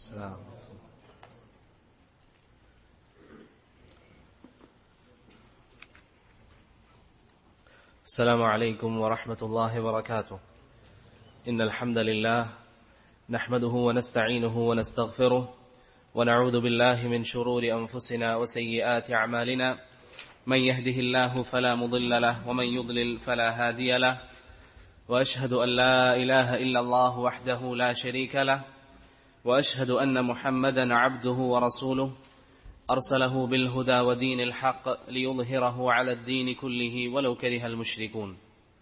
السلام السلام عليكم ورحمة الله وبركاته إن الحمد لله نحمده ونستعينه ونستغفره ونعوذ بالله من شرور أنفسنا وسيئات أعمالنا من يهده الله فلا مضل له ومن يضلل فلا هادي له وأشهد أن لا إله إلا الله وحده لا شريك له وأشهد أن محمدا عبده ورسوله أرسله بالهدى ودين الحق ليظهره على الدين كله ولو كره المشركون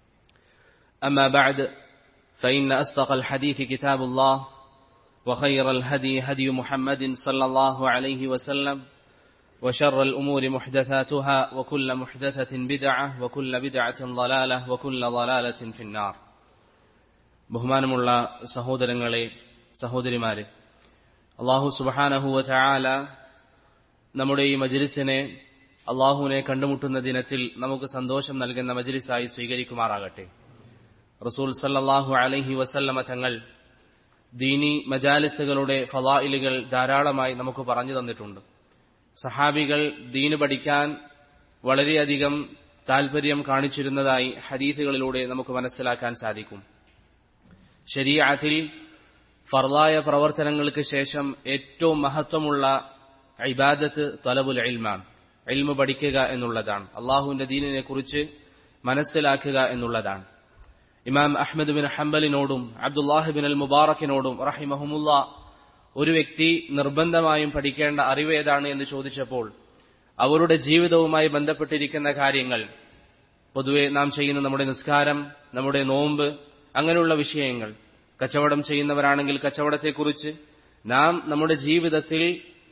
أما بعد فإن أصدق الحديث كتاب الله وخير الهدي هدي محمد صلى الله عليه وسلم وشر الأمور محدثاتها وكل محدثة بدعة وكل بدعة ضلالة وكل ضلالة في النار ബഹുമാനമുള്ള സഹോദരങ്ങളെ സഹോദരിമാരെ അള്ളാഹു സുബഹാനഹുവ ചായാല നമ്മുടെ ഈ മജ്ലിസിനെ അള്ളാഹുവിനെ കണ്ടുമുട്ടുന്ന ദിനത്തിൽ നമുക്ക് സന്തോഷം നൽകുന്ന മജ്ലിസായി സ്വീകരിക്കുമാറാകട്ടെ റസൂൽ സല്ലാഹു അലഹി വസല്ലമ തങ്ങൾ ദീനി മജാലിസുകളുടെ ഫലായിലുകൾ ധാരാളമായി നമുക്ക് പറഞ്ഞു തന്നിട്ടുണ്ട് സഹാബികൾ ദീന് പഠിക്കാൻ വളരെയധികം താൽപര്യം കാണിച്ചിരുന്നതായി ഹദീസുകളിലൂടെ നമുക്ക് മനസ്സിലാക്കാൻ സാധിക്കും ശരീഅത്തിൽ ഫർദായ പ്രവർത്തനങ്ങൾക്ക് ശേഷം ഏറ്റവും മഹത്വമുള്ള ഇബാദത്ത് തലബുൽ ഇൽമാണ് ഇൽമ പഠിക്കുക എന്നുള്ളതാണ് അള്ളാഹുവിന്റെ ദീനിനെ കുറിച്ച് മനസ്സിലാക്കുക എന്നുള്ളതാണ് ഇമാം അഹമ്മദ് ബിൻ ഹംബലിനോടും അബ്ദുല്ലാഹിബിൻ അൽ മുബാറക്കിനോടും റഹിമഹമുല്ല ഒരു വ്യക്തി നിർബന്ധമായും പഠിക്കേണ്ട അറിവ് ഏതാണ് എന്ന് ചോദിച്ചപ്പോൾ അവരുടെ ജീവിതവുമായി ബന്ധപ്പെട്ടിരിക്കുന്ന കാര്യങ്ങൾ പൊതുവെ നാം ചെയ്യുന്ന നമ്മുടെ നിസ്കാരം നമ്മുടെ നോമ്പ് അങ്ങനെയുള്ള വിഷയങ്ങൾ കച്ചവടം ചെയ്യുന്നവരാണെങ്കിൽ കച്ചവടത്തെക്കുറിച്ച് നാം നമ്മുടെ ജീവിതത്തിൽ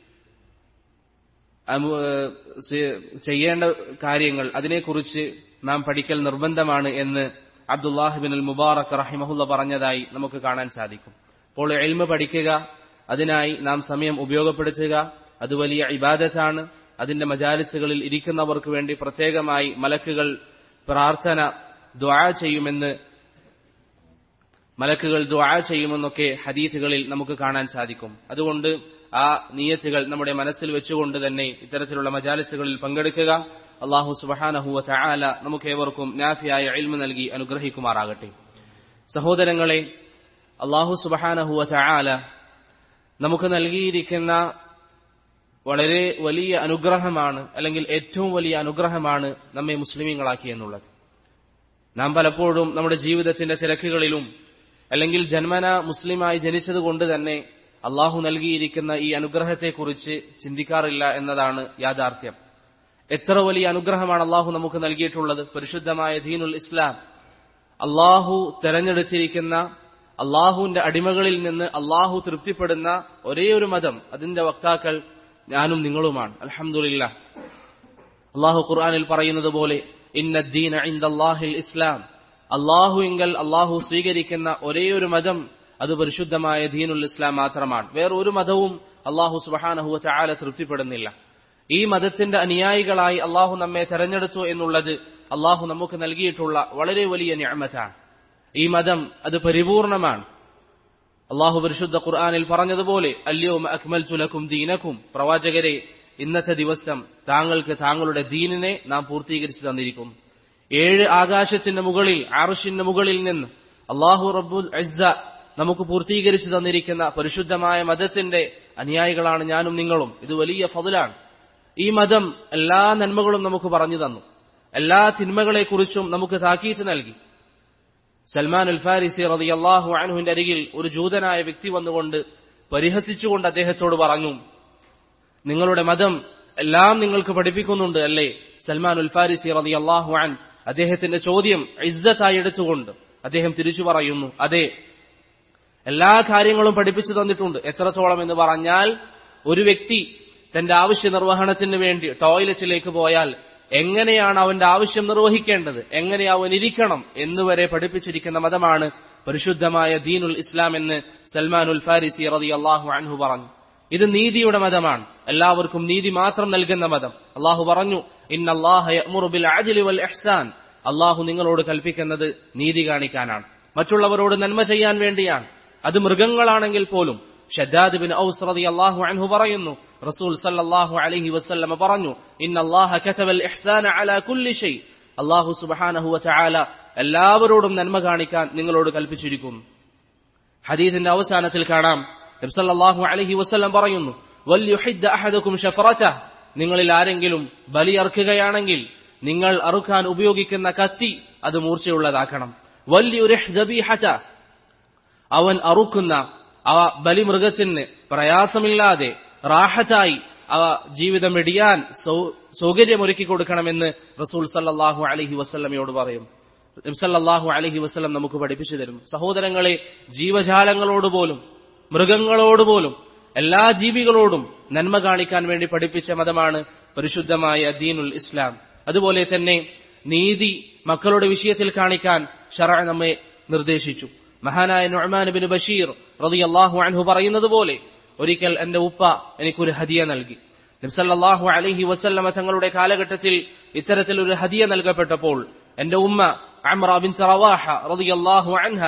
ചെയ്യേണ്ട കാര്യങ്ങൾ അതിനെക്കുറിച്ച് നാം പഠിക്കൽ നിർബന്ധമാണ് എന്ന് അബ്ദുല്ലാഹിബിൻ അൽ മുബാറക് റഹിമഹുല്ല പറഞ്ഞതായി നമുക്ക് കാണാൻ സാധിക്കും അപ്പോൾ എൽമ പഠിക്കുക അതിനായി നാം സമയം ഉപയോഗപ്പെടുത്തുക അത് വലിയ ഇബാദത്താണ് അതിന്റെ മജാലിസുകളിൽ ഇരിക്കുന്നവർക്ക് വേണ്ടി പ്രത്യേകമായി മലക്കുകൾ പ്രാർത്ഥന ദ്വാ ചെയ്യുമെന്ന് മലക്കുകൾ ദ്വാ ചെയ്യുമെന്നൊക്കെ ഹദീസുകളിൽ നമുക്ക് കാണാൻ സാധിക്കും അതുകൊണ്ട് ആ നീയത്തുകൾ നമ്മുടെ മനസ്സിൽ വെച്ചുകൊണ്ട് തന്നെ ഇത്തരത്തിലുള്ള മജാലിസുകളിൽ പങ്കെടുക്കുക അള്ളാഹു സുബഹാനഹുവ ചായാല നമുക്ക് ഏവർക്കും നാഫിയായ എൽമ നൽകി അനുഗ്രഹിക്കുമാറാകട്ടെ സഹോദരങ്ങളെ അള്ളാഹു സുബഹാനഹുവ ചായാല നമുക്ക് നൽകിയിരിക്കുന്ന വളരെ വലിയ അനുഗ്രഹമാണ് അല്ലെങ്കിൽ ഏറ്റവും വലിയ അനുഗ്രഹമാണ് നമ്മെ മുസ്ലിമീങ്ങളാക്കി എന്നുള്ളത് നാം പലപ്പോഴും നമ്മുടെ ജീവിതത്തിന്റെ തിരക്കുകളിലും അല്ലെങ്കിൽ ജന്മന മുസ്ലിമായി ജനിച്ചതുകൊണ്ട് തന്നെ അള്ളാഹു നൽകിയിരിക്കുന്ന ഈ അനുഗ്രഹത്തെക്കുറിച്ച് ചിന്തിക്കാറില്ല എന്നതാണ് യാഥാർത്ഥ്യം എത്ര വലിയ അനുഗ്രഹമാണ് അള്ളാഹു നമുക്ക് നൽകിയിട്ടുള്ളത് പരിശുദ്ധമായ ദീനുൽ ഇസ്ലാം അള്ളാഹു തെരഞ്ഞെടുത്തിരിക്കുന്ന അള്ളാഹുവിന്റെ അടിമകളിൽ നിന്ന് അള്ളാഹു തൃപ്തിപ്പെടുന്ന ഒരേ ഒരു മതം അതിന്റെ വക്താക്കൾ ഞാനും നിങ്ങളുമാണ് അലഹമുല്ല അള്ളാഹു ഖുർആാനിൽ പറയുന്നത് പോലെ ഇന്നദ്ദീൻ ഇന്ദാഹിൽ ഇസ്ലാം അള്ളാഹു എങ്കൽ അള്ളാഹു സ്വീകരിക്കുന്ന ഒരേ ഒരു മതം അത് പരിശുദ്ധമായ ദീനുൽ ഇസ്ലാം മാത്രമാണ് വേറൊരു മതവും അള്ളാഹു സുബഹാനഹുവ ചായാല തൃപ്തിപ്പെടുന്നില്ല ഈ മതത്തിന്റെ അനുയായികളായി അള്ളാഹു നമ്മെ തെരഞ്ഞെടുത്തു എന്നുള്ളത് അള്ളാഹു നമുക്ക് നൽകിയിട്ടുള്ള വളരെ വലിയ ഞാമത്താണ് ഈ മതം അത് പരിപൂർണമാണ് അള്ളാഹു പരിശുദ്ധ ഖുർആാനിൽ പറഞ്ഞതുപോലെ അല്യോം അക്മൽ തുലക്കും ദീനക്കും പ്രവാചകരെ ഇന്നത്തെ ദിവസം താങ്കൾക്ക് താങ്കളുടെ ദീനിനെ നാം പൂർത്തീകരിച്ചു തന്നിരിക്കുന്നു ഏഴ് ആകാശത്തിന്റെ മുകളിൽ ആറുഷിന്റെ മുകളിൽ നിന്ന് അള്ളാഹു റബ്ബുൽ അസ്സ നമുക്ക് പൂർത്തീകരിച്ചു തന്നിരിക്കുന്ന പരിശുദ്ധമായ മതത്തിന്റെ അനുയായികളാണ് ഞാനും നിങ്ങളും ഇത് വലിയ ഫതിലാണ് ഈ മതം എല്ലാ നന്മകളും നമുക്ക് പറഞ്ഞു തന്നു എല്ലാ തിന്മകളെക്കുറിച്ചും നമുക്ക് താക്കീറ്റ് നൽകി സൽമാൻ അൽ ഫാരിസി റതി അള്ളാഹു അനഹുവിന്റെ അരികിൽ ഒരു ജൂതനായ വ്യക്തി വന്നുകൊണ്ട് പരിഹസിച്ചുകൊണ്ട് അദ്ദേഹത്തോട് പറഞ്ഞു നിങ്ങളുടെ മതം എല്ലാം നിങ്ങൾക്ക് പഠിപ്പിക്കുന്നുണ്ട് അല്ലേ സൽമാൻ ഉൽ ഫാരിസി റതി അള്ളാഹു അൻ അദ്ദേഹത്തിന്റെ ചോദ്യം ഇസ്സത്തായി എടുത്തുകൊണ്ട് അദ്ദേഹം തിരിച്ചു പറയുന്നു അതെ എല്ലാ കാര്യങ്ങളും പഠിപ്പിച്ചു തന്നിട്ടുണ്ട് എത്രത്തോളം എന്ന് പറഞ്ഞാൽ ഒരു വ്യക്തി തന്റെ ആവശ്യ നിർവഹണത്തിന് വേണ്ടി ടോയ്ലറ്റിലേക്ക് പോയാൽ എങ്ങനെയാണ് അവന്റെ ആവശ്യം നിർവഹിക്കേണ്ടത് എങ്ങനെ അവൻ ഇരിക്കണം എന്നുവരെ പഠിപ്പിച്ചിരിക്കുന്ന മതമാണ് പരിശുദ്ധമായ ദീനുൽ ഇസ്ലാം എന്ന് സൽമാൻ ഉൽ ഫാരിസി റതി അള്ളാഹു അൻഹു പറഞ്ഞു ഇത് നീതിയുടെ മതമാണ് എല്ലാവർക്കും നീതി മാത്രം നൽകുന്ന മതം അള്ളാഹു പറഞ്ഞു ഇഹ്സാൻ അള്ളാഹു നിങ്ങളോട് കൽപ്പിക്കുന്നത് നീതി കാണിക്കാനാണ് മറ്റുള്ളവരോട് നന്മ ചെയ്യാൻ വേണ്ടിയാണ് അത് മൃഗങ്ങളാണെങ്കിൽ പോലും ഷദ്ദാദ് ബിൻ ഔസ് റളിയല്ലാഹു അൻഹു പറയുന്നു റസൂൽ സല്ലല്ലാഹു അലൈഹി വസല്ലമ പറഞ്ഞു ഇന്നല്ലാഹ കതബൽ ഇഹ്സാന അലാ കുല്ലി ഷൈ അല്ലാഹു സുബ്ഹാനഹു വതആല എല്ലാവരോടും നന്മ കാണിക്കാൻ നിങ്ങളോട് കൽപ്പിച്ചിരിക്കുന്നു ഹദീസിന്റെ അവസാനത്തിൽ കാണാം നബി സല്ലല്ലാഹു അലൈഹി വസല്ലം പറയുന്നു വല്യുഹിദ്ദ അഹദുക്കും ഷഫറതഹ് നിങ്ങളിൽ ആരെങ്കിലും ബലിയർക്കുകയാണെങ്കിൽ നിങ്ങൾ അറുക്കാൻ ഉപയോഗിക്കുന്ന കത്തി അത് മൂർച്ചയുള്ളതാക്കണം വല്യുരിഹ് ദബീഹത അവൻ അറുക്കുന്ന അവ ബലിമൃഗത്തിന് പ്രയാസമില്ലാതെ റാഹത്തായി അവ ജീവിതം വെടിയാൻ സൗകര്യമൊരുക്കി കൊടുക്കണമെന്ന് റസൂൽ സല്ലല്ലാഹു അലൈഹി വസല്ലമയോട് പറയും നബ്സല്ലാഹു അലഹി വസ്ലം നമുക്ക് പഠിപ്പിച്ചു തരും സഹോദരങ്ങളെ ജീവജാലങ്ങളോട് പോലും മൃഗങ്ങളോട് പോലും എല്ലാ ജീവികളോടും നന്മ കാണിക്കാൻ വേണ്ടി പഠിപ്പിച്ച മതമാണ് പരിശുദ്ധമായ ദീനുൽ ഇസ്ലാം അതുപോലെ തന്നെ നീതി മക്കളുടെ വിഷയത്തിൽ കാണിക്കാൻ ഷറ നമ്മെ നിർദ്ദേശിച്ചു മഹാനായ നുഅ്മാൻ ബിൻ ബഷീർ റളിയല്ലാഹു അൻഹു പറയുന്നത് പോലെ ഒരിക്കൽ എന്റെ ഉപ്പ എനിക്കൊരു ഹദിയ നൽകി നബ്സല്ലാഹു അലഹി വസല്ലമ തങ്ങളുടെ കാലഘട്ടത്തിൽ ഇത്തരത്തിൽ ഒരു ഹദിയ നൽകപ്പെട്ടപ്പോൾ എന്റെ ഉമ്മ അമ്ര ബിൻ റവാഹ റളിയല്ലാഹു അൻഹ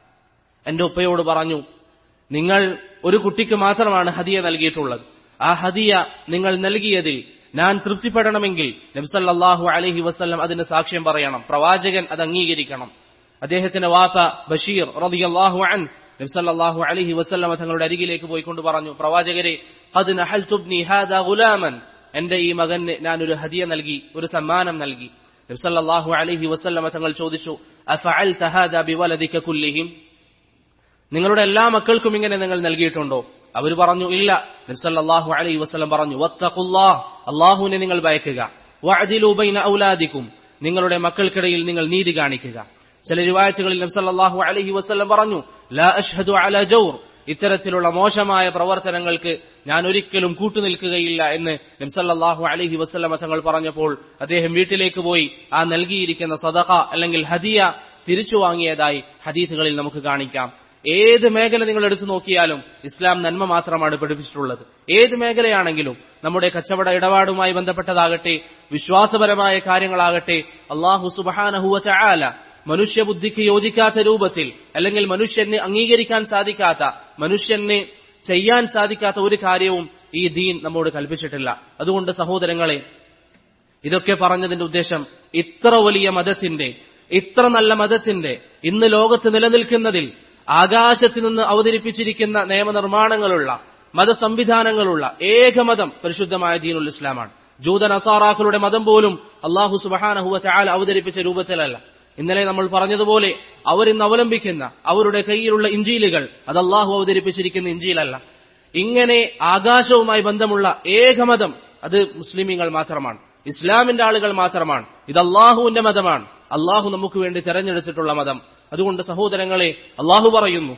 എന്റെ ഉപ്പയോട് പറഞ്ഞു നിങ്ങൾ ഒരു കുട്ടിക്ക് മാത്രമാണ് ഹദിയ നൽകിയിട്ടുള്ളത് ആ ഹദിയ നിങ്ങൾ നൽകിയതിൽ ഞാൻ തൃപ്തിപ്പെടണമെങ്കിൽ നബ്സല്ലാഹു അലഹി വസ്ല്ലം അതിന് സാക്ഷ്യം പറയണം പ്രവാചകൻ അത് അംഗീകരിക്കണം അദ്ദേഹത്തിന്റെ വാപ്പ ബഷീർ റളിയല്ലാഹു അൻ നബ്സല്ലാഹു അലഹി വസ്ല്ലമ തങ്ങളുടെ അരികിലേക്ക് പോയിക്കൊണ്ട് പറഞ്ഞു പ്രവാചകരെ അത് നഹൽ തുബ്നി ഹാദ ഗുലാമൻ എന്റെ ഈ മകന് ഞാനൊരു ഹദിയ നൽകി ഒരു സമ്മാനം നൽകി നബ്സല്ലാഹു അലഹി വസ്ല്ലമ തങ്ങൾ ചോദിച്ചു അഫഅൽ തഹാദ ബിവലദിക കുല്ലിഹിം നിങ്ങളുടെ എല്ലാ മക്കൾക്കും ഇങ്ങനെ നിങ്ങൾ നൽകിയിട്ടുണ്ടോ അവർ പറഞ്ഞു ഇല്ല നബ്സല്ലാഹു അലൈഹി വസ്ലം പറഞ്ഞു വത്തഖുല്ലാഹ് അള്ളാഹുവിനെ നിങ്ങൾ ഭയക്കുക വഅദിലു ബൈന ഔലാദിക്കും നിങ്ങളുടെ മക്കൾക്കിടയിൽ നിങ്ങൾ നീതി കാണിക്കുക ചില റിവായത്തുകളിൽ നബ്സല്ലാഹു അലൈഹി വസ്ലം പറഞ്ഞു ലാ അഷ്ഹദു അല ജൗർ ഇത്തരത്തിലുള്ള മോശമായ പ്രവർത്തനങ്ങൾക്ക് ഞാൻ ഒരിക്കലും കൂട്ടുനിൽക്കുകയില്ല എന്ന് നബ്സല്ലാഹു അലഹി വസ്ലമ തങ്ങൾ പറഞ്ഞപ്പോൾ അദ്ദേഹം വീട്ടിലേക്ക് പോയി ആ നൽകിയിരിക്കുന്ന സദഖ അല്ലെങ്കിൽ ഹദിയ തിരിച്ചു വാങ്ങിയതായി ഹദീസുകളിൽ നമുക്ക് കാണിക്കാം ഏത് മേഖല നിങ്ങൾ എടുത്തു നോക്കിയാലും ഇസ്ലാം നന്മ മാത്രമാണ് പഠിപ്പിച്ചിട്ടുള്ളത് ഏത് മേഖലയാണെങ്കിലും നമ്മുടെ കച്ചവട ഇടപാടുമായി ബന്ധപ്പെട്ടതാകട്ടെ വിശ്വാസപരമായ കാര്യങ്ങളാകട്ടെ അള്ളാഹു സുബാനഹുവ ചായാല മനുഷ്യബുദ്ധിക്ക് യോജിക്കാത്ത രൂപത്തിൽ അല്ലെങ്കിൽ മനുഷ്യന് അംഗീകരിക്കാൻ സാധിക്കാത്ത മനുഷ്യന് ചെയ്യാൻ സാധിക്കാത്ത ഒരു കാര്യവും ഈ ദീൻ നമ്മോട് കൽപ്പിച്ചിട്ടില്ല അതുകൊണ്ട് സഹോദരങ്ങളെ ഇതൊക്കെ പറഞ്ഞതിന്റെ ഉദ്ദേശം ഇത്ര വലിയ മതത്തിന്റെ ഇത്ര നല്ല മതത്തിന്റെ ഇന്ന് ലോകത്ത് നിലനിൽക്കുന്നതിൽ ആകാശത്ത് നിന്ന് അവതരിപ്പിച്ചിരിക്കുന്ന നിയമനിർമ്മാണങ്ങളുള്ള മതസംവിധാനങ്ങളുള്ള ഏകമതം പരിശുദ്ധമായ ദീനുൽ ഇസ്ലാമാണ് ജൂത നസാറാക്കളുടെ മതം പോലും അള്ളാഹു സുബഹാനഹുവ ചാൽ അവതരിപ്പിച്ച രൂപത്തിലല്ല ഇന്നലെ നമ്മൾ പറഞ്ഞതുപോലെ അവരിന്ന് അവലംബിക്കുന്ന അവരുടെ കയ്യിലുള്ള ഇഞ്ചീലുകൾ അത് അള്ളാഹു അവതരിപ്പിച്ചിരിക്കുന്ന ഇഞ്ചീലല്ല ഇങ്ങനെ ആകാശവുമായി ബന്ധമുള്ള ഏകമതം അത് മുസ്ലിമീങ്ങൾ മാത്രമാണ് ഇസ്ലാമിന്റെ ആളുകൾ മാത്രമാണ് ഇത് അള്ളാഹുവിന്റെ മതമാണ് അള്ളാഹു നമുക്ക് വേണ്ടി തെരഞ്ഞെടുത്തിട്ടുള്ള മതം അതുകൊണ്ട് സഹോദരങ്ങളെ അള്ളാഹു പറയുന്നു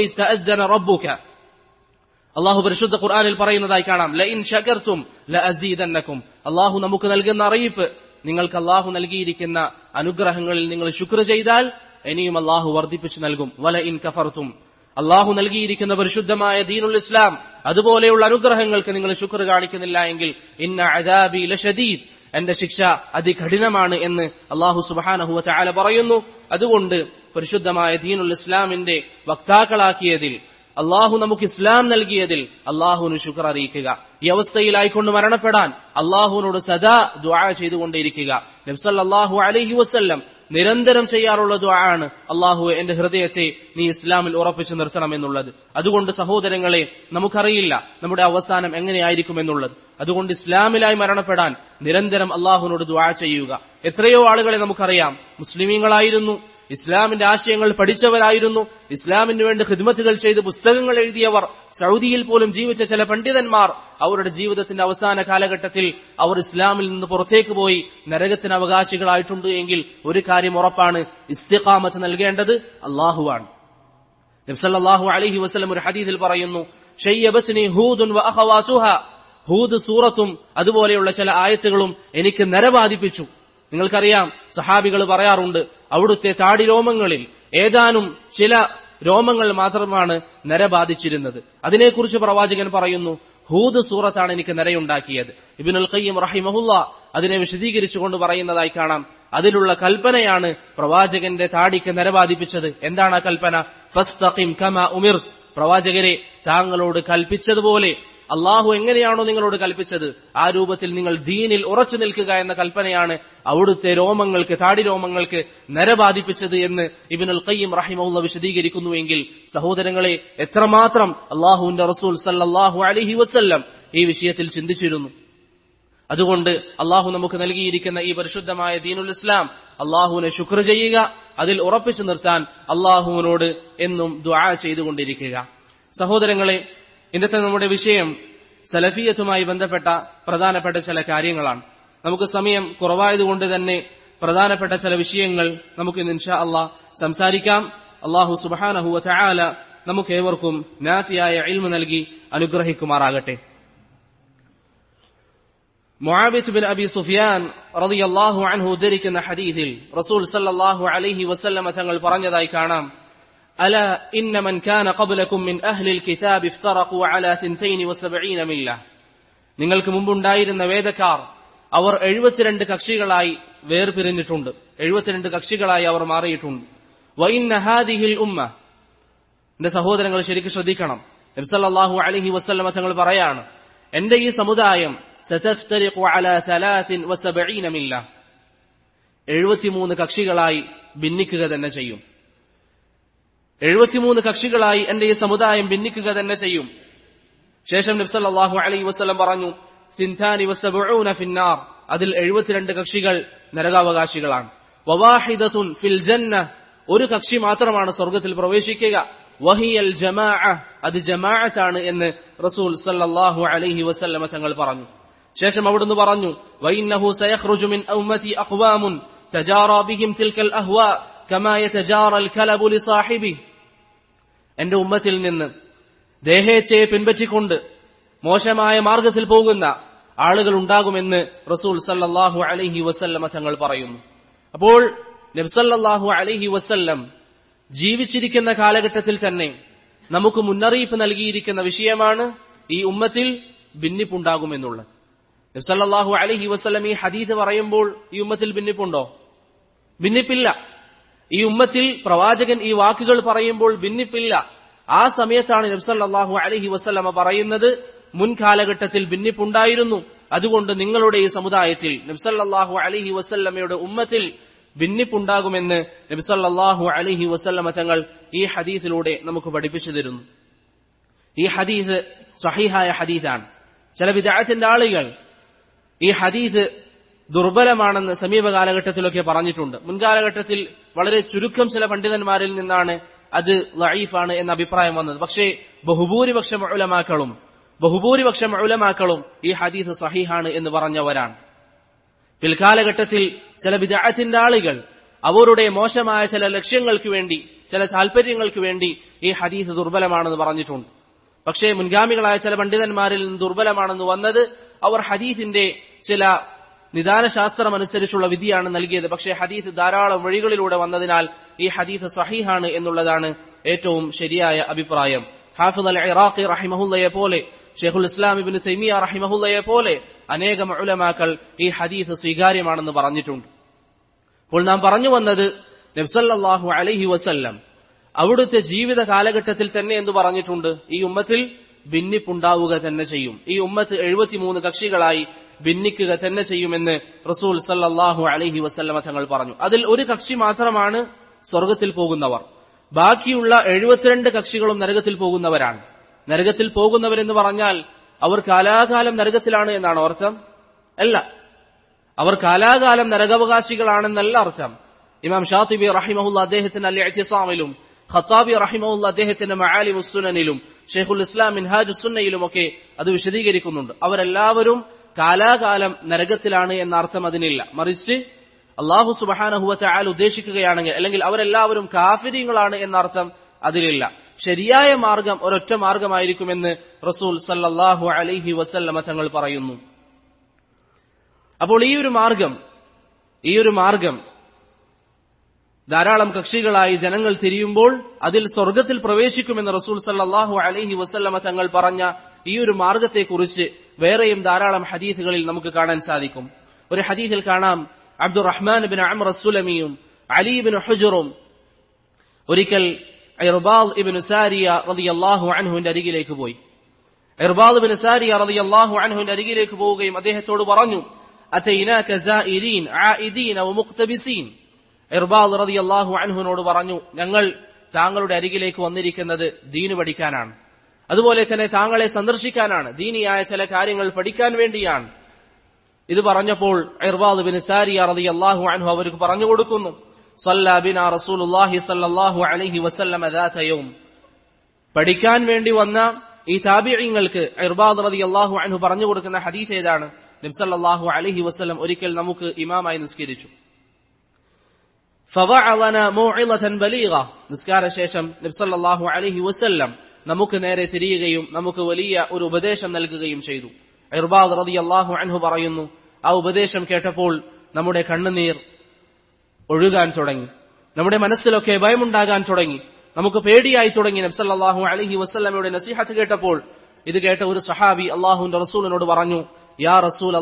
റബ്ബുക അള്ളാഹു പരിശുദ്ധ ഖുർആാനിൽ പറയുന്നതായി കാണാം ലഇൻ ഷകർത്തും ലഅസീദന്നക്കും അള്ളാഹു നമുക്ക് നൽകുന്ന അറിയിപ്പ് നിങ്ങൾക്ക് അള്ളാഹു നൽകിയിരിക്കുന്ന അനുഗ്രഹങ്ങളിൽ നിങ്ങൾ ശുക്ർ ചെയ്താൽ ഇനിയും അള്ളാഹു വർദ്ധിപ്പിച്ചു നൽകും വല ഇൻ കഫർത്തും അള്ളാഹു നൽകിയിരിക്കുന്ന പരിശുദ്ധമായ ദീനുൽ ഇസ്ലാം അതുപോലെയുള്ള അനുഗ്രഹങ്ങൾക്ക് നിങ്ങൾ ശുക്ർ കാണിക്കുന്നില്ല എങ്കിൽ ഇന്ന അദാബി ലഷദീദ് എന്റെ ശിക്ഷ അതികഠിനമാണ് എന്ന് അള്ളാഹു സുബാനഹുവ ചാല പറയുന്നു അതുകൊണ്ട് പരിശുദ്ധമായ ദീനുൽ ഇസ്ലാമിന്റെ വക്താക്കളാക്കിയതിൽ അള്ളാഹു നമുക്ക് ഇസ്ലാം നൽകിയതിൽ അള്ളാഹുവിന് ശുക്ർ അറിയിക്കുക ഈ അവസ്ഥയിലായിക്കൊണ്ട് മരണപ്പെടാൻ അള്ളാഹുവിനോട് സദാ ദ്വാ ചെയ്തുകൊണ്ടേയിരിക്കുക നബ്സല്ലാഹു അലഹി വസ്ല്ലം നിരന്തരം ചെയ്യാറുള്ള ദ്വാണ് അള്ളാഹു എന്റെ ഹൃദയത്തെ നീ ഇസ്ലാമിൽ ഉറപ്പിച്ചു നിർത്തണമെന്നുള്ളത് അതുകൊണ്ട് സഹോദരങ്ങളെ നമുക്കറിയില്ല നമ്മുടെ അവസാനം എങ്ങനെയായിരിക്കും എന്നുള്ളത് അതുകൊണ്ട് ഇസ്ലാമിലായി മരണപ്പെടാൻ നിരന്തരം അള്ളാഹുവിനോട് ദ്വാ ചെയ്യുക എത്രയോ ആളുകളെ നമുക്കറിയാം മുസ്ലിമീങ്ങളായിരുന്നു ഇസ്ലാമിന്റെ ആശയങ്ങൾ പഠിച്ചവരായിരുന്നു ഇസ്ലാമിന് വേണ്ടി ഖിദ്മത്തുകൾ ചെയ്ത് പുസ്തകങ്ങൾ എഴുതിയവർ സൗദിയിൽ പോലും ജീവിച്ച ചില പണ്ഡിതന്മാർ അവരുടെ ജീവിതത്തിന്റെ അവസാന കാലഘട്ടത്തിൽ അവർ ഇസ്ലാമിൽ നിന്ന് പുറത്തേക്ക് പോയി നരകത്തിന് അവകാശികളായിട്ടുണ്ട് എങ്കിൽ ഒരു കാര്യം ഉറപ്പാണ് ഇസ്തിഖാമത്ത് നൽകേണ്ടത് അള്ളാഹുവാണ് നബ്സല്ലാഹു അലഹി വസ്ലം ഒരു ഹദീസിൽ പറയുന്നു ഷയ്യബത്നി ഹൂദുൻ വ അഖവാതുഹ ഹൂദ് സൂറത്തും അതുപോലെയുള്ള ചില ആയത്തുകളും എനിക്ക് നരബാധിപ്പിച്ചു നിങ്ങൾക്കറിയാം സഹാബികൾ പറയാറുണ്ട് അവിടുത്തെ താടി രോമങ്ങളിൽ ഏതാനും ചില രോമങ്ങൾ മാത്രമാണ് നര ബാധിച്ചിരുന്നത് അതിനെക്കുറിച്ച് പ്രവാചകൻ പറയുന്നു ഹൂദ് സൂറത്താണ് എനിക്ക് നരയുണ്ടാക്കിയത് ഇബിനുൽ ഖയ്യം റഹിമഹുല്ല അതിനെ വിശദീകരിച്ചുകൊണ്ട് പറയുന്നതായി കാണാം അതിലുള്ള കൽപ്പനയാണ് പ്രവാചകന്റെ താടിക്ക് നര ബാധിപ്പിച്ചത് എന്താണ് ആ കൽപ്പന ഫസ്തഖിം കമ ഉമിർത്ത് പ്രവാചകരെ താങ്കളോട് കൽപ്പിച്ചതുപോലെ അള്ളാഹു എങ്ങനെയാണോ നിങ്ങളോട് കൽപ്പിച്ചത് ആ രൂപത്തിൽ നിങ്ങൾ ദീനിൽ ഉറച്ചു നിൽക്കുക എന്ന കൽപ്പനയാണ് അവിടുത്തെ രോമങ്ങൾക്ക് താടി രോമങ്ങൾക്ക് നരബാധിപ്പിച്ചത് എന്ന് ഇബിനുൽ ഖയ്യം റഹിമുള്ള വിശദീകരിക്കുന്നുവെങ്കിൽ സഹോദരങ്ങളെ എത്രമാത്രം അള്ളാഹുവിന്റെ റസൂൽ സല്ലാഹു അലഹി വസ്ല്ലം ഈ വിഷയത്തിൽ ചിന്തിച്ചിരുന്നു അതുകൊണ്ട് അള്ളാഹു നമുക്ക് നൽകിയിരിക്കുന്ന ഈ പരിശുദ്ധമായ ദീനുൽ ഇസ്ലാം അള്ളാഹുവിനെ ശുക്ർ ചെയ്യുക അതിൽ ഉറപ്പിച്ചു നിർത്താൻ അള്ളാഹുവിനോട് എന്നും ദ്വാ ചെയ്തുകൊണ്ടിരിക്കുക സഹോദരങ്ങളെ ഇന്നത്തെ നമ്മുടെ വിഷയം സലഫിയത്തുമായി ബന്ധപ്പെട്ട പ്രധാനപ്പെട്ട ചില കാര്യങ്ങളാണ് നമുക്ക് സമയം കുറവായതുകൊണ്ട് തന്നെ പ്രധാനപ്പെട്ട ചില വിഷയങ്ങൾ നമുക്ക് ഇന്ന് ഇൻഷാ അള്ളാഹ് സംസാരിക്കാം അള്ളാഹു സുബാനഹുവ ചായാല നമുക്ക് ഏവർക്കും നാഫിയായ ഇൽമു നൽകി അനുഗ്രഹിക്കുമാറാകട്ടെ മുആബിദ് ബിൻ അബി സുഫിയാൻ റളിയല്ലാഹു അൻഹു ഉദ്ധരിക്കുന്ന ഹദീസിൽ റസൂൽ സല്ലല്ലാഹു അലൈഹി വസല്ലമ തങ്ങൾ പറഞ്ഞതായി കാണാം അല ഇന്ന മൻ കാന ഖബ്ലകും മിൻ അഹ്ലിൽ കിതാബ് ഇഫ്തറഖു അലാ 72 മില്ല നിങ്ങൾക്ക് മുമ്പുണ്ടായിരുന്ന വേദക്കാർ അവർ 72 കക്ഷികളായി വേർപിരിഞ്ഞിട്ടുണ്ട് 72 കക്ഷികളായി അവർ മാറിയിട്ടുണ്ട് വഇന്ന ഹാദിഹിൽ ഉമ്മ എന്റെ സഹോദരങ്ങൾ ശരിക്കും ശ്രദ്ധിക്കണം നബി സല്ലല്ലാഹു അലൈഹി വസല്ലമ തങ്ങൾ പറയാണ് എന്റെ ഈ സമുദായം സതഫ്തരിഖു അലാ 73 മില്ല 73 കക്ഷികളായി ഭിന്നിക്കുക തന്നെ ചെയ്യും എഴുപത്തിമൂന്ന് കക്ഷികളായി എന്റെ ഈ സമുദായം ഭിന്നിക്കുക തന്നെ ചെയ്യും ശേഷം നബ്സല്ലാഹു അലൈഹി വസ്ലം പറഞ്ഞു സിന്ധാനി വസബഊന ഫിന്നാർ അതിൽ എഴുപത്തിരണ്ട് കക്ഷികൾ നരകാവകാശികളാണ് വവാഹിദത്തുൻ ഫിൽ ജന്ന ഒരു കക്ഷി മാത്രമാണ് സ്വർഗത്തിൽ പ്രവേശിക്കുക വഹിയൽ ജമാ അത് ജമാഅത്താണ് എന്ന് റസൂൽ സല്ലല്ലാഹു അലൈഹി വസല്ലമ തങ്ങൾ പറഞ്ഞു ശേഷം അവിടുന്ന് പറഞ്ഞു വൈന്നഹു സയഖ്റുജു മിൻ ഉമ്മതി അഖ്വാമുൻ തജാറാ ബിഹിം തിൽക്കൽ അഹ്വാ കമാ യതജാറ അൽ കലബു ലിസാഹിബി എന്റെ ഉമ്മത്തിൽ നിന്ന് ദേഹേച്ഛയെ പിൻപറ്റിക്കൊണ്ട് മോശമായ മാർഗത്തിൽ പോകുന്ന ആളുകൾ ഉണ്ടാകുമെന്ന് റസൂൽ സല്ലല്ലാഹു അലൈഹി വസല്ലമ തങ്ങൾ പറയുന്നു അപ്പോൾ നബ്സല്ലാഹു അലൈഹി വസല്ലം ജീവിച്ചിരിക്കുന്ന കാലഘട്ടത്തിൽ തന്നെ നമുക്ക് മുന്നറിയിപ്പ് നൽകിയിരിക്കുന്ന വിഷയമാണ് ഈ ഉമ്മത്തിൽ ഭിന്നിപ്പുണ്ടാകുമെന്നുള്ളത് നബ്സല്ലാഹു അലൈഹി വസല്ലം ഈ ഹദീസ് പറയുമ്പോൾ ഈ ഉമ്മത്തിൽ ഭിന്നിപ്പുണ്ടോ ഭിന്നിപ്പില്ല ഈ ഉമ്മത്തിൽ പ്രവാചകൻ ഈ വാക്കുകൾ പറയുമ്പോൾ ഭിന്നിപ്പില്ല ആ സമയത്താണ് നബ്സല്ലാഹു അലഹി വസ്ലമ പറയുന്നത് മുൻകാലഘട്ടത്തിൽ ഭിന്നിപ്പുണ്ടായിരുന്നു അതുകൊണ്ട് നിങ്ങളുടെ ഈ സമുദായത്തിൽ നബ്സല്ലാഹു അലഹി വസല്ലമയുടെ ഉമ്മത്തിൽ ഭിന്നിപ്പുണ്ടാകുമെന്ന് നബ്സല്ലാഹു അലഹി വസല്ലമ തങ്ങൾ ഈ ഹദീസിലൂടെ നമുക്ക് പഠിപ്പിച്ചു തരുന്നു ഈ ഹദീസ് സഹിഹായ ഹദീസാണ് ചില വിദാഴത്തിന്റെ ആളുകൾ ഈ ഹദീസ് ദുർബലമാണെന്ന് സമീപ കാലഘട്ടത്തിലൊക്കെ പറഞ്ഞിട്ടുണ്ട് മുൻകാലഘട്ടത്തിൽ വളരെ ചുരുക്കം ചില പണ്ഡിതന്മാരിൽ നിന്നാണ് അത് ലൈഫാണ് എന്ന അഭിപ്രായം വന്നത് പക്ഷേ ബഹുഭൂരിപക്ഷം ഉലമാക്കളും ബഹുഭൂരിപക്ഷം ഉലമാക്കളും ഈ ഹദീസ് സഹിഹാണ് എന്ന് പറഞ്ഞവരാണ് പിൽക്കാലഘട്ടത്തിൽ ചില വിദാഴത്തിന്റെ ആളുകൾ അവരുടെ മോശമായ ചില ലക്ഷ്യങ്ങൾക്ക് വേണ്ടി ചില താല്പര്യങ്ങൾക്ക് വേണ്ടി ഈ ഹദീസ് ദുർബലമാണെന്ന് പറഞ്ഞിട്ടുണ്ട് പക്ഷേ മുൻഗാമികളായ ചില പണ്ഡിതന്മാരിൽ നിന്ന് ദുർബലമാണെന്ന് വന്നത് അവർ ഹദീസിന്റെ ചില നിദാനശാസ്ത്രം അനുസരിച്ചുള്ള വിധിയാണ് നൽകിയത് പക്ഷേ ഹദീസ് ധാരാളം വഴികളിലൂടെ വന്നതിനാൽ ഈ ഹദീസ് സഹീഹാണ് എന്നുള്ളതാണ് ഏറ്റവും ശരിയായ അഭിപ്രായം ഹാഫിദ് അൽ ഇറാഖി റഹിമഹുല്ലയെ പോലെ ഷെയ്ഖുൽ ഇസ്ലാം ഇബിൻ സൈമിയ റഹിമഹുല്ലയെ പോലെ അനേകം ഉലമാക്കൾ ഈ ഹദീസ് സ്വീകാര്യമാണെന്ന് പറഞ്ഞിട്ടുണ്ട് അപ്പോൾ നാം പറഞ്ഞു വന്നത് നബ്സല്ലാഹു അലഹി വസല്ലം അവിടുത്തെ ജീവിത കാലഘട്ടത്തിൽ തന്നെ എന്ന് പറഞ്ഞിട്ടുണ്ട് ഈ ഉമ്മത്തിൽ ഭിന്നിപ്പുണ്ടാവുക തന്നെ ചെയ്യും ഈ ഉമ്മത്ത് എഴുപത്തിമൂന്ന് കക്ഷികളായി ഭിന്നിക്കുക തന്നെ ചെയ്യുമെന്ന് റസൂൽ സല്ലാഹു അലഹി വസല്ലമ തങ്ങൾ പറഞ്ഞു അതിൽ ഒരു കക്ഷി മാത്രമാണ് സ്വർഗത്തിൽ പോകുന്നവർ ബാക്കിയുള്ള എഴുപത്തിരണ്ട് കക്ഷികളും നരകത്തിൽ പോകുന്നവരാണ് നരകത്തിൽ പോകുന്നവരെന്ന് പറഞ്ഞാൽ അവർ കാലാകാലം നരകത്തിലാണ് എന്നാണ് അർത്ഥം അല്ല അവർ കാലാകാലം നരകാവകാശികളാണെന്നല്ല അർത്ഥം ഇമാം ഷാത്തിബി റഹിമഹുല്ല അദ്ദേഹത്തിന്റെ അല്ലെ അറ്റിസാമിലും ഖത്താബി റഹിമഹുല്ല അദ്ദേഹത്തിന്റെ മആലി മുസ്സുനനിലും ഷെയ്ഖുൽ ഇസ്ലാം മിൻഹാജ് സുന്നയിലും ഒക്കെ അത് വിശദീകരിക്കുന്നുണ്ട് അവരെല്ലാവരും കാലാകാലം നരകത്തിലാണ് എന്ന അർത്ഥം അതിനില്ല മറിച്ച് അള്ളാഹു സുബഹാനഹുവ ചായാൽ ഉദ്ദേശിക്കുകയാണെങ്കിൽ അല്ലെങ്കിൽ അവരെല്ലാവരും കാഫിര്യങ്ങളാണ് എന്ന അർത്ഥം അതിലില്ല ശരിയായ മാർഗം ഒരൊറ്റ മാർഗമായിരിക്കുമെന്ന് റസൂൽ സല്ലല്ലാഹു അലൈഹി വസല്ലമ തങ്ങൾ പറയുന്നു അപ്പോൾ ഈ ഒരു മാർഗം ഈ ഒരു മാർഗം ധാരാളം കക്ഷികളായി ജനങ്ങൾ തിരിയുമ്പോൾ അതിൽ സ്വർഗത്തിൽ പ്രവേശിക്കുമെന്ന് റസൂൽ സല്ലല്ലാഹു അലൈഹി വസല്ലമ തങ്ങൾ പറഞ്ഞ ഈ ഒരു മാർഗത്തെക്കുറിച്ച് വേറെയും ധാരാളം ഹദീസുകളിൽ നമുക്ക് കാണാൻ സാധിക്കും ഒരു ഹദീസിൽ കാണാം അബ്ദുറഹ്മാൻ ബിൻ അമർ സുലമിയും അലി ബിൻ ഹുജറും ഒരിക്കൽ ഇർബാൽ ഇബ്നു സാരിയ റളിയല്ലാഹു അൻഹുവിന്റെ അരികിലേക്ക് പോയി ഇർബാൽ ഇബ്നു സാരിയ റളിയല്ലാഹു അൻഹുവിന്റെ അരികിലേക്ക് പോവുകയും അദ്ദേഹത്തോട് പറഞ്ഞു അതൈനാക സായിരീൻ ആയിദീന വമുഖ്തബിസീൻ ഇർബാൽ റളിയല്ലാഹു അൻഹുവിനോട് പറഞ്ഞു ഞങ്ങൾ താങ്കളുടെ അരികിലേക്ക് വന്നിരിക്കുന്നത് ദീന് പഠിക്കാനാണ് അതുപോലെ തന്നെ താങ്കളെ സന്ദർശിക്കാനാണ് ദീനിയായ ചില കാര്യങ്ങൾ പഠിക്കാൻ വേണ്ടിയാണ് ഇത് പറഞ്ഞപ്പോൾ ഇർബാദ് ബിൻ സാരിയ റളിയല്ലാഹു അൻഹു അവർക്ക് പറഞ്ഞു കൊടുക്കുന്നു സല്ലാ ബിനാ റസൂലുള്ളാഹി സല്ലല്ലാഹു അലൈഹി വസല്ലമ ദാത യൗം പഠിക്കാൻ വേണ്ടി വന്ന ഈ താബിഈങ്ങൾക്ക് ഇർബാദ് റളിയല്ലാഹു അൻഹു പറഞ്ഞു കൊടുക്കുന്ന ഹദീസ് ഏതാണ് നബി സല്ലല്ലാഹു അലൈഹി വസല്ലം ഒരിക്കൽ നമുക്ക് ഇമാമായി നിസ്കരിച്ചു فوعظنا موعظة بليغة നിസ്കാര ശേഷം നബി സല്ലല്ലാഹു അലൈഹി വസല്ലം നമുക്ക് നേരെ തിരിയുകയും നമുക്ക് വലിയ ഒരു ഉപദേശം നൽകുകയും ചെയ്തു ഇർബാദ് റളിയല്ലാഹു അൻഹു പറയുന്നു ആ ഉപദേശം കേട്ടപ്പോൾ നമ്മുടെ കണ്ണുനീർ ഒഴുകാൻ തുടങ്ങി നമ്മുടെ മനസ്സിലൊക്കെ ഭയമുണ്ടാകാൻ തുടങ്ങി നമുക്ക് പേടിയായി തുടങ്ങി നബ്സല്ലാഹു അലഹി വസ്ല്ലമയുടെ നസീഹത്ത് കേട്ടപ്പോൾ ഇത് കേട്ട ഒരു സഹാബി അള്ളാഹുന്റെ റസൂലിനോട് പറഞ്ഞു യാ റസൂൽ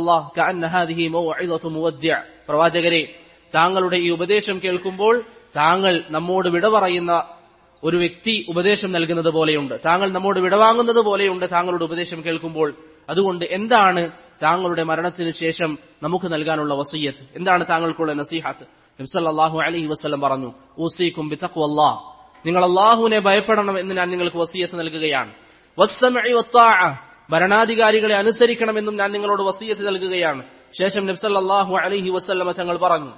അള്ളാഹ് പ്രവാചകരെ താങ്കളുടെ ഈ ഉപദേശം കേൾക്കുമ്പോൾ താങ്കൾ നമ്മോട് വിട പറയുന്ന ഒരു വ്യക്തി ഉപദേശം നൽകുന്നത് പോലെയുണ്ട് താങ്കൾ നമ്മോട് വിടവാങ്ങുന്നത് പോലെയുണ്ട് താങ്കളുടെ ഉപദേശം കേൾക്കുമ്പോൾ അതുകൊണ്ട് എന്താണ് താങ്കളുടെ മരണത്തിന് ശേഷം നമുക്ക് നൽകാനുള്ള വസീയത്ത് എന്താണ് താങ്കൾക്കുള്ള നസീഹത്ത് നബ്സല്ലാഹു അലൈഹി വസ്ലം പറഞ്ഞു ഊസീക്കും ബിത്തഖ്വല്ലാ നിങ്ങൾ അള്ളാഹുവിനെ ഭയപ്പെടണം എന്ന് ഞാൻ നിങ്ങൾക്ക് വസീയത്ത് നൽകുകയാണ് വസ്സമഇ വത്താഅ ഭരണാധികാരികളെ അനുസരിക്കണമെന്നും ഞാൻ നിങ്ങളോട് വസീയത്ത് നൽകുകയാണ് ശേഷം നബ്സല്ലാഹു അലൈഹി വസ്ലമ തങ്ങൾ പറഞ്ഞു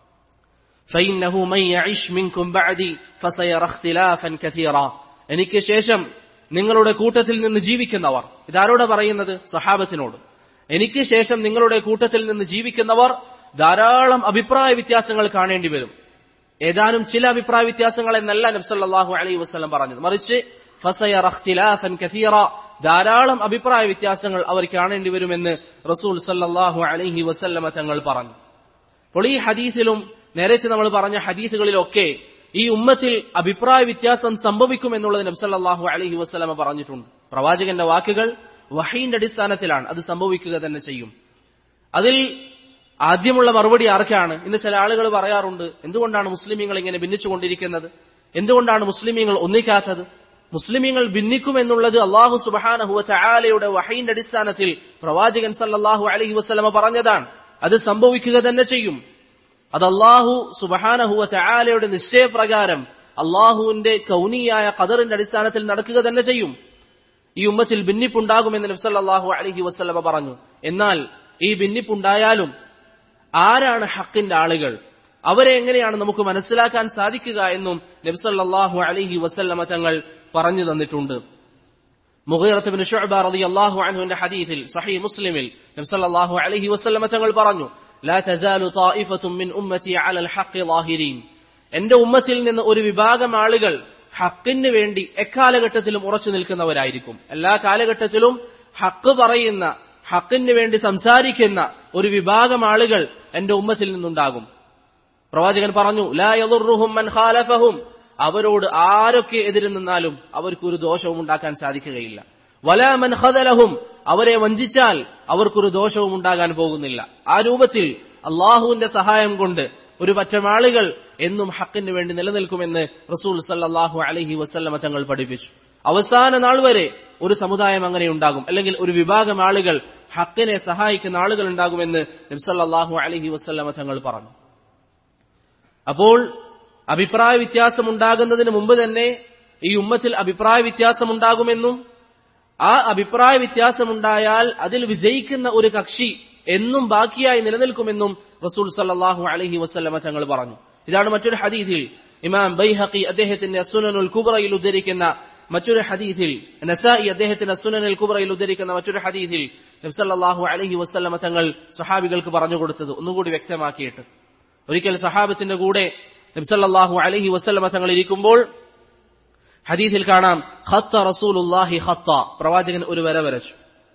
فإنه من يعش منكم بعدي فسيرى اختلافا كثيرا എനിക്ക് ശേഷം നിങ്ങളുടെ കൂട്ടത്തിൽ നിന്ന് ജീവിക്കുന്നവർ ഇതാരോടെ പറയുന്നത് സഹാബത്തിനോട് എനിക്ക് ശേഷം നിങ്ങളുടെ കൂട്ടത്തിൽ നിന്ന് ജീവിക്കുന്നവർ ധാരാളം അഭിപ്രായ വ്യത്യാസങ്ങൾ കാണേണ്ടി വരും ഏതാനും ചില അഭിപ്രായ വ്യത്യാസങ്ങൾ എന്നല്ല നബ്സല്ലാഹു അലൈഹി വസ്ലം പറഞ്ഞത് മറിച്ച് ഫസയർ അഖ്തിലാഫൻ കസീറ ധാരാളം അഭിപ്രായ വ്യത്യാസങ്ങൾ അവർ കാണേണ്ടി വരുമെന്ന് റസൂൽ സല്ലാഹു അലൈഹി വസല്ലമ തങ്ങൾ പറഞ്ഞു അപ്പോൾ ഈ ഹദീസിലും നേരത്തെ നമ്മൾ പറഞ്ഞ ഹദീസുകളിലൊക്കെ ഈ ഉമ്മത്തിൽ അഭിപ്രായ വ്യത്യാസം സംഭവിക്കും എന്നുള്ളത് നബ്സല്ലാഹു അലൈഹി വസ്ലമ പറഞ്ഞിട്ടുണ്ട് പ്രവാചകന്റെ വാക്കുകൾ വഹീന്റെ അടിസ്ഥാനത്തിലാണ് അത് സംഭവിക്കുക തന്നെ ചെയ്യും അതിൽ ആദ്യമുള്ള മറുപടി ആർക്കാണ് ഇന്ന് ചില ആളുകൾ പറയാറുണ്ട് എന്തുകൊണ്ടാണ് മുസ്ലിമീങ്ങൾ ഇങ്ങനെ ഭിന്നിച്ചുകൊണ്ടിരിക്കുന്നത് എന്തുകൊണ്ടാണ് മുസ്ലിമീങ്ങൾ ഒന്നിക്കാത്തത് മുസ്ലിമീങ്ങൾ ഭിന്നിക്കുമെന്നുള്ളത് അള്ളാഹു സുബാനഹുവ ചായാലയുടെ വഹീന്റെ അടിസ്ഥാനത്തിൽ പ്രവാചകൻ സല്ലാഹു അലഹി വസ്ലമ പറഞ്ഞതാണ് അത് സംഭവിക്കുക തന്നെ ചെയ്യും അത് അള്ളാഹു സുബഹാനഹുവ ചായാലയുടെ നിശ്ചയപ്രകാരം അള്ളാഹുവിന്റെ കൗനിയായ ഖദറിന്റെ അടിസ്ഥാനത്തിൽ നടക്കുക തന്നെ ചെയ്യും ഈ ഉമ്മത്തിൽ ഭിന്നിപ്പുണ്ടാകുമെന്ന് നബ്സല്ലാഹു അലഹി വസ്ലമ പറഞ്ഞു എന്നാൽ ഈ ഭിന്നിപ്പുണ്ടായാലും ആരാണ് ഹക്കിന്റെ ആളുകൾ അവരെ എങ്ങനെയാണ് നമുക്ക് മനസ്സിലാക്കാൻ സാധിക്കുക എന്നും നബ്സല്ലാഹു അലഹി വസല്ലമ തങ്ങൾ പറഞ്ഞു തന്നിട്ടുണ്ട് മുഗീറത്തുബിൻ ഷുഅബ റളിയല്ലാഹു അൻഹുവിന്റെ ഹദീസിൽ സഹീഹ് മുസ്ലിമിൽ നബ്സല്ലാഹു അലൈഹി വസല്ലമ തങ്ങൾ പറഞ്ഞു لا تزال طائفة من أمتي على الحق ظاهرين എന്റെ ഉമ്മത്തിൽ നിന്ന് ഒരു വിഭാഗം ആളുകൾ ഹക്കിന് വേണ്ടി എക്കാലഘട്ടത്തിലും ഉറച്ചു നിൽക്കുന്നവരായിരിക്കും എല്ലാ കാലഘട്ടത്തിലും ഹക്ക് പറയുന്ന ഹക്കിന് വേണ്ടി സംസാരിക്കുന്ന ഒരു വിഭാഗം ആളുകൾ എന്റെ ഉമ്മത്തിൽ നിന്നുണ്ടാകും പ്രവാചകൻ പറഞ്ഞു ലാ യദുറുഹും മൻ ഖാലഫഹും അവരോട് ആരൊക്കെ എതിര് നിന്നാലും അവർക്ക് ഒരു ദോഷവും ഉണ്ടാക്കാൻ സാധിക്കുകയില്ല വലാമൻ ഖദലഹും അവരെ വഞ്ചിച്ചാൽ അവർക്കൊരു ദോഷവും ഉണ്ടാകാൻ പോകുന്നില്ല ആ രൂപത്തിൽ അള്ളാഹുവിന്റെ സഹായം കൊണ്ട് ഒരു പറ്റം ആളുകൾ എന്നും ഹക്കിന് വേണ്ടി നിലനിൽക്കുമെന്ന് റസൂൽ സല്ലാഹു അലഹി വസ്ല്ലമ തങ്ങൾ പഠിപ്പിച്ചു അവസാന നാൾ വരെ ഒരു സമുദായം അങ്ങനെ ഉണ്ടാകും അല്ലെങ്കിൽ ഒരു വിഭാഗം ആളുകൾ ഹക്കിനെ സഹായിക്കുന്ന ആളുകൾ ഉണ്ടാകുമെന്ന് നബ്സല്ലാഹു അലഹി വസ്ല്ലമ തങ്ങൾ പറഞ്ഞു അപ്പോൾ അഭിപ്രായ വ്യത്യാസം ഉണ്ടാകുന്നതിന് മുമ്പ് തന്നെ ഈ ഉമ്മത്തിൽ അഭിപ്രായ വ്യത്യാസം ഉണ്ടാകുമെന്നും ആ അഭിപ്രായ വ്യത്യാസമുണ്ടായാൽ അതിൽ വിജയിക്കുന്ന ഒരു കക്ഷി എന്നും ബാക്കിയായി നിലനിൽക്കുമെന്നും റസൂൽ സല്ലാഹു അലഹി വസ്ല്ലമ തങ്ങൾ പറഞ്ഞു ഇതാണ് മറ്റൊരു ഹദീസിൽ ഇമാം ബൈഹഖി അദ്ദേഹത്തിന്റെ അസുനനുൽ കുബ്രയിൽ ഉദ്ധരിക്കുന്ന മറ്റൊരു ഹദീസിൽ നസായി അദ്ദേഹത്തിന്റെ അസുനനുൽ കുബ്രയിൽ ഉദ്ധരിക്കുന്ന മറ്റൊരു ഹദീസിൽ നബ്സല്ലാഹു അലഹി വസ്ല്ലമ തങ്ങൾ സഹാബികൾക്ക് പറഞ്ഞു കൊടുത്തത് ഒന്നുകൂടി വ്യക്തമാക്കിയിട്ട് ഒരിക്കൽ സഹാബത്തിന്റെ കൂടെ നബ്സല്ലാഹു അലഹി വസ്ല്ലമ തങ്ങൾ ഇരിക്കുമ്പോൾ ഹദീസിൽ കാണാം ഖത്ത റസൂലുല്ലാഹി ഖത്ത പ്രവാചകൻ ഒരു വര വരച്ചു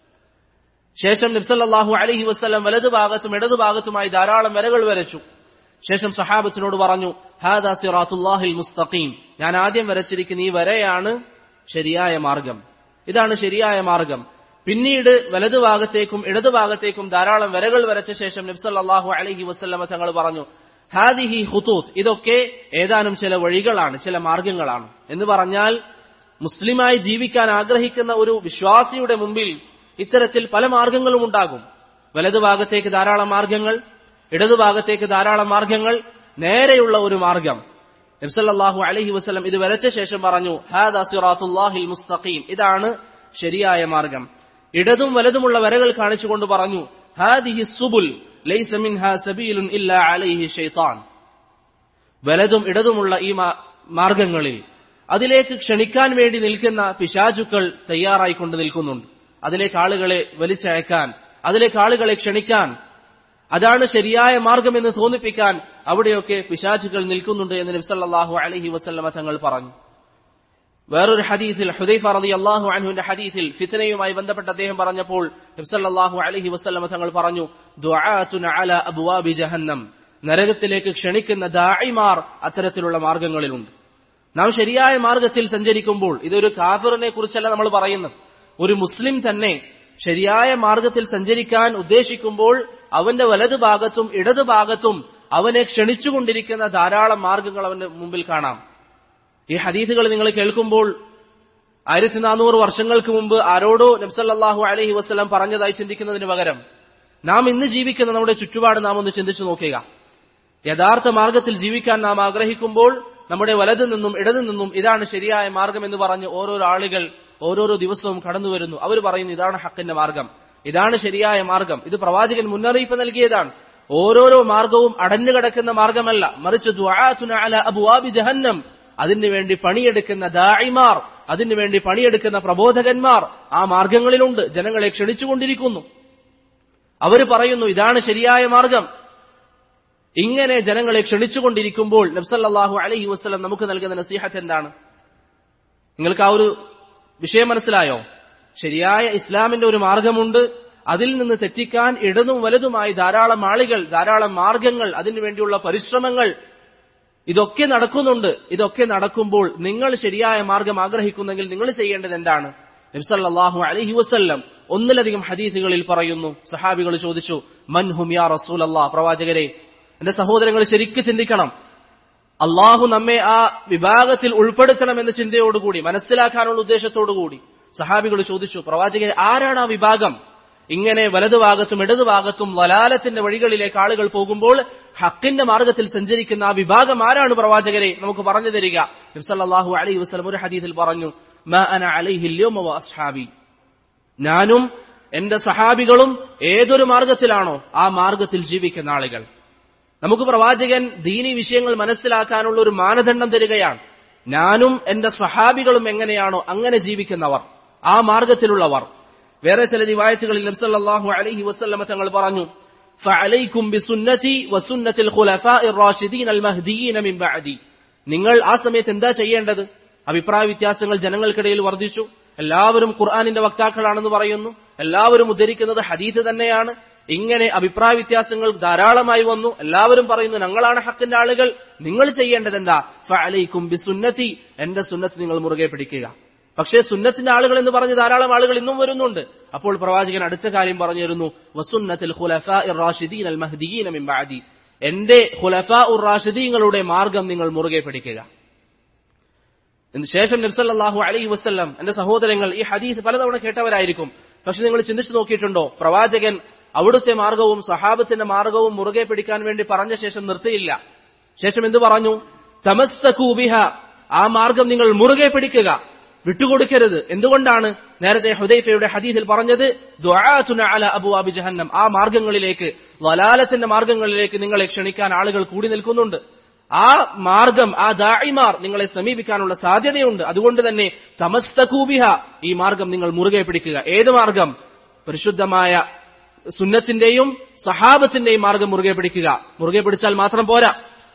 ശേഷം നബ്സല്ലാഹു അലഹി വസ്ലം വലതു ഭാഗത്തും ഇടതു ഭാഗത്തുമായി ധാരാളം വരകൾ വരച്ചു ശേഷം സഹാബത്തിനോട് പറഞ്ഞു ഹാദാ സിറാത്തുല്ലാഹിൽ മുസ്തഖീം ഞാൻ ആദ്യം വരച്ചിരിക്കുന്ന ഈ വരയാണ് ശരിയായ മാർഗം ഇതാണ് ശരിയായ മാർഗം പിന്നീട് വലതു ഭാഗത്തേക്കും ഇടതു ഭാഗത്തേക്കും ധാരാളം വരകൾ വരച്ച ശേഷം നബ്സല്ലാഹു അലഹി വസ്ല്ലമ തങ്ങൾ പറഞ്ഞു ഹാദിഹി ഹുതൂത്ത് ഇതൊക്കെ ഏതാനും ചില വഴികളാണ് ചില മാർഗങ്ങളാണ് എന്ന് പറഞ്ഞാൽ മുസ്ലിമായി ജീവിക്കാൻ ആഗ്രഹിക്കുന്ന ഒരു വിശ്വാസിയുടെ മുമ്പിൽ ഇത്തരത്തിൽ പല മാർഗങ്ങളും ഉണ്ടാകും വലതുഭാഗത്തേക്ക് ധാരാളം മാർഗങ്ങൾ ഇടതുഭാഗത്തേക്ക് ധാരാളം മാർഗങ്ങൾ നേരെയുള്ള ഒരു മാർഗം നബ്സല്ലാഹു അലഹി വസ്ലം ഇത് വരച്ച ശേഷം പറഞ്ഞു ഹാദാ സിറാത്തുല്ലാഹിൽ മുസ്തഖീം ഇതാണ് ശരിയായ മാർഗം ഇടതും വലതുമുള്ള വരകൾ കാണിച്ചുകൊണ്ട് പറഞ്ഞു ഹാദിഹി സുബുൽ ലൈസ മിൻഹാ സബീലുൻ ഇല്ലാ അലൈഹി ഷൈത്താൻ വലതും ഇടതുമുള്ള ഈ മാർഗങ്ങളിൽ അതിലേക്ക് ക്ഷണിക്കാൻ വേണ്ടി നിൽക്കുന്ന പിശാചുക്കൾ തയ്യാറായിക്കൊണ്ട് നിൽക്കുന്നുണ്ട് അതിലേക്ക് ആളുകളെ വലിച്ചയക്കാൻ അതിലേക്ക് ആളുകളെ ക്ഷണിക്കാൻ അതാണ് ശരിയായ മാർഗമെന്ന് തോന്നിപ്പിക്കാൻ അവിടെയൊക്കെ പിശാചുകൾ നിൽക്കുന്നുണ്ട് എന്ന് നബ്സല്ലാഹു അലഹി വസല്ലമ തങ്ങൾ പറഞ്ഞു വേറൊരു ഹദീസിൽ ഹുദൈഫ റതി അള്ളാഹു അൻഹുവിന്റെ ഹദീസിൽ ഫിത്തനയുമായി ബന്ധപ്പെട്ട് അദ്ദേഹം പറഞ്ഞപ്പോൾ നബ്സല്ലാഹു അലഹി വസല്ലമ തങ്ങൾ പറഞ്ഞു അല അബുവാബി ജഹന്നം നരകത്തിലേക്ക് ക്ഷണിക്കുന്ന ദായിമാർ അത്തരത്തിലുള്ള മാർഗങ്ങളിലുണ്ട് നാം ശരിയായ മാർഗത്തിൽ സഞ്ചരിക്കുമ്പോൾ ഇതൊരു കാഫിറിനെ കുറിച്ചല്ല നമ്മൾ പറയുന്നത് ഒരു മുസ്ലിം തന്നെ ശരിയായ മാർഗത്തിൽ സഞ്ചരിക്കാൻ ഉദ്ദേശിക്കുമ്പോൾ അവന്റെ വലതുഭാഗത്തും ഇടതുഭാഗത്തും അവനെ ക്ഷണിച്ചുകൊണ്ടിരിക്കുന്ന ധാരാളം മാർഗങ്ങൾ അവന്റെ മുമ്പിൽ കാണാം ഈ ഹദീസുകൾ നിങ്ങൾ കേൾക്കുമ്പോൾ ആയിരത്തി നാനൂറ് വർഷങ്ങൾക്ക് മുമ്പ് ആരോടോ നബ്സല്ലാഹു അലഹി വസ്ലം പറഞ്ഞതായി ചിന്തിക്കുന്നതിന് പകരം നാം ഇന്ന് ജീവിക്കുന്ന നമ്മുടെ ചുറ്റുപാട് നാം ഒന്ന് ചിന്തിച്ചു നോക്കുക യഥാർത്ഥ മാർഗത്തിൽ ജീവിക്കാൻ നാം ആഗ്രഹിക്കുമ്പോൾ നമ്മുടെ വലതു നിന്നും ഇടതു നിന്നും ഇതാണ് ശരിയായ മാർഗം എന്ന് പറഞ്ഞ് ഓരോരോ ആളുകൾ ഓരോരോ ദിവസവും കടന്നു വരുന്നു അവർ പറയുന്നു ഇതാണ് ഹക്കിന്റെ മാർഗം ഇതാണ് ശരിയായ മാർഗം ഇത് പ്രവാചകൻ മുന്നറിയിപ്പ് നൽകിയതാണ് ഓരോരോ മാർഗവും അടഞ്ഞു കിടക്കുന്ന മാർഗമല്ല മറിച്ച് അബുവാബി ജഹന്നം അതിനുവേണ്ടി പണിയെടുക്കുന്ന ദായിമാർ അതിനുവേണ്ടി പണിയെടുക്കുന്ന പ്രബോധകന്മാർ ആ മാർഗങ്ങളിലുണ്ട് ജനങ്ങളെ ക്ഷണിച്ചുകൊണ്ടിരിക്കുന്നു അവർ പറയുന്നു ഇതാണ് ശരിയായ മാർഗം ഇങ്ങനെ ജനങ്ങളെ ക്ഷണിച്ചുകൊണ്ടിരിക്കുമ്പോൾ നബ്സല്ലാഹു അലഹി വസ്ലം നമുക്ക് നൽകുന്ന നസീഹത്ത് എന്താണ് നിങ്ങൾക്ക് ആ ഒരു വിഷയം മനസ്സിലായോ ശരിയായ ഇസ്ലാമിന്റെ ഒരു മാർഗമുണ്ട് അതിൽ നിന്ന് തെറ്റിക്കാൻ ഇടതും വലതുമായി ധാരാളം ആളുകൾ ധാരാളം മാർഗങ്ങൾ അതിനുവേണ്ടിയുള്ള പരിശ്രമങ്ങൾ ഇതൊക്കെ നടക്കുന്നുണ്ട് ഇതൊക്കെ നടക്കുമ്പോൾ നിങ്ങൾ ശരിയായ മാർഗം ആഗ്രഹിക്കുന്നെങ്കിൽ നിങ്ങൾ ചെയ്യേണ്ടത് എന്താണ് നബ്സല്ലാഹു അലഹി വസ്ല്ലം ഒന്നിലധികം ഹദീസുകളിൽ പറയുന്നു സഹാബികൾ ചോദിച്ചു മൻഹും യാ റസൂൽ അള്ളാഹ് പ്രവാചകരെ എന്റെ സഹോദരങ്ങൾ ശരിക്കും ചിന്തിക്കണം അള്ളാഹു നമ്മെ ആ വിഭാഗത്തിൽ ഉൾപ്പെടുത്തണമെന്ന ചിന്തയോടുകൂടി മനസ്സിലാക്കാനുള്ള ഉദ്ദേശത്തോടുകൂടി സഹാബികൾ ചോദിച്ചു പ്രവാചകരെ ആരാണ് ആ വിഭാഗം ഇങ്ങനെ വലതുഭാഗത്തും ഇടതുഭാഗത്തും വലാലത്തിന്റെ വഴികളിലേക്ക് ആളുകൾ പോകുമ്പോൾ ഹക്കിന്റെ മാർഗത്തിൽ സഞ്ചരിക്കുന്ന ആ വിഭാഗം ആരാണ് പ്രവാചകരെ നമുക്ക് പറഞ്ഞു തരിക നബ്സല്ലാഹു അലൈഹി വസ്ലം ഒരു ഹദീസിൽ പറഞ്ഞു അസ്ഹാബി ഞാനും എന്റെ സഹാബികളും ഏതൊരു മാർഗത്തിലാണോ ആ മാർഗത്തിൽ ജീവിക്കുന്ന ആളുകൾ നമുക്ക് പ്രവാചകൻ ദീനി വിഷയങ്ങൾ മനസ്സിലാക്കാനുള്ള ഒരു മാനദണ്ഡം തരികയാണ് ഞാനും എന്റെ സഹാബികളും എങ്ങനെയാണോ അങ്ങനെ ജീവിക്കുന്നവർ ആ മാർഗത്തിലുള്ളവർ വേറെ ചില റിവായത്തുകളിൽ നബ്സല്ലാഹു അലൈഹി വസല്ലമ തങ്ങൾ പറഞ്ഞു فعليكم بسنتي وسنة الخلفاء الراشدين المهديين من بعدي നിങ്ങൾ ആ സമയത്ത് എന്താ ചെയ്യേണ്ടത് അഭിപ്രായ വ്യത്യാസങ്ങൾ ജനങ്ങൾക്കിടയിൽ വർദ്ധിച്ചു എല്ലാവരും ഖുർആാനിന്റെ വക്താക്കളാണെന്ന് പറയുന്നു എല്ലാവരും ഉദ്ധരിക്കുന്നത് ഹദീസ് തന്നെയാണ് ഇങ്ങനെ അഭിപ്രായ വ്യത്യാസങ്ങൾ ധാരാളമായി വന്നു എല്ലാവരും പറയുന്നു ഞങ്ങളാണ് ഹക്കിന്റെ ആളുകൾ നിങ്ങൾ ചെയ്യേണ്ടത് എന്താ ഫഅലൈക്കും ബിസുന്നതി എന്റെ സുന്നത്ത് നിങ്ങൾ മുറുകെ പിടിക്കുക പക്ഷേ സുന്നത്തിന്റെ ആളുകൾ എന്ന് പറഞ്ഞ് ധാരാളം ആളുകൾ ഇന്നും വരുന്നുണ്ട് അപ്പോൾ പ്രവാചകൻ അടുത്ത കാര്യം പറഞ്ഞിരുന്നു വസുന്നത്തിൽ റാഷിദീൻ അൽ മഹ്ദീൻ മിൻ ബഅദി എന്റെ ഖുലഫാ ഉർ റാഷിദീങ്ങളുടെ മാർഗം നിങ്ങൾ മുറുകെ പിടിക്കുക ശേഷം നബ്സല്ലാഹു അലൈഹി വസ്ല്ലാം എന്റെ സഹോദരങ്ങൾ ഈ ഹദീസ് പലതവണ കേട്ടവരായിരിക്കും പക്ഷെ നിങ്ങൾ ചിന്തിച്ചു നോക്കിയിട്ടുണ്ടോ പ്രവാചകൻ അവിടുത്തെ മാർഗവും സഹാബത്തിന്റെ മാർഗവും മുറുകെ പിടിക്കാൻ വേണ്ടി പറഞ്ഞ ശേഷം നിർത്തിയില്ല ശേഷം എന്തു പറഞ്ഞു തമസ്തകൂബിഹ ആ മാർഗം നിങ്ങൾ മുറുകെ പിടിക്കുക വിട്ടുകൊടുക്കരുത് എന്തുകൊണ്ടാണ് നേരത്തെ ഹുദൈഫയുടെ ഹദീസിൽ പറഞ്ഞത് അല അബുവാബി ജഹന്നം ആ മാർഗങ്ങളിലേക്ക് വലാലത്തിന്റെ മാർഗങ്ങളിലേക്ക് നിങ്ങളെ ക്ഷണിക്കാൻ ആളുകൾ കൂടി നിൽക്കുന്നുണ്ട് ആ മാർഗം ആ ദായിമാർ നിങ്ങളെ സമീപിക്കാനുള്ള സാധ്യതയുണ്ട് അതുകൊണ്ട് തന്നെ തമസ്തകൂബിഹ ഈ മാർഗം നിങ്ങൾ മുറുകെ പിടിക്കുക ഏത് മാർഗം പരിശുദ്ധമായ സുന്നത്തിന്റെയും സഹാബത്തിന്റെയും മാർഗം മുറുകെ പിടിക്കുക മുറുകെ പിടിച്ചാൽ മാത്രം പോരാ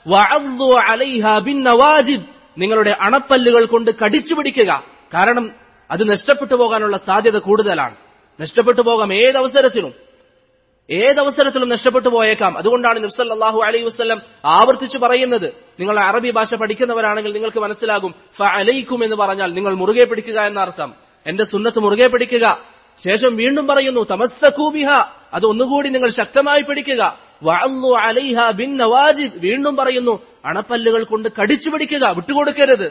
നിങ്ങളുടെ അണപ്പല്ലുകൾ കൊണ്ട് കടിച്ചു പിടിക്കുക കാരണം അത് നഷ്ടപ്പെട്ടു പോകാനുള്ള സാധ്യത കൂടുതലാണ് നഷ്ടപ്പെട്ടു പോകാം ഏതവസരത്തിലും ഏതവസരത്തിലും നഷ്ടപ്പെട്ടു പോയേക്കാം അതുകൊണ്ടാണ് നിർസല്ലാഹു അലൈഹി വസ്ലം ആവർത്തിച്ചു പറയുന്നത് നിങ്ങൾ അറബി ഭാഷ പഠിക്കുന്നവരാണെങ്കിൽ നിങ്ങൾക്ക് മനസ്സിലാകും ഫ അലൈക്കും എന്ന് പറഞ്ഞാൽ നിങ്ങൾ മുറുകെ പിടിക്കുക എന്നർത്ഥം എന്റെ സുന്നത്ത് മുറുകെ പിടിക്കുക ശേഷം വീണ്ടും പറയുന്നു തമസ്സകൂബിഹ അത് ഒന്നുകൂടി നിങ്ങൾ ശക്തമായി പിടിക്കുക വഅല്ലു അലൈഹ ബിൻ നവാജിദ് വീണ്ടും പറയുന്നു അണപ്പല്ലുകൾ കൊണ്ട് കടിച്ചു പിടിക്കുക വിട്ടുകൊടുക്കരുത്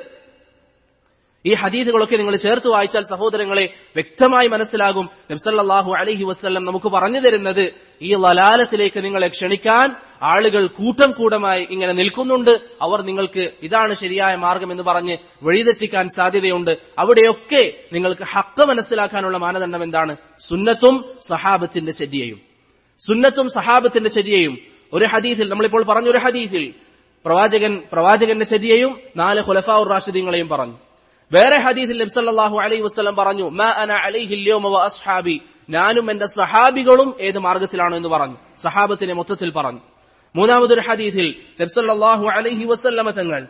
ഈ ഹദീദുകളൊക്കെ നിങ്ങൾ ചേർത്ത് വായിച്ചാൽ സഹോദരങ്ങളെ വ്യക്തമായി മനസ്സിലാകും നബ്സല്ലാഹു അലൈഹി വസ്ല്ലം നമുക്ക് പറഞ്ഞു തരുന്നത് ഈ ലലാലത്തിലേക്ക് നിങ്ങളെ ക്ഷണിക്കാൻ ആളുകൾ കൂട്ടം കൂടമായി ഇങ്ങനെ നിൽക്കുന്നുണ്ട് അവർ നിങ്ങൾക്ക് ഇതാണ് ശരിയായ മാർഗം എന്ന് പറഞ്ഞ് വഴിതെറ്റിക്കാൻ സാധ്യതയുണ്ട് അവിടെയൊക്കെ നിങ്ങൾക്ക് ഹക്ക് മനസ്സിലാക്കാനുള്ള മാനദണ്ഡം എന്താണ് സുന്നത്തും സഹാബത്തിന്റെ ചര്യയും സുന്നത്തും സഹാബത്തിന്റെ ചര്യയും ഒരു ഹദീസിൽ നമ്മളിപ്പോൾ പറഞ്ഞ ഒരു ഹദീസിൽ പ്രവാചകൻ പ്രവാചകന്റെ ചര്യയും നാല് ഖുലഫാഉർ റാഷിദീങ്ങളെയും പറഞ്ഞു വേറെ ഹദീസിൽ നബ്സല്ലാഹു അലൈഹി വസ്ലം പറഞ്ഞു മാ അന അലൈഹില്യോമ വ അസ്ഹാബി ഞാനും എന്റെ സഹാബികളും ഏത് മാർഗത്തിലാണ് എന്ന് പറഞ്ഞു സഹാബത്തിനെ മൊത്തത്തിൽ പറഞ്ഞു മൂന്നാമതൊരു ഹദീസിൽ നബ്സല്ലാഹു അലൈഹി വസല്ലമ തങ്ങൾ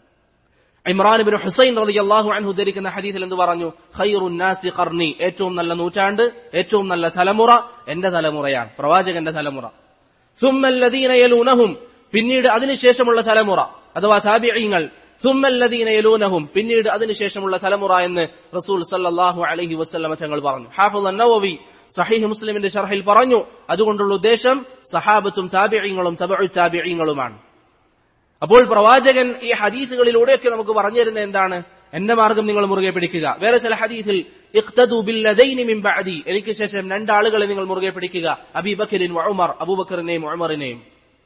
ഇമ്രാൻ ബിൻ ഹുസൈൻ റളിയല്ലാഹു അൻഹു ധരിക്കുന്ന ഹദീസിൽ എന്ത് പറഞ്ഞു ഖൈറുൻ നാസി ഖർനി ഏറ്റവും നല്ല നൂറ്റാണ്ട് ഏറ്റവും നല്ല തലമുറ എന്റെ തലമുറയാണ് പ്രവാചകന്റെ തലമുറ സുമ്മല്ലദീന യലൂനഹും പിന്നീട് അതിനുശേഷമുള്ള തലമുറ അഥവാ താബിഈങ്ങൾ സുമ്മല്ലദീന യലൂനഹും പിന്നീട് അതിനുശേഷമുള്ള തലമുറ എന്ന് റസൂൽ സല്ലല്ലാഹു അലൈഹി വസല്ലമ തങ്ങൾ പറഞ്ഞു ഹാഫിദ് അൻ-നവവി സഹീഹ് മുസ്ലിമിന്റെ ഷർഹിൽ പറഞ്ഞു അതുകൊണ്ടുള്ള ഉദ്ദേശം സഹാബത്തും താബിഈങ്ങളും തബഉ താബിഈങ്ങളുമാണ് അപ്പോൾ പ്രവാചകൻ ഈ ഹദീസുകളിലൂടെയൊക്കെ നമുക്ക് പറഞ്ഞു തരുന്നത് എന്താണ് എന്റെ മാർഗം നിങ്ങൾ മുറുകെ പിടിക്കുക വേറെ ചില ഹദീസിൽ ഇഖ്തദു ബില്ലദൈനി മിൻ ബഅദി എനിക്ക് ശേഷം രണ്ടാളുകളെ നിങ്ങൾ മുറുകെ പിടിക്കുക അബീബക്കറിൻ ഉമർ അബൂബക്കറിനെയും ഉമറിനെയും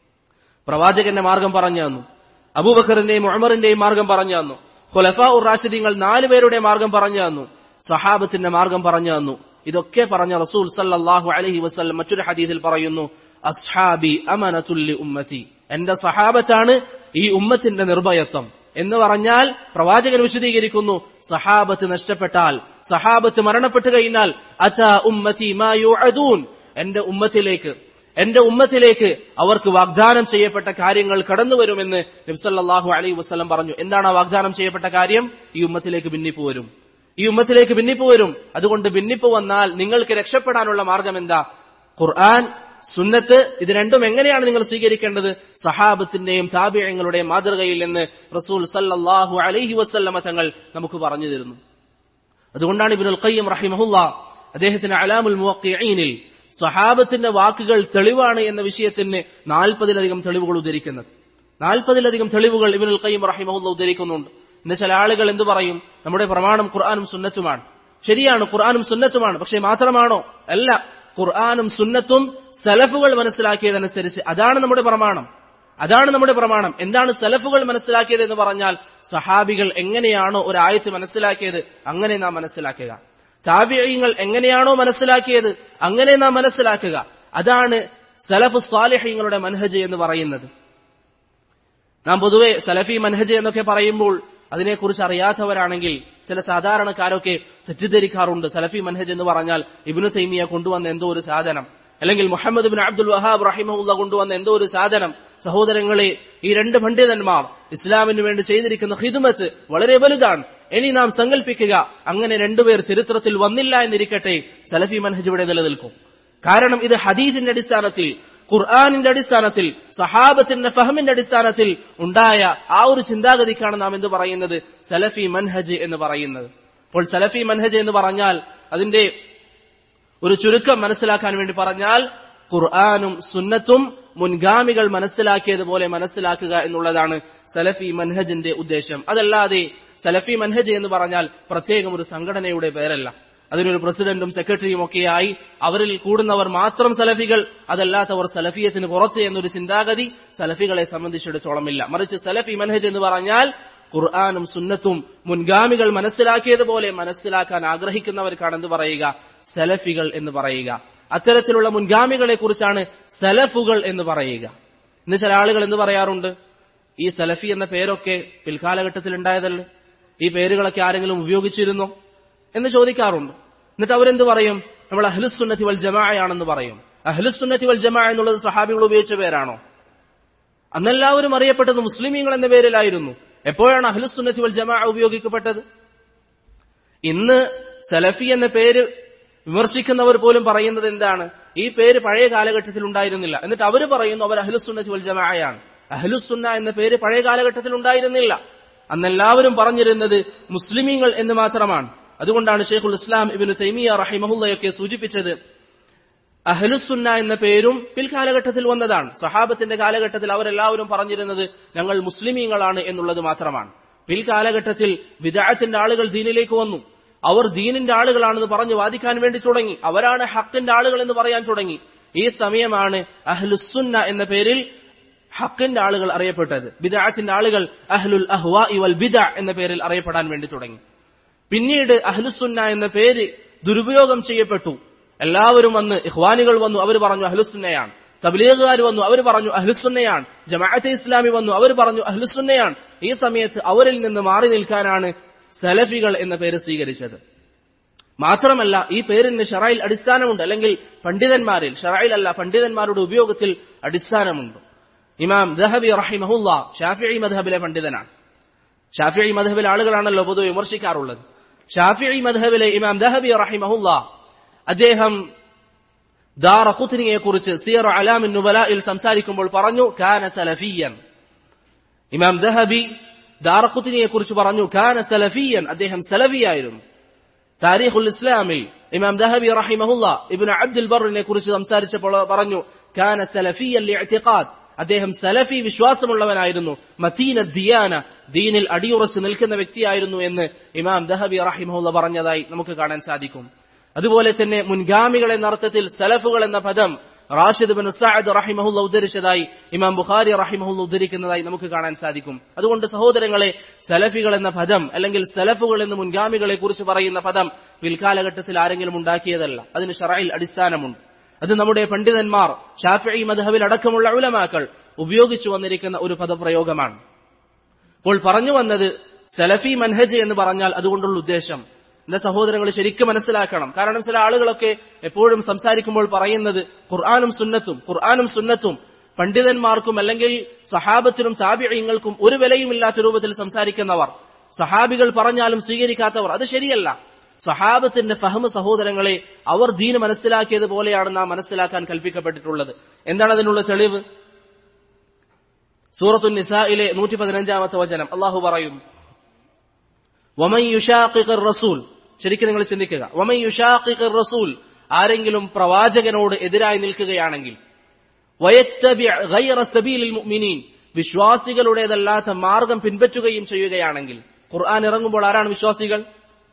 പ്രവാചകന്റെ മാർഗം പറഞ്ഞു തന്നു അബൂബക്കറിന്റെയും ഉമറിന്റെയും മാർഗം പറഞ്ഞു തന്നു ഖുലഫാ ഉർ റാഷിദീങ്ങൾ നാലുപേരുടെ മാർഗം പറഞ്ഞു തന്നു സഹാബത്തിന്റെ മാർഗം പറഞ്ഞു തന്നു ഇതൊക്കെ പറഞ്ഞ റസൂൽ സല്ലല്ലാഹു അലൈഹി വസല്ലം മറ്റൊരു ഹദീസിൽ പറയുന്നു അസ്ഹാബി അമനതുല്ലി ഉമ്മത്തി എന്റെ സഹാബത്താണ് ഈ ഉമ്മത്തിന്റെ നിർഭയത്വം എന്ന് പറഞ്ഞാൽ പ്രവാചകൻ വിശദീകരിക്കുന്നു സഹാബത്ത് നഷ്ടപ്പെട്ടാൽ സഹാബത്ത് മരണപ്പെട്ടു കഴിഞ്ഞാൽ അത ഉമ്മത്തി മാ യുഅദൂൻ എന്റെ ഉമ്മത്തിലേക്ക് എന്റെ ഉമ്മത്തിലേക്ക് അവർക്ക് വാഗ്ദാനം ചെയ്യപ്പെട്ട കാര്യങ്ങൾ കടന്നു വരുമെന്ന് നബ്സല്ലാഹു അലൈഹി വസ്ലം പറഞ്ഞു എന്താണ് ആ വാഗ്ദാനം ചെയ്യപ്പെട്ട കാര്യം ഈ ഉമ്മത്തിലേക്ക് ഭിന്നിപ്പ് വരും ഈ ഉമ്മത്തിലേക്ക് ഭിന്നിപ്പ് വരും അതുകൊണ്ട് ഭിന്നിപ്പ് വന്നാൽ നിങ്ങൾക്ക് രക്ഷപ്പെടാനുള്ള മാർഗം എന്താ ഖുർആൻ സുന്നത്ത് ഇത് രണ്ടും എങ്ങനെയാണ് നിങ്ങൾ സ്വീകരിക്കേണ്ടത് സഹാബത്തിന്റെയും താബിയങ്ങളുടെയും മാതൃകയിൽ നിന്ന് റസൂൽ സല്ലല്ലാഹു അലൈഹി വസല്ലമ തങ്ങൾ നമുക്ക് പറഞ്ഞു തരുന്നു അതുകൊണ്ടാണ് ഇബ്നുൽ ഖയ്യിം റഹിമഹുല്ല അദ്ദേഹത്തിന് അലാമുൽ മുവഖിഈനിൽ സ്വഹാബത്തിന്റെ വാക്കുകൾ തെളിവാണ് എന്ന വിഷയത്തിന് നാൽപ്പതിലധികം തെളിവുകൾ ഉദ്ധരിക്കുന്നത് നാൽപ്പതിലധികം തെളിവുകൾ ഇബ്നുൽ ഖയ്യിം റഹിമഹുല്ല ഉദ്ധരിക്കുന്നുണ്ട് ഇന്ന് ചില ആളുകൾ എന്തു പറയും നമ്മുടെ പ്രമാണം ഖുർആാനും സുന്നത്തുമാണ് ശരിയാണ് ഖുർആാനും സുന്നത്തുമാണ് പക്ഷെ മാത്രമാണോ അല്ല ഖുർആാനും സുന്നത്തും സലഫുകൾ മനസ്സിലാക്കിയതനുസരിച്ച് അതാണ് നമ്മുടെ പ്രമാണം അതാണ് നമ്മുടെ പ്രമാണം എന്താണ് സലഫുകൾ മനസ്സിലാക്കിയത് എന്ന് പറഞ്ഞാൽ സഹാബികൾ എങ്ങനെയാണോ ഒരു ആയത്ത് മനസ്സിലാക്കിയത് അങ്ങനെ നാം മനസ്സിലാക്കുക താബിയങ്ങൾ എങ്ങനെയാണോ മനസ്സിലാക്കിയത് അങ്ങനെ നാം മനസ്സിലാക്കുക അതാണ് സലഫ് സ്വാലിഹ്യങ്ങളുടെ മൻഹജ് എന്ന് പറയുന്നത് നാം പൊതുവെ സലഫി മൻഹജ് എന്നൊക്കെ പറയുമ്പോൾ അതിനെക്കുറിച്ച് അറിയാത്തവരാണെങ്കിൽ ചില സാധാരണക്കാരൊക്കെ തെറ്റിദ്ധരിക്കാറുണ്ട് സലഫി മൻഹജ് എന്ന് പറഞ്ഞാൽ ഇബിനു തൈമിയ കൊണ്ടുവന്ന എന്തോ ഒരു സാധനം അല്ലെങ്കിൽ മുഹമ്മദ് ബിൻ അബ്ദുൽ വഹാബ് റഹിമുള്ള കൊണ്ടുവന്ന എന്തോ ഒരു സാധനം സഹോദരങ്ങളെ ഈ രണ്ട് പണ്ഡിതന്മാർ ഇസ്ലാമിന് വേണ്ടി ചെയ്തിരിക്കുന്ന ഹിദ്മത്ത് വളരെ വലുതാണ് ഇനി നാം സങ്കല്പിക്കുക അങ്ങനെ രണ്ടുപേർ ചരിത്രത്തിൽ വന്നില്ല എന്നിരിക്കട്ടെ സലഫി മൻഹജ് ഇവിടെ നിലനിൽക്കും കാരണം ഇത് ഹദീസിന്റെ അടിസ്ഥാനത്തിൽ ഖുർആാനിന്റെ അടിസ്ഥാനത്തിൽ സഹാബത്തിന്റെ ഫഹമിന്റെ അടിസ്ഥാനത്തിൽ ഉണ്ടായ ആ ഒരു ചിന്താഗതിക്കാണ് നാം എന്ത് പറയുന്നത് സലഫി മൻഹജ് എന്ന് പറയുന്നത് അപ്പോൾ സലഫി മൻഹജ് എന്ന് പറഞ്ഞാൽ അതിന്റെ ഒരു ചുരുക്കം മനസ്സിലാക്കാൻ വേണ്ടി പറഞ്ഞാൽ ഖുർആാനും സുന്നത്തും മുൻഗാമികൾ മനസ്സിലാക്കിയതുപോലെ മനസ്സിലാക്കുക എന്നുള്ളതാണ് സലഫി മൻഹജിന്റെ ഉദ്ദേശം അതല്ലാതെ സലഫി മൻഹജ് എന്ന് പറഞ്ഞാൽ പ്രത്യേകം ഒരു സംഘടനയുടെ പേരല്ല അതിനൊരു പ്രസിഡന്റും സെക്രട്ടറിയും ഒക്കെയായി അവരിൽ കൂടുന്നവർ മാത്രം സലഫികൾ അതല്ലാത്തവർ സലഫിയത്തിന് പുറത്ത് എന്നൊരു ചിന്താഗതി സലഫികളെ സംബന്ധിച്ചിടത്തോളമില്ല മറിച്ച് സലഫി മൻഹജ് എന്ന് പറഞ്ഞാൽ ഖുർആാനും സുന്നത്തും മുൻഗാമികൾ മനസ്സിലാക്കിയതുപോലെ മനസ്സിലാക്കാൻ ആഗ്രഹിക്കുന്നവർക്കാണ് എന്ത് പറയുക സലഫികൾ എന്ന് പറയുക അത്തരത്തിലുള്ള മുൻഗാമികളെ കുറിച്ചാണ് സലഫുകൾ എന്ന് പറയുക ഇന്ന് ചില ആളുകൾ എന്ത് പറയാറുണ്ട് ഈ സലഫി എന്ന പേരൊക്കെ പിൽക്കാലഘട്ടത്തിൽ ഉണ്ടായതല്ലേ ഈ പേരുകളൊക്കെ ആരെങ്കിലും ഉപയോഗിച്ചിരുന്നോ എന്ന് ചോദിക്കാറുണ്ട് എന്നിട്ട് അവരെന്ത് പറയും നമ്മൾ അഹ്ലുസുന്നത്തി വൽ ജമാഅയാണെന്ന് പറയും അഹ്ലുസുന്നത്തി വൽ ജമാ എന്നുള്ളത് സഹാബികൾ ഉപയോഗിച്ച പേരാണോ അന്നെല്ലാവരും അറിയപ്പെട്ടത് മുസ്ലിമീങ്ങൾ എന്ന പേരിലായിരുന്നു എപ്പോഴാണ് അഹ്ലുസുന്നത്തി വൽ ജമാ ഉപയോഗിക്കപ്പെട്ടത് ഇന്ന് സലഫി എന്ന പേര് വിമർശിക്കുന്നവർ പോലും പറയുന്നത് എന്താണ് ഈ പേര് പഴയ കാലഘട്ടത്തിൽ ഉണ്ടായിരുന്നില്ല എന്നിട്ട് അവർ പറയുന്നു അവർ അഹ്ലുസുന്നത്തി വൽ ജമാഅയാണ് അഹ്ലുസുന്ന എന്ന പേര് പഴയ കാലഘട്ടത്തിൽ ഉണ്ടായിരുന്നില്ല അന്നെല്ലാവരും പറഞ്ഞിരുന്നത് മുസ്ലിമീങ്ങൾ എന്ന് മാത്രമാണ് അതുകൊണ്ടാണ് ഷെയ്ഖുൽ ഇസ്ലാം ഇബിന് തൈമിയ റഹിമഹുല്ലയൊക്കെ സൂചിപ്പിച്ചത് അഹ്ലുസുന്ന എന്ന പേരും പിൽക്കാലഘട്ടത്തിൽ വന്നതാണ് സഹാബത്തിന്റെ കാലഘട്ടത്തിൽ അവരെല്ലാവരും പറഞ്ഞിരുന്നത് ഞങ്ങൾ മുസ്ലിമീങ്ങളാണ് എന്നുള്ളത് മാത്രമാണ് പിൽക്കാലഘട്ടത്തിൽ വിദാഴത്തിന്റെ ആളുകൾ ദീനിലേക്ക് വന്നു അവർ ദീനിന്റെ ആളുകളാണെന്ന് പറഞ്ഞ് വാദിക്കാൻ വേണ്ടി തുടങ്ങി അവരാണ് ഹക്കിന്റെ ആളുകൾ എന്ന് പറയാൻ തുടങ്ങി ഈ സമയമാണ് അഹ്ലുസുന്ന എന്ന പേരിൽ ഹക്കിന്റെ ആളുകൾ അറിയപ്പെട്ടത് ബിദാഅത്തിന്റെ ആളുകൾ അഹ്ലുൽ അഹ്വാ വൽ ബിദ എന്ന പേരിൽ അറിയപ്പെടാൻ വേണ്ടി തുടങ്ങി പിന്നീട് അഹ്ലുസുന്ന എന്ന പേര് ദുരുപയോഗം ചെയ്യപ്പെട്ടു എല്ലാവരും വന്ന് ഇഹ്വാനികൾ വന്നു അവർ പറഞ്ഞു അഹ്ലുസുന്നയാണ് തബ്ലീഗുകാർ വന്നു അവർ പറഞ്ഞു അഹ്ലുസുന്നയാണ് ജമാഅത്തെ ഇസ്ലാമി വന്നു അവർ പറഞ്ഞു അഹ്ലുസുന്നയാണ് ഈ സമയത്ത് അവരിൽ നിന്ന് മാറി നിൽക്കാനാണ് സലഫികൾ എന്ന പേര് സ്വീകരിച്ചത് മാത്രമല്ല ഈ പേരിന് ഷറായിൽ അടിസ്ഥാനമുണ്ട് അല്ലെങ്കിൽ പണ്ഡിതന്മാരിൽ ഷറായിൽ അല്ല പണ്ഡിതന്മാരുടെ ഉപയോഗത്തിൽ അടിസ്ഥാനമുണ്ട് ഇമാം ദഹബി റഹിമഹുല്ല ഷാഫിഇ മധബിലെ പണ്ഡിതനാണ് ഷാഫിഇ മധബിലെ ആളുകളാണല്ലോ പൊതുവെ വിമർശിക്കാറുള്ളത് ഷാഫിഇ മധബിലെ ഇമാം ദഹബി റഹിമഹുല്ല അദ്ദേഹം ദാറ ഖുത്നിയെ കുറിച്ച് സിയർ അലാമിൻ നുബലയിൽ സംസാരിക്കുമ്പോൾ പറഞ്ഞു കാന സലഫിയൻ ഇമാം ദഹബി ദാറ ഖുത്നിയെ കുറിച്ച് പറഞ്ഞു കാന സലഫിയൻ അദ്ദേഹം സലഫിയായിരുന്നു താരീഖുൽ ഇസ്ലാമിൽ ഇമാം ദഹബി റഹിമഹുല്ല ഇബ്നു അബ്ദുൽ ബറിനെ കുറിച്ച് സംസാരിച്ചപ്പോൾ പറഞ്ഞു കാന സലഫിയൻ ലിഇഅ്തിഖാദ് അദ്ദേഹം സലഫി വിശ്വാസമുള്ളവനായിരുന്നു മതീന ദിയാന ദീനിൽ അടിയുറച്ച് നിൽക്കുന്ന വ്യക്തിയായിരുന്നു എന്ന് ഇമാം ദഹബി റഹിമഹുല്ല പറഞ്ഞതായി നമുക്ക് കാണാൻ സാധിക്കും അതുപോലെ തന്നെ മുൻഗാമികൾ എന്ന അർത്ഥത്തിൽ സലഫുകൾ എന്ന പദം റാഷിദ് ബിൻ സഅദ് റഹിമഹുല്ല ഉദ്ധരിച്ചതായി ഇമാം ബുഖാരി റഹിമഹുല്ല ഉദ്ധരിക്കുന്നതായി നമുക്ക് കാണാൻ സാധിക്കും അതുകൊണ്ട് സഹോദരങ്ങളെ സലഫികൾ എന്ന പദം അല്ലെങ്കിൽ സലഫുകൾ എന്ന മുൻഗാമികളെ കുറിച്ച് പറയുന്ന പദം പിൽക്കാലഘട്ടത്തിൽ ആരെങ്കിലും ഉണ്ടാക്കിയതല്ല അതിന് ഷറയിൽ അടിസ്ഥാനമുണ്ട് അത് നമ്മുടെ പണ്ഡിതന്മാർ ഷാഫി മധബിൽ അടക്കമുള്ള ഉലമാക്കൾ ഉപയോഗിച്ചു വന്നിരിക്കുന്ന ഒരു പദപ്രയോഗമാണ് അപ്പോൾ പറഞ്ഞു വന്നത് സലഫി മൻഹജ് എന്ന് പറഞ്ഞാൽ അതുകൊണ്ടുള്ള ഉദ്ദേശം എന്റെ സഹോദരങ്ങൾ ശരിക്കും മനസ്സിലാക്കണം കാരണം ചില ആളുകളൊക്കെ എപ്പോഴും സംസാരിക്കുമ്പോൾ പറയുന്നത് ഖുർആാനും സുന്നത്തും ഖുർആാനും സുന്നത്തും പണ്ഡിതന്മാർക്കും അല്ലെങ്കിൽ സഹാബത്തിനും താപിഴയങ്ങൾക്കും ഒരു വിലയുമില്ലാത്ത രൂപത്തിൽ സംസാരിക്കുന്നവർ സഹാബികൾ പറഞ്ഞാലും സ്വീകരിക്കാത്തവർ അത് ശരിയല്ല സഹാബത്തിന്റെ ഫഹമ് സഹോദരങ്ങളെ അവർ ദീന് മനസ്സിലാക്കിയത് പോലെയാണ് നാം മനസ്സിലാക്കാൻ കൽപ്പിക്കപ്പെട്ടിട്ടുള്ളത് എന്താണ് അതിനുള്ള തെളിവ് സൂറത്തു നിസായിലെ നൂറ്റി പതിനഞ്ചാമത്തെ വചനം അള്ളാഹു പറയും വമൻ യുഷാഖിഖർ റസൂൽ ശരിക്കും നിങ്ങൾ ചിന്തിക്കുക വമൻ യുഷാഖിഖർ റസൂൽ ആരെങ്കിലും പ്രവാചകനോട് എതിരായി നിൽക്കുകയാണെങ്കിൽ വയത്തബി ഗൈറ സബീലിൽ മുഅ്മിനീൻ വിശ്വാസികളുടേതല്ലാത്ത മാർഗം പിൻപറ്റുകയും ചെയ്യുകയാണെങ്കിൽ ഖുർആൻ ഇറങ്ങുമ്പോൾ ആരാണ് വിശ്വാസികൾ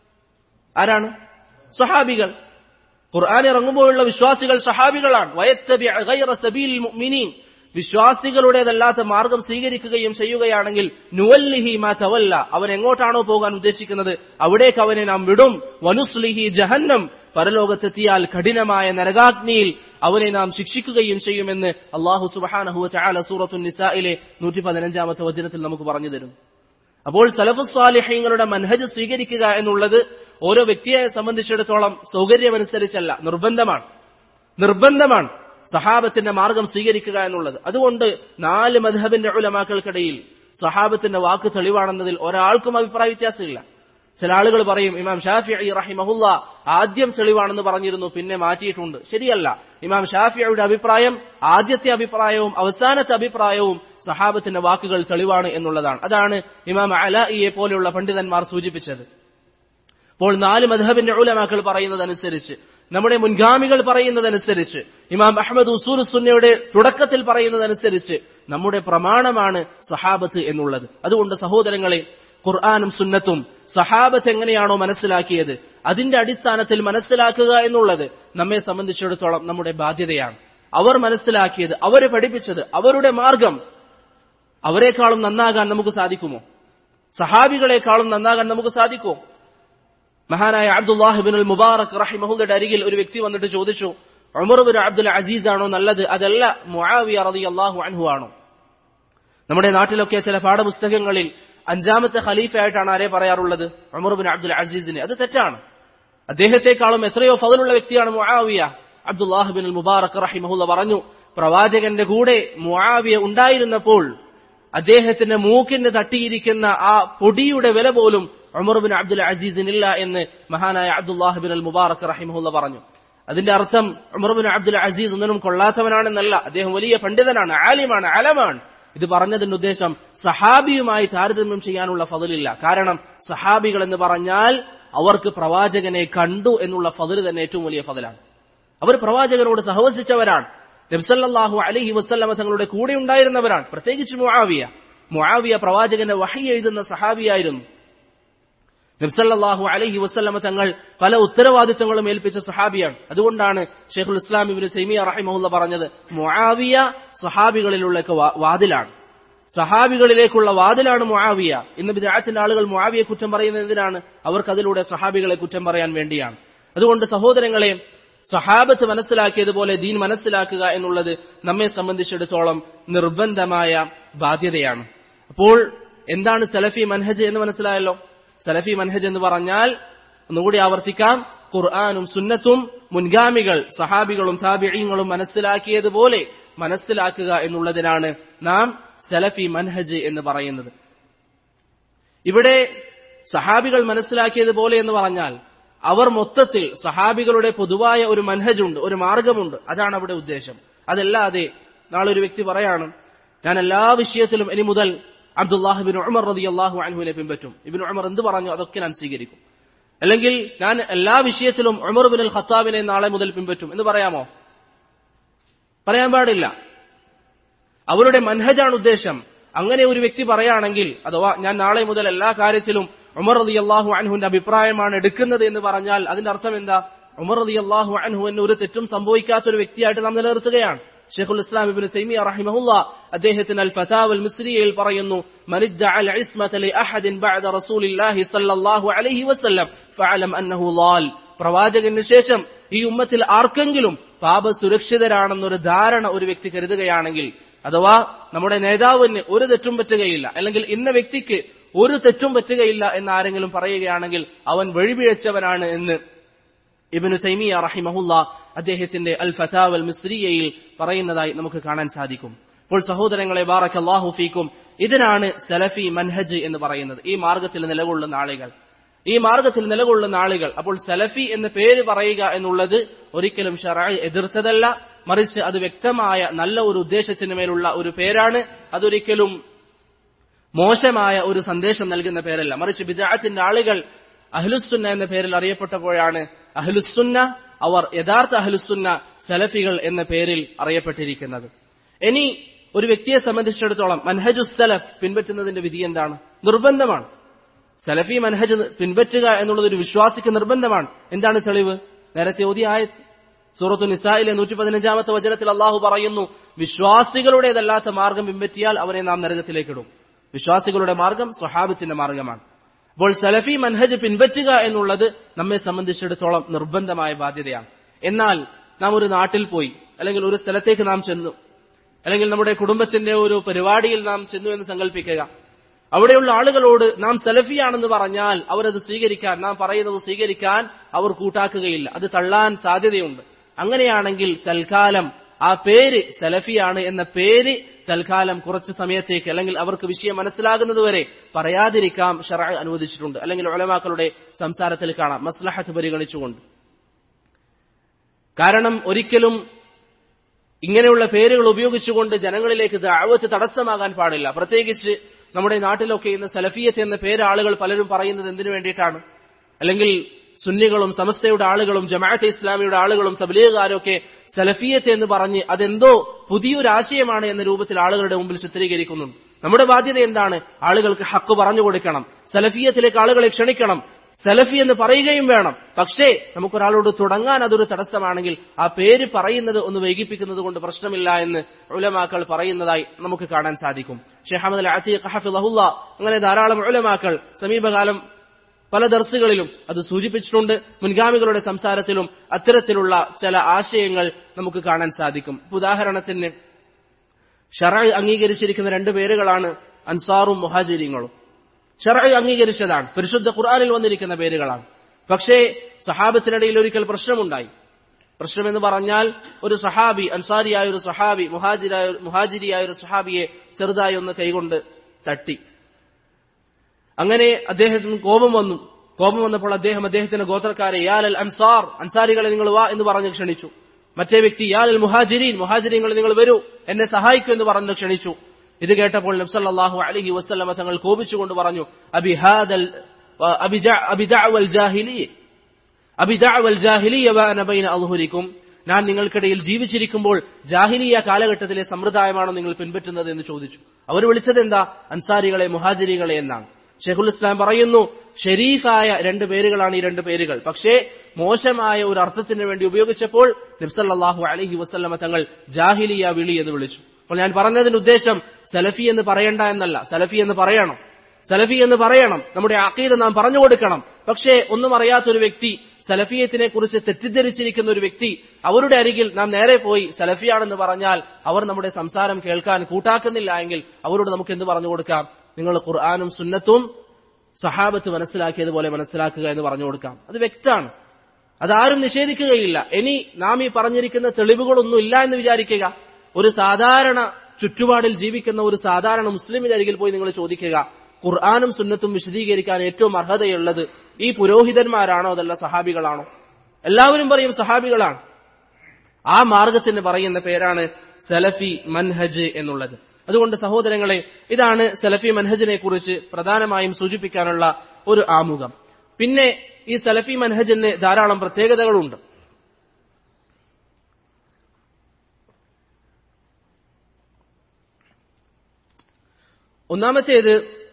ആരാണ് സഹാബികൾ ഖുർആൻ ഇറങ്ങുമ്പോഴുള്ള വിശ്വാസികൾ സഹാബികളാണ് വയത്തബി ഗൈറ സബീലിൽ മുഅ്മിനീൻ വിശ്വാസികളുടേതല്ലാത്ത മാർഗം സ്വീകരിക്കുകയും ചെയ്യുകയാണെങ്കിൽ നുവല്ലിഹി മാ തവല്ല അവൻ എങ്ങോട്ടാണോ പോകാൻ ഉദ്ദേശിക്കുന്നത് അവിടേക്ക് അവനെ നാം വിടും വനുസ്ലിഹി ജഹന്നം പരലോകത്തെത്തിയാൽ കഠിനമായ നരകാഗ്നിയിൽ അവനെ നാം ശിക്ഷിക്കുകയും ചെയ്യുമെന്ന് അള്ളാഹു സുബഹാനഹു ചാല സൂറത്തു നിസായിലെ നൂറ്റി പതിനഞ്ചാമത്തെ വചനത്തിൽ നമുക്ക് പറഞ്ഞു തരും അപ്പോൾ സലഫുസ്വാലിഹ്യങ്ങളുടെ മൻഹജ് സ്വീകരിക്കുക എന്നുള്ളത് ഓരോ വ്യക്തിയെ സംബന്ധിച്ചിടത്തോളം സൗകര്യമനുസരിച്ചല്ല നിർബന്ധമാണ് നിർബന്ധമാണ് സഹാബത്തിന്റെ മാർഗം സ്വീകരിക്കുക എന്നുള്ളത് അതുകൊണ്ട് നാല് മധബിന്റെ ഉലമാക്കൾക്കിടയിൽ സഹാബത്തിന്റെ വാക്ക് തെളിവാണെന്നതിൽ ഒരാൾക്കും അഭിപ്രായ വ്യത്യാസമില്ല ചില ആളുകൾ പറയും ഇമാം ഷാഫി റഹിമഹുല്ല ആദ്യം തെളിവാണെന്ന് പറഞ്ഞിരുന്നു പിന്നെ മാറ്റിയിട്ടുണ്ട് ശരിയല്ല ഇമാം ഷാഫിയുടെ അഭിപ്രായം ആദ്യത്തെ അഭിപ്രായവും അവസാനത്തെ അഭിപ്രായവും സഹാബത്തിന്റെ വാക്കുകൾ തെളിവാണ് എന്നുള്ളതാണ് അതാണ് ഇമാം അലായിയെ പോലെയുള്ള പണ്ഡിതന്മാർ സൂചിപ്പിച്ചത് അപ്പോൾ നാല് മധബിന്റെ ഉലമാക്കൾ പറയുന്നതനുസരിച്ച് നമ്മുടെ മുൻഗാമികൾ പറയുന്നതനുസരിച്ച് ഇമാം അഹമ്മദ് ഉസൂർ സുന്നയുടെ തുടക്കത്തിൽ പറയുന്നതനുസരിച്ച് നമ്മുടെ പ്രമാണമാണ് സഹാബത്ത് എന്നുള്ളത് അതുകൊണ്ട് സഹോദരങ്ങളെ ഖുർആാനും സുന്നത്തും സഹാബത്ത് എങ്ങനെയാണോ മനസ്സിലാക്കിയത് അതിന്റെ അടിസ്ഥാനത്തിൽ മനസ്സിലാക്കുക എന്നുള്ളത് നമ്മെ സംബന്ധിച്ചിടത്തോളം നമ്മുടെ ബാധ്യതയാണ് അവർ മനസ്സിലാക്കിയത് അവര് പഠിപ്പിച്ചത് അവരുടെ മാർഗം അവരെക്കാളും നന്നാകാൻ നമുക്ക് സാധിക്കുമോ സഹാബികളെക്കാളും നന്നാകാൻ നമുക്ക് സാധിക്കുമോ മഹാനായ അബ്ദുല്ലാഹിബിൻ മുബാറക് റഹിമഹുദയുടെ അരികിൽ ഒരു വ്യക്തി വന്നിട്ട് ചോദിച്ചു ഉമർബിൻ അബ്ദുൽ അസീസ് ആണോ നല്ലത് അതല്ല മുആവിയ റതി അള്ളാഹു അൻഹു ആണോ നമ്മുടെ നാട്ടിലൊക്കെ ചില പാഠപുസ്തകങ്ങളിൽ അഞ്ചാമത്തെ ഖലീഫയായിട്ടാണ് ആരെ പറയാറുള്ളത് ഉമർബിൻ അബ്ദുൽ അസീസിനെ അത് തെറ്റാണ് അദ്ദേഹത്തെക്കാളും എത്രയോ ഫതിലുള്ള വ്യക്തിയാണ് മുആവിയ അബ്ദുല്ലാഹിബിൻ മുബാറക് റഹിമഹുല്ല പറഞ്ഞു പ്രവാചകന്റെ കൂടെ മുആവിയ ഉണ്ടായിരുന്നപ്പോൾ അദ്ദേഹത്തിന്റെ മൂക്കിന് തട്ടിയിരിക്കുന്ന ആ പൊടിയുടെ വില പോലും ഉമർബിൻ അബ്ദുൽ അസീസിനില്ല എന്ന് മഹാനായ അബ്ദുല്ലാഹിബിൻ അൽ മുബാറക് റഹിമുല്ല പറഞ്ഞു അതിന്റെ അർത്ഥം ഉമർബിൻ അബ്ദുൽ അസീസ് ഒന്നിനും കൊള്ളാത്തവനാണെന്നല്ല അദ്ദേഹം വലിയ പണ്ഡിതനാണ് ആലിമാണ് അലമാണ് ഇത് പറഞ്ഞതിന്റെ ഉദ്ദേശം സഹാബിയുമായി താരതമ്യം ചെയ്യാനുള്ള ഫതിലില്ല കാരണം സഹാബികൾ എന്ന് പറഞ്ഞാൽ അവർക്ക് പ്രവാചകനെ കണ്ടു എന്നുള്ള ഫതിൽ തന്നെ ഏറ്റവും വലിയ ഫതിലാണ് അവർ പ്രവാചകരോട് സഹവസിച്ചവരാണ് നബ്സല്ലാഹു അലഹി വസ്ല്ലമ തങ്ങളുടെ കൂടെ ഉണ്ടായിരുന്നവരാണ് പ്രത്യേകിച്ച് മുആവിയ മുആവിയ പ്രവാചകന്റെ വഹി എഴുതുന്ന സഹാബിയായിരുന്നു നബ്സല്ലാഹു അലഹി വസ്ല്ലമ തങ്ങൾ പല ഉത്തരവാദിത്തങ്ങളും ഏൽപ്പിച്ച സഹാബിയാണ് അതുകൊണ്ടാണ് ഷെയ്ഖുൽ ഇസ്ലാം ഇബിന് തൈമിയ റഹിമഹുല്ല പറഞ്ഞത് മുആവിയ സഹാബികളിലുള്ള വാതിലാണ് സഹാബികളിലേക്കുള്ള വാതിലാണ് മുആവിയ ഇന്ന് ബിദാത്തിന്റെ ആളുകൾ മുആവിയെ കുറ്റം പറയുന്നത് എന്തിനാണ് അവർക്ക് അതിലൂടെ സഹാബികളെ കുറ്റം പറയാൻ വേണ്ടിയാണ് അതുകൊണ്ട് സഹോദരങ്ങളെ സഹാബത്ത് മനസ്സിലാക്കിയതുപോലെ ദീൻ മനസ്സിലാക്കുക എന്നുള്ളത് നമ്മെ സംബന്ധിച്ചിടത്തോളം നിർബന്ധമായ ബാധ്യതയാണ് അപ്പോൾ എന്താണ് സലഫി മൻഹജ് എന്ന് മനസ്സിലായല്ലോ സലഫി മൻഹജ് എന്ന് പറഞ്ഞാൽ ഒന്നുകൂടി ആവർത്തിക്കാം ഖുർആാനും സുന്നത്തും മുൻഗാമികൾ സഹാബികളും താബിഴീങ്ങളും മനസ്സിലാക്കിയതുപോലെ മനസ്സിലാക്കുക എന്നുള്ളതിനാണ് നാം സലഫി മൻഹജ് എന്ന് പറയുന്നത് ഇവിടെ സഹാബികൾ മനസ്സിലാക്കിയതുപോലെ എന്ന് പറഞ്ഞാൽ അവർ മൊത്തത്തിൽ സഹാബികളുടെ പൊതുവായ ഒരു മൻഹജുണ്ട് ഒരു മാർഗമുണ്ട് അതാണ് അവിടെ ഉദ്ദേശം അതല്ലാതെ നാളെ ഒരു വ്യക്തി പറയാണ് ഞാൻ എല്ലാ വിഷയത്തിലും ഇനി മുതൽ അബ്ദുല്ലാഹിബിൻ ഉമർ റതി അള്ളാഹു അൻഹുവിനെ പിൻപറ്റും ഇബിൻ ഉമർ എന്ത് പറഞ്ഞു അതൊക്കെ ഞാൻ സ്വീകരിക്കും അല്ലെങ്കിൽ ഞാൻ എല്ലാ വിഷയത്തിലും ഉമർ ബിൻ അൽ ഖത്താബിനെ നാളെ മുതൽ പിൻപറ്റും എന്ന് പറയാമോ പറയാൻ പാടില്ല അവരുടെ മൻഹജാണ് ഉദ്ദേശം അങ്ങനെ ഒരു വ്യക്തി പറയുകയാണെങ്കിൽ അഥവാ ഞാൻ നാളെ മുതൽ എല്ലാ കാര്യത്തിലും ഉമർ റതി അള്ളാഹു അൻഹുവിന്റെ അഭിപ്രായമാണ് എടുക്കുന്നത് എന്ന് പറഞ്ഞാൽ അതിന്റെ അർത്ഥം എന്താ ഉമർ റതി അള്ളാഹു അൻഹുവിന് ഒരു തെറ്റും സംഭവിക്കാത്ത ഒരു വ്യക്തിയായിട്ട് നാം നിലനിർത്തുകയാണ് ഷെയ്ഖുൽ ഇസ്ലാം ഇബ്നു തൈമിയ റഹിമഹുല്ല അദ്ദേഹത്തിന് അൽ ഫതാവൽ മിസ്രിയയിൽ പറയുന്നു മനിദ്ദഅ അൽ ഇസ്മത ലി അഹദിൻ ബഅദ റസൂലില്ലാഹി സ്വല്ലല്ലാഹു അലൈഹി വസല്ലം ഫഅലം അന്നഹു ളാൽ പ്രവാചകന് ശേഷം ഈ ഉമ്മത്തിൽ ആർക്കെങ്കിലും പാപ സുരക്ഷിതരാണെന്നൊരു ധാരണ ഒരു വ്യക്തി കരുതുകയാണെങ്കിൽ അഥവാ നമ്മുടെ നേതാവിന് ഒരു തെറ്റും പറ്റുകയില്ല അല്ലെങ്കിൽ ഇന്ന വ്യക്തിക്ക് ഒരു തെറ്റും പറ്റുകയില്ല എന്ന് ആരെങ്കിലും പറയുകയാണെങ്കിൽ അവൻ വഴിപിഴച്ചവനാണ് എന്ന് ഇബിനു തൈമിയ റഹിമഹുല്ല അദ്ദേഹത്തിന്റെ അൽ ഫതാവൽ മിസ്രിയയിൽ പറയുന്നതായി നമുക്ക് കാണാൻ സാധിക്കും അപ്പോൾ സഹോദരങ്ങളെ ബാറക് അള്ളാഹു ഫീക്കും ഇതിനാണ് സലഫി മൻഹജ് എന്ന് പറയുന്നത് ഈ മാർഗത്തിൽ നിലകൊള്ളുന്ന ആളുകൾ ഈ മാർഗത്തിൽ നിലകൊള്ളുന്ന ആളുകൾ അപ്പോൾ സലഫി എന്ന പേര് പറയുക എന്നുള്ളത് ഒരിക്കലും ഷറായി എതിർത്തതല്ല മറിച്ച് അത് വ്യക്തമായ നല്ല ഒരു ഉദ്ദേശത്തിന് മേലുള്ള ഒരു പേരാണ് അതൊരിക്കലും മോശമായ ഒരു സന്ദേശം നൽകുന്ന പേരല്ല മറിച്ച് ബിദാത്തിന്റെ ആളുകൾ അഹ്ലുസുന്ന എന്ന പേരിൽ അറിയപ്പെട്ടപ്പോഴാണ് അഹ്ലുസുന്ന അവർ യഥാർത്ഥ അഹ്ലുസുന്ന സലഫികൾ എന്ന പേരിൽ അറിയപ്പെട്ടിരിക്കുന്നത് ഇനി ഒരു വ്യക്തിയെ സംബന്ധിച്ചിടത്തോളം മൻഹജു സലഫ് പിൻപറ്റുന്നതിന്റെ വിധി എന്താണ് നിർബന്ധമാണ് സലഫി മൻഹജ് പിൻപറ്റുക എന്നുള്ളത് ഒരു വിശ്വാസിക്ക് നിർബന്ധമാണ് എന്താണ് തെളിവ് നേരത്തെ ഓതി ആയത്ത് സൂറത്തു നിസായിലെ നൂറ്റി പതിനഞ്ചാമത്തെ വചനത്തിൽ അള്ളാഹു പറയുന്നു വിശ്വാസികളുടേതല്ലാത്ത മാർഗം പിൻപറ്റിയാൽ അവരെ നാം നരകത്തിലേക്കിടും വിശ്വാസികളുടെ മാർഗം സ്വഹാബത്തിന്റെ മാർഗമാണ് അപ്പോൾ സലഫി മൻഹജ് പിൻപറ്റുക എന്നുള്ളത് നമ്മെ സംബന്ധിച്ചിടത്തോളം നിർബന്ധമായ ബാധ്യതയാണ് എന്നാൽ നാം ഒരു നാട്ടിൽ പോയി അല്ലെങ്കിൽ ഒരു സ്ഥലത്തേക്ക് നാം ചെന്നു അല്ലെങ്കിൽ നമ്മുടെ കുടുംബത്തിന്റെ ഒരു പരിപാടിയിൽ നാം ചെന്നു എന്ന് സങ്കല്പിക്കുക അവിടെയുള്ള ആളുകളോട് നാം സലഫിയാണെന്ന് പറഞ്ഞാൽ അവരത് സ്വീകരിക്കാൻ നാം പറയുന്നത് സ്വീകരിക്കാൻ അവർ കൂട്ടാക്കുകയില്ല അത് തള്ളാൻ സാധ്യതയുണ്ട് അങ്ങനെയാണെങ്കിൽ തൽക്കാലം ആ പേര് സലഫിയാണ് എന്ന പേര് തൽക്കാലം കുറച്ച് സമയത്തേക്ക് അല്ലെങ്കിൽ അവർക്ക് വിഷയം മനസ്സിലാകുന്നതുവരെ പറയാതിരിക്കാം ഷറ അനുവദിച്ചിട്ടുണ്ട് അല്ലെങ്കിൽ ഒലമാക്കളുടെ സംസാരത്തിൽ കാണാം മസ്ലഹത്ത് പരിഗണിച്ചുകൊണ്ട് കാരണം ഒരിക്കലും ഇങ്ങനെയുള്ള പേരുകൾ ഉപയോഗിച്ചുകൊണ്ട് ജനങ്ങളിലേക്ക് ദാവത്ത് തടസ്സമാകാൻ പാടില്ല പ്രത്യേകിച്ച് നമ്മുടെ നാട്ടിലൊക്കെ ഇന്ന് സലഫിയത്ത് എന്ന പേര് ആളുകൾ പലരും പറയുന്നത് എന്തിനു വേണ്ടിയിട്ടാണ് അല്ലെങ്കിൽ സുന്നികളും സമസ്തയുടെ ആളുകളും ജമാഅത്തെ ഇസ്ലാമിയുടെ ആളുകളും തബ്ലീഗുകാരൊക്കെ സലഫിയത്ത് എന്ന് പറഞ്ഞ് അതെന്തോ പുതിയൊരു ആശയമാണ് എന്ന രൂപത്തിൽ ആളുകളുടെ മുമ്പിൽ ചിത്രീകരിക്കുന്നുണ്ട് നമ്മുടെ ബാധ്യത എന്താണ് ആളുകൾക്ക് ഹക്ക് പറഞ്ഞു കൊടുക്കണം സലഫിയത്തിലേക്ക് ആളുകളെ ക്ഷണിക്കണം സലഫി എന്ന് പറയുകയും വേണം പക്ഷേ നമുക്കൊരാളോട് തുടങ്ങാൻ അതൊരു തടസ്സമാണെങ്കിൽ ആ പേര് പറയുന്നത് ഒന്ന് വൈകിപ്പിക്കുന്നത് കൊണ്ട് പ്രശ്നമില്ല എന്ന് ഉലമാക്കൾ പറയുന്നതായി നമുക്ക് കാണാൻ സാധിക്കും ഷെയ്ഖ് അഹമ്മദ് അൽ അത്തീഖ് ഹഫിളഹുല്ല അങ്ങനെ ധാരാളം ഉലമാക്കൾ സമീപകാലം പല ദർസുകളിലും അത് സൂചിപ്പിച്ചിട്ടുണ്ട് മുൻഗാമികളുടെ സംസാരത്തിലും അത്തരത്തിലുള്ള ചില ആശയങ്ങൾ നമുക്ക് കാണാൻ സാധിക്കും ഉദാഹരണത്തിന് ഷറ അംഗീകരിച്ചിരിക്കുന്ന രണ്ട് പേരുകളാണ് അൻസാറും മുഹാജിരിങ്ങളും ഷറ അംഗീകരിച്ചതാണ് പരിശുദ്ധ ഖുർആാനിൽ വന്നിരിക്കുന്ന പേരുകളാണ് പക്ഷേ സഹാബത്തിനിടയിൽ ഒരിക്കൽ പ്രശ്നമുണ്ടായി പ്രശ്നമെന്ന് പറഞ്ഞാൽ ഒരു സഹാബി അൻസാരിയായ ഒരു സഹാബി മുഹാജിരായ മുഹാജിരിയായ ഒരു സഹാബിയെ ചെറുതായി ഒന്ന് കൈകൊണ്ട് തട്ടി അങ്ങനെ അദ്ദേഹത്തിന് കോപം വന്നു കോപം വന്നപ്പോൾ അദ്ദേഹം അദ്ദേഹത്തിന്റെ ഗോത്രക്കാരെ യാലൽ അൻസാർ അൻസാരികളെ നിങ്ങൾ വാ എന്ന് പറഞ്ഞ് ക്ഷണിച്ചു മറ്റേ വ്യക്തി യാലൽ മുഹാജിരീൻ മുഹാജിരിങ്ങൾ നിങ്ങൾ വരൂ എന്നെ സഹായിക്കൂ എന്ന് പറഞ്ഞ് ക്ഷണിച്ചു ഇത് കേട്ടപ്പോൾ നബ്സല്ലാഹു അലഹി വസ്ലമ തങ്ങൾ കോപിച്ചുകൊണ്ട് പറഞ്ഞു അബിഹാദൽ അബിദഅവൽ ജാഹിലിയ അബിദഅവൽ ജാഹിലിയ വഅന ബൈന അദ്ഹുരിക്കും ഞാൻ നിങ്ങൾക്കിടയിൽ ജീവിച്ചിരിക്കുമ്പോൾ ജാഹിലിയ കാലഘട്ടത്തിലെ സമ്പ്രദായമാണോ നിങ്ങൾ പിൻപറ്റുന്നത് എന്ന് ചോദിച്ചു അവർ വിളിച്ചത് എന്താ അൻസാരികളെ മുഹാജിരികളെ എന്നാണ് ഷെയ്ഖുൽ ഇസ്ലാം പറയുന്നു ഷെരീഫായ രണ്ട് പേരുകളാണ് ഈ രണ്ട് പേരുകൾ പക്ഷേ മോശമായ ഒരു അർത്ഥത്തിന് വേണ്ടി ഉപയോഗിച്ചപ്പോൾ നബ്സല്ലാഹു അലഹി വസ്ല്ലമ തങ്ങൾ ജാഹിലിയ വിളി എന്ന് വിളിച്ചു അപ്പോൾ ഞാൻ പറഞ്ഞതിന്റെ ഉദ്ദേശം സലഫി എന്ന് പറയണ്ട എന്നല്ല സലഫി എന്ന് പറയണം സലഫി എന്ന് പറയണം നമ്മുടെ അക്കീദ നാം പറഞ്ഞു കൊടുക്കണം പക്ഷേ ഒന്നും അറിയാത്തൊരു വ്യക്തി സലഫിയത്തിനെ കുറിച്ച് തെറ്റിദ്ധരിച്ചിരിക്കുന്ന ഒരു വ്യക്തി അവരുടെ അരികിൽ നാം നേരെ പോയി സലഫിയാണെന്ന് പറഞ്ഞാൽ അവർ നമ്മുടെ സംസാരം കേൾക്കാൻ കൂട്ടാക്കുന്നില്ല എങ്കിൽ അവരോട് നമുക്ക് എന്ത് പറഞ്ഞു കൊടുക്കാം നിങ്ങൾ ഖുർആാനും സുന്നത്തും സഹാബത്ത് മനസ്സിലാക്കിയതുപോലെ മനസ്സിലാക്കുക എന്ന് പറഞ്ഞു കൊടുക്കാം അത് വ്യക്തമാണ് അതാരും നിഷേധിക്കുകയില്ല ഇനി നാം ഈ പറഞ്ഞിരിക്കുന്ന തെളിവുകളൊന്നും ഇല്ല എന്ന് വിചാരിക്കുക ഒരു സാധാരണ ചുറ്റുപാടിൽ ജീവിക്കുന്ന ഒരു സാധാരണ മുസ്ലിമിന്റെ അരികിൽ പോയി നിങ്ങൾ ചോദിക്കുക ഖുർആാനും സുന്നത്തും വിശദീകരിക്കാൻ ഏറ്റവും അർഹതയുള്ളത് ഈ പുരോഹിതന്മാരാണോ അതല്ല സഹാബികളാണോ എല്ലാവരും പറയും സഹാബികളാണ് ആ മാർഗത്തിന് പറയുന്ന പേരാണ് സലഫി മൻഹജ് എന്നുള്ളത് അതുകൊണ്ട് സഹോദരങ്ങളെ ഇതാണ് സലഫി മൻഹജിനെ കുറിച്ച് പ്രധാനമായും സൂചിപ്പിക്കാനുള്ള ഒരു ആമുഖം പിന്നെ ഈ സലഫി മൻഹജിന് ധാരാളം പ്രത്യേകതകളുണ്ട് ഒന്നാമത്തേത്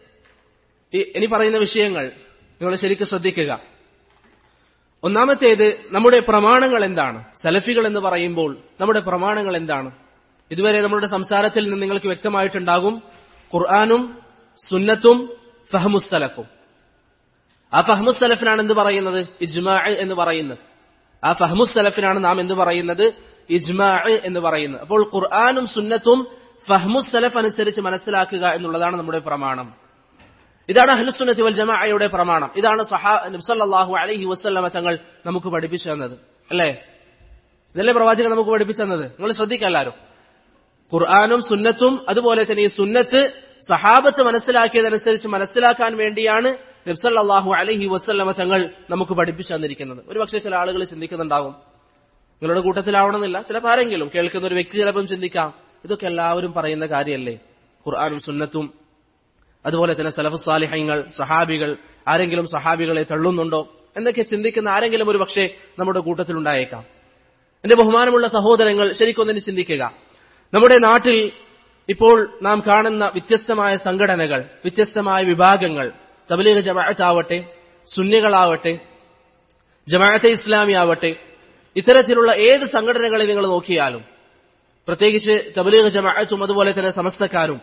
ഇനി പറയുന്ന വിഷയങ്ങൾ നിങ്ങൾ ശരിക്കും ശ്രദ്ധിക്കുക ഒന്നാമത്തേത് നമ്മുടെ പ്രമാണങ്ങൾ എന്താണ് സലഫികൾ എന്ന് പറയുമ്പോൾ നമ്മുടെ പ്രമാണങ്ങൾ എന്താണ് ഇതുവരെ നമ്മുടെ സംസാരത്തിൽ നിന്ന് നിങ്ങൾക്ക് വ്യക്തമായിട്ടുണ്ടാകും ഖുർആാനും സുന്നത്തും ഫഹമുസ്സലഫും ആ ഫഹമുസ്സലഫിനാണ് എന്ത് പറയുന്നത് ഇജ്മാ എന്ന് പറയുന്നത് ആ ഫഹമുസ്സലഫിനാണ് നാം എന്ത് പറയുന്നത് ഇജ്മാ എന്ന് പറയുന്നത് അപ്പോൾ ഖുർആാനും സുന്നത്തും ഫഹ്മുസ്സലഫ് അനുസരിച്ച് മനസ്സിലാക്കുക എന്നുള്ളതാണ് നമ്മുടെ പ്രമാണം ഇതാണ് അഹ്ലുസുന്നത്തി വൽ ജമാഅയുടെ പ്രമാണം ഇതാണ് സഹാ നബ്സല്ലാഹു അലൈഹി വസ്ല്ലമ തങ്ങൾ നമുക്ക് പഠിപ്പിച്ചു തന്നത് അല്ലേ ഇതല്ലേ പ്രവാചകൻ നമുക്ക് പഠിപ്പിച്ചു തന്നത് നിങ്ങൾ ശ്രദ്ധിക്കല്ലാരും ഖുർആാനും സുന്നത്തും അതുപോലെ തന്നെ ഈ സുന്നത്ത് സഹാബത്ത് മനസ്സിലാക്കിയതനുസരിച്ച് മനസ്സിലാക്കാൻ വേണ്ടിയാണ് നബ്സല്ലാഹു അലഹി വസ്ല്ലമ തങ്ങൾ നമുക്ക് പഠിപ്പിച്ചു തന്നിരിക്കുന്നത് ഒരു പക്ഷേ ചില ആളുകൾ ചിന്തിക്കുന്നുണ്ടാവും നിങ്ങളുടെ കൂട്ടത്തിലാവണമെന്നില്ല ചിലപ്പോൾ ആരെങ്കിലും കേൾക്കുന്ന ഒരു വ്യക്തി ചിലപ്പം ചിന്തിക്കാം ഇതൊക്കെ എല്ലാവരും പറയുന്ന കാര്യമല്ലേ ഖുർആാനും സുന്നത്തും അതുപോലെ തന്നെ സലഫു സാലിഹ്യങ്ങൾ സഹാബികൾ ആരെങ്കിലും സഹാബികളെ തള്ളുന്നുണ്ടോ എന്നൊക്കെ ചിന്തിക്കുന്ന ആരെങ്കിലും ഒരു പക്ഷേ നമ്മുടെ കൂട്ടത്തിലുണ്ടായേക്കാം എന്റെ ബഹുമാനമുള്ള സഹോദരങ്ങൾ ശരിക്കൊന്നിന് ചിന്തിക്കുക നമ്മുടെ നാട്ടിൽ ഇപ്പോൾ നാം കാണുന്ന വ്യത്യസ്തമായ സംഘടനകൾ വ്യത്യസ്തമായ വിഭാഗങ്ങൾ തബലീഗ് ജമാഅത്താവട്ടെ സുന്നികളാവട്ടെ ജമാഅത്തെ ഇസ്ലാമി ആവട്ടെ ഇത്തരത്തിലുള്ള ഏത് സംഘടനകളെ നിങ്ങൾ നോക്കിയാലും പ്രത്യേകിച്ച് തബലീഗ് ജമാഅത്തും അതുപോലെ തന്നെ സമസ്തക്കാരും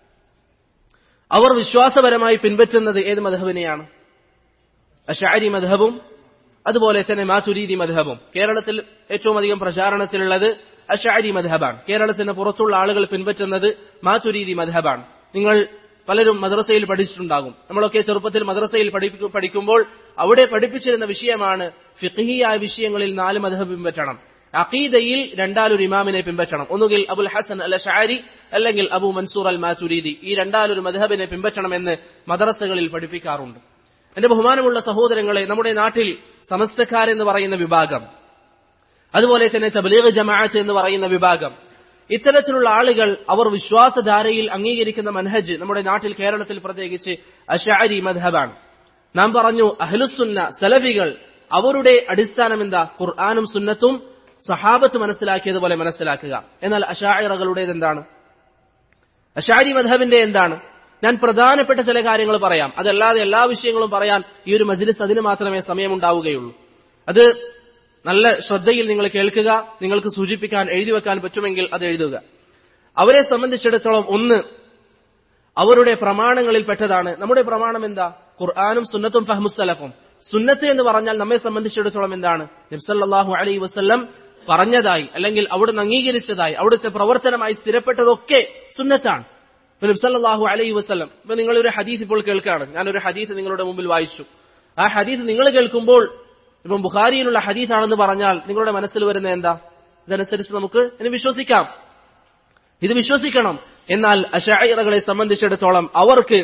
അവർ വിശ്വാസപരമായി പിൻപറ്റുന്നത് ഏത് മധബിനെയാണ് അഷാരി മധബും അതുപോലെ തന്നെ മാതുരീതി മധബും കേരളത്തിൽ ഏറ്റവും അധികം പ്രചാരണത്തിലുള്ളത് അഷാരി മധബാണ് കേരളത്തിന് പുറത്തുള്ള ആളുകൾ പിൻപറ്റുന്നത് മാതുരീതി മധബാണ് നിങ്ങൾ പലരും മദ്രസയിൽ പഠിച്ചിട്ടുണ്ടാകും നമ്മളൊക്കെ ചെറുപ്പത്തിൽ മദ്രസയിൽ പഠിക്കുമ്പോൾ അവിടെ പഠിപ്പിച്ചിരുന്ന വിഷയമാണ് ഫിഖിയായ വിഷയങ്ങളിൽ നാല് മധബ് പിൻപറ്റണം അഖീദയിൽ രണ്ടാലൊരു ഇമാമിനെ പിൻപറ്റണം ഒന്നുകിൽ അബുൽ ഹസൻ അൽ ഷാരി അല്ലെങ്കിൽ അബു മൻസൂർ അൽ മാതുരീദി ഈ രണ്ടാലൊരു മധബിനെ പിൻപറ്റണമെന്ന് മദ്രസകളിൽ പഠിപ്പിക്കാറുണ്ട് എന്റെ ബഹുമാനമുള്ള സഹോദരങ്ങളെ നമ്മുടെ നാട്ടിൽ സമസ്തക്കാരെന്ന് പറയുന്ന വിഭാഗം അതുപോലെ തന്നെ തബ്ലീഗ് ജമാഅത്ത് എന്ന് പറയുന്ന വിഭാഗം ഇത്തരത്തിലുള്ള ആളുകൾ അവർ വിശ്വാസധാരയിൽ അംഗീകരിക്കുന്ന മൻഹജ് നമ്മുടെ നാട്ടിൽ കേരളത്തിൽ പ്രത്യേകിച്ച് അഷാരി മധബാണ് നാം പറഞ്ഞു അഹ്ലുസുന്ന സലഫികൾ അവരുടെ അടിസ്ഥാനം എന്താ ഖുർആാനും സുന്നത്തും സഹാബത്ത് മനസ്സിലാക്കിയതുപോലെ മനസ്സിലാക്കുക എന്നാൽ അഷായിറകളുടേത് എന്താണ് അഷാരി മധബിന്റെ എന്താണ് ഞാൻ പ്രധാനപ്പെട്ട ചില കാര്യങ്ങൾ പറയാം അതല്ലാതെ എല്ലാ വിഷയങ്ങളും പറയാൻ ഈ ഒരു മജ്ലിസ് അതിന് മാത്രമേ സമയമുണ്ടാവുകയുള്ളൂ അത് നല്ല ശ്രദ്ധയിൽ നിങ്ങൾ കേൾക്കുക നിങ്ങൾക്ക് സൂചിപ്പിക്കാൻ എഴുതി വെക്കാൻ പറ്റുമെങ്കിൽ അത് എഴുതുക അവരെ സംബന്ധിച്ചിടത്തോളം ഒന്ന് അവരുടെ പ്രമാണങ്ങളിൽ പെട്ടതാണ് നമ്മുടെ പ്രമാണം എന്താ ഖുർആാനും സുന്നത്തും ഫഹ്മുസലഫും സുന്നത്ത് എന്ന് പറഞ്ഞാൽ നമ്മെ സംബന്ധിച്ചിടത്തോളം എന്താണ് നബ്സല്ലാഹു അലൈ വസ്ല്ലം പറഞ്ഞതായി അല്ലെങ്കിൽ അവിടുന്ന് അംഗീകരിച്ചതായി അവിടുത്തെ പ്രവർത്തനമായി സ്ഥിരപ്പെട്ടതൊക്കെ സുന്നത്താണ് ഇപ്പൊ നബ്സല്ലാഹു അലൈഹി വസ്ലം ഇപ്പൊ നിങ്ങളൊരു ഹദീസ് ഇപ്പോൾ കേൾക്കുകയാണ് ഞാനൊരു ഹദീസ് നിങ്ങളുടെ മുമ്പിൽ വായിച്ചു ആ ഹദീസ് നിങ്ങൾ കേൾക്കുമ്പോൾ ഇപ്പം ബുഖാരിയിലുള്ള ഹദീസാണെന്ന് പറഞ്ഞാൽ നിങ്ങളുടെ മനസ്സിൽ വരുന്ന എന്താ ഇതനുസരിച്ച് നമുക്ക് ഇനി വിശ്വസിക്കാം ഇത് വിശ്വസിക്കണം എന്നാൽ അഷായിറകളെ സംബന്ധിച്ചിടത്തോളം അവർക്ക്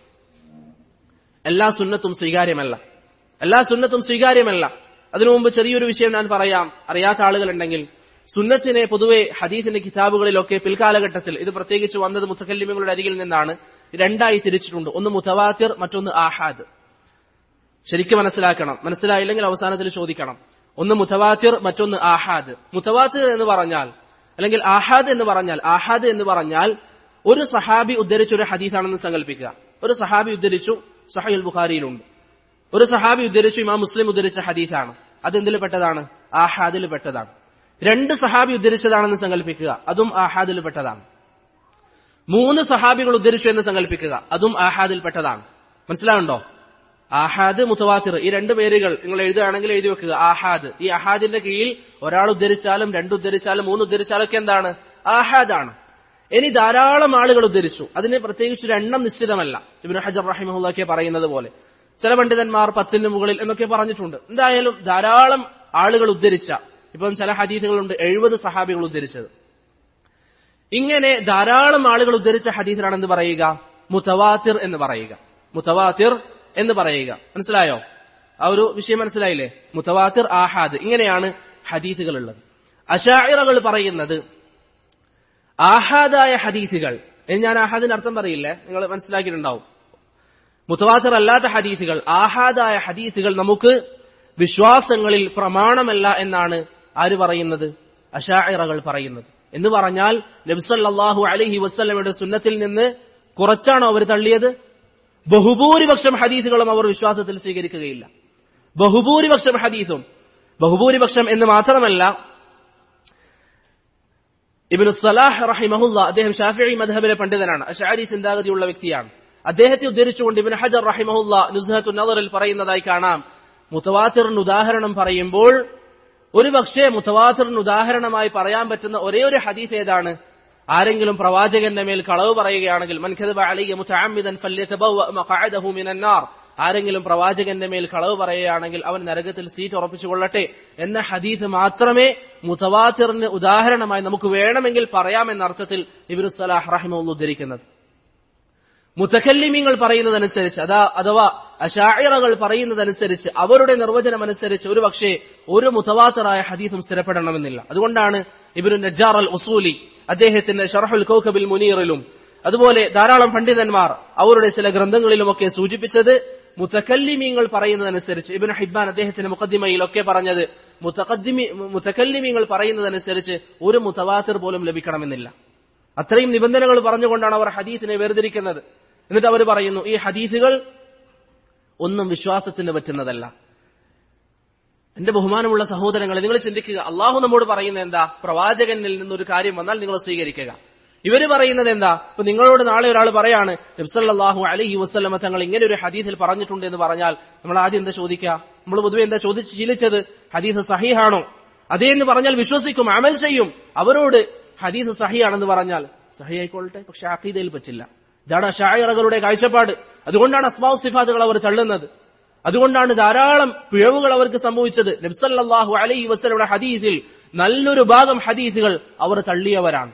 എല്ലാ സുന്നത്തും സ്വീകാര്യമല്ല എല്ലാ സുന്നത്തും സ്വീകാര്യമല്ല അതിനു മുമ്പ് ചെറിയൊരു വിഷയം ഞാൻ പറയാം അറിയാത്ത ആളുകളുണ്ടെങ്കിൽ സുന്നത്തിനെ പൊതുവെ ഹദീസിന്റെ കിതാബുകളിലൊക്കെ പിൽക്കാലഘട്ടത്തിൽ ഇത് പ്രത്യേകിച്ച് വന്നത് മുത്തക്കല്ലിമങ്ങളുടെ അരികിൽ നിന്നാണ് രണ്ടായി തിരിച്ചിട്ടുണ്ട് ഒന്ന് മുത്തവാത്തിർ മറ്റൊന്ന് ആഹാദ് ശരിക്കും മനസ്സിലാക്കണം മനസ്സിലായില്ലെങ്കിൽ അവസാനത്തിൽ ചോദിക്കണം ഒന്ന് മുത്തവാത്തിർ മറ്റൊന്ന് ആഹാദ് മുത്തവാത്തിർ എന്ന് പറഞ്ഞാൽ അല്ലെങ്കിൽ ആഹാദ് എന്ന് പറഞ്ഞാൽ ആഹാദ് എന്ന് പറഞ്ഞാൽ ഒരു സഹാബി ഉദ്ധരിച്ച ഒരു ഹദീസാണെന്ന് സങ്കല്പിക്കുക ഒരു സഹാബി ഉദ്ധരിച്ചു സഹീൽ ബുഖാരിയിലുണ്ട് ഒരു സഹാബി ഉദ്ധരിച്ചു ഇമാം മുസ്ലിം ഉദ്ധരിച്ച ഹദീസാണ് അതെന്തിൽ പെട്ടതാണ് ആഹാദിൽ പെട്ടതാണ് രണ്ട് സഹാബി ഉദ്ധരിച്ചതാണെന്ന് സങ്കല്പിക്കുക അതും ആഹാദിൽ പെട്ടതാണ് മൂന്ന് സഹാബികൾ ഉദ്ധരിച്ചു എന്ന് സങ്കല്പിക്കുക അതും ആഹാദിൽ പെട്ടതാണ് മനസ്സിലാവുണ്ടോ ആഹാദ് മുത്തവാത്തിർ ഈ രണ്ട് പേരുകൾ നിങ്ങൾ എഴുതുകയാണെങ്കിൽ എഴുതി വെക്കുക ആഹാദ് ഈ ആഹാദിന്റെ കീഴിൽ ഒരാൾ ഉദ്ധരിച്ചാലും രണ്ട് ഉദ്ധരിച്ചാലും മൂന്ന് ഉദ്ധരിച്ചാലും ഒക്കെ എന്താണ് ആഹാദാണ് ഇനി ധാരാളം ആളുകൾ ഉദ്ധരിച്ചു അതിന് പ്രത്യേകിച്ച് ഒരു എണ്ണം നിശ്ചിതമല്ല ഇബിൻ ഹജർ റഹിമഹുല്ലൊക്കെ പറയുന്നത് പോലെ ചില പണ്ഡിതന്മാർ പത്തിന് മുകളിൽ എന്നൊക്കെ പറഞ്ഞിട്ടുണ്ട് എന്തായാലും ധാരാളം ആളുകൾ ഉദ്ധരിച്ച ഇപ്പം ചില ഹദീസുകളുണ്ട് എഴുപത് സഹാബികൾ ഉദ്ധരിച്ചത് ഇങ്ങനെ ധാരാളം ആളുകൾ ഉദ്ധരിച്ച ഹദീസിലാണ് എന്ത് പറയുക മുത്തവാത്തിർ എന്ന് പറയുക മുത്തവാത്തിർ എന്ന് പറയുക മനസ്സിലായോ ആ ഒരു വിഷയം മനസ്സിലായില്ലേ മുത്തവാത്തിർ ആഹാദ് ഇങ്ങനെയാണ് ഹദീസുകൾ ഉള്ളത് അഷായിറകൾ പറയുന്നത് ആഹാദായ ഹദീസുകൾ എന്ന് ഞാൻ ആഹാദിന്റെ അർത്ഥം പറയില്ലേ നിങ്ങൾ മനസ്സിലാക്കിയിട്ടുണ്ടാവും മുത്തവാത്തിർ അല്ലാത്ത ഹദീസുകൾ ആഹാദായ ഹദീസുകൾ നമുക്ക് വിശ്വാസങ്ങളിൽ പ്രമാണമല്ല എന്നാണ് ആര് പറയുന്നത് അഷായിറകൾ പറയുന്നത് എന്ന് പറഞ്ഞാൽ നബ്സല്ലാഹു അലഹി വസ്ലമയുടെ സുന്നത്തിൽ നിന്ന് കുറച്ചാണോ അവർ തള്ളിയത് ബഹുഭൂരിപക്ഷം ഹദീസുകളും അവർ വിശ്വാസത്തിൽ സ്വീകരിക്കുകയില്ല ബഹുഭൂരിപക്ഷം ഹദീസും ബഹുഭൂരിപക്ഷം എന്ന് മാത്രമല്ല ഇബിനു സലാഹ് റഹിമഹുല്ല അദ്ദേഹം ഷാഫി മധബിലെ പണ്ഡിതനാണ് അഷാരി ചിന്താഗതിയുള്ള വ്യക്തിയാണ് അദ്ദേഹത്തെ ഉദ്ധരിച്ചുകൊണ്ട് ഇബിൻ ഹജർ റഹിമഹുല്ല നുസ്ഹത്തു നദറിൽ പറയുന്നതായി കാണാം മുത്തവാത്തിറിന് ഉദാഹരണം പറയുമ്പോൾ ഒരു പക്ഷേ മുത്തവാത്തിറിന് ഉദാഹരണമായി പറയാൻ പറ്റുന്ന ഒരേ ഒരു ഹദീസ് ഏതാണ് ആരെങ്കിലും പ്രവാചകന്റെ മേൽ കളവ് പറയുകയാണെങ്കിൽ മൻഖദബ അലയ്യ മുതഅമ്മിദൻ ഫല്യതബവ്വ മഖഅദഹു മിനൻ നാർ ആരെങ്കിലും പ്രവാചകന്റെ മേൽ കളവ് പറയുകയാണെങ്കിൽ അവൻ നരകത്തിൽ സീറ്റ് ഉറപ്പിച്ചു കൊള്ളട്ടെ എന്ന ഹദീസ് മാത്രമേ മുതവാത്തിറിന് ഉദാഹരണമായി നമുക്ക് വേണമെങ്കിൽ പറയാമെന്ന അർത്ഥത്തിൽ ഇബ്നു സലാഹ് റഹിമുള്ള ഉദ്ധരിക്കുന്നത് മുത്തക്കല്ലിമീങ്ങൾ പറയുന്നതനുസരിച്ച് അതാ അഥവാ അഷായിറകൾ പറയുന്നതനുസരിച്ച് അവരുടെ നിർവചനം അനുസരിച്ച് ഒരു പക്ഷേ ഒരു മുത്തവാത്തറായ ഹദീസും സ്ഥിരപ്പെടണമെന്നില്ല അതുകൊണ്ടാണ് ഇബിനു നജാർ അൽ ഉസൂലി അദ്ദേഹത്തിന്റെ ഷർഹുൽ കൗക്കബിൽ മുനീറിലും അതുപോലെ ധാരാളം പണ്ഡിതന്മാർ അവരുടെ ചില ഗ്രന്ഥങ്ങളിലുമൊക്കെ സൂചിപ്പിച്ചത് മുത്തക്കല്ലിമീങ്ങൾ പറയുന്നതനുസരിച്ച് ഇബിൻ ഹിബാൻ അദ്ദേഹത്തിന്റെ മുഖദ്ദിമയിലൊക്കെ പറഞ്ഞത് മുത്തഖദ്ദിമി മുത്തക്കല്ലിമീങ്ങൾ പറയുന്നതനുസരിച്ച് ഒരു മുത്തവാത്തിർ പോലും ലഭിക്കണമെന്നില്ല അത്രയും നിബന്ധനകൾ പറഞ്ഞുകൊണ്ടാണ് അവർ ഹദീസിനെ വേർതിരിക്കുന്നത് എന്നിട്ട് അവർ പറയുന്നു ഈ ഹദീസുകൾ ഒന്നും വിശ്വാസത്തിന് പറ്റുന്നതല്ല എന്റെ ബഹുമാനമുള്ള സഹോദരങ്ങളെ നിങ്ങൾ ചിന്തിക്കുക അള്ളാഹു നമ്മോട് പറയുന്നത് എന്താ പ്രവാചകനിൽ നിന്നൊരു കാര്യം വന്നാൽ നിങ്ങൾ സ്വീകരിക്കുക ഇവര് പറയുന്നത് എന്താ ഇപ്പൊ നിങ്ങളോട് നാളെ ഒരാൾ പറയാണ് നബ്സല്ലാഹു അലഹി വസ്ലമ തങ്ങൾ ഇങ്ങനെ ഒരു ഹദീസിൽ പറഞ്ഞിട്ടുണ്ട് എന്ന് പറഞ്ഞാൽ നമ്മൾ ആദ്യം എന്താ ചോദിക്കുക നമ്മൾ പൊതുവെ എന്താ ചോദിച്ച് ശീലിച്ചത് ഹദീസ് സഹിഹാണോ അതേ എന്ന് പറഞ്ഞാൽ വിശ്വസിക്കും അമൽ ചെയ്യും അവരോട് ഹദീസ് സഹിയാണെന്ന് പറഞ്ഞാൽ സഹി ആയിക്കൊള്ളട്ടെ പക്ഷെ അഖീദയിൽ പറ്റില്ല ഇതാണ് ഷായറകളുടെ കാഴ്ചപ്പാട് അതുകൊണ്ടാണ് അസ്മാവ് സിഫാത്തുകൾ അവർ തള്ളുന്നത് അതുകൊണ്ടാണ് ധാരാളം പിഴവുകൾ അവർക്ക് സംഭവിച്ചത് നബ്സല്ലാഹു അലൈഹി വസ്ലയുടെ ഹദീസിൽ നല്ലൊരു ഭാഗം ഹദീസുകൾ അവർ തള്ളിയവരാണ്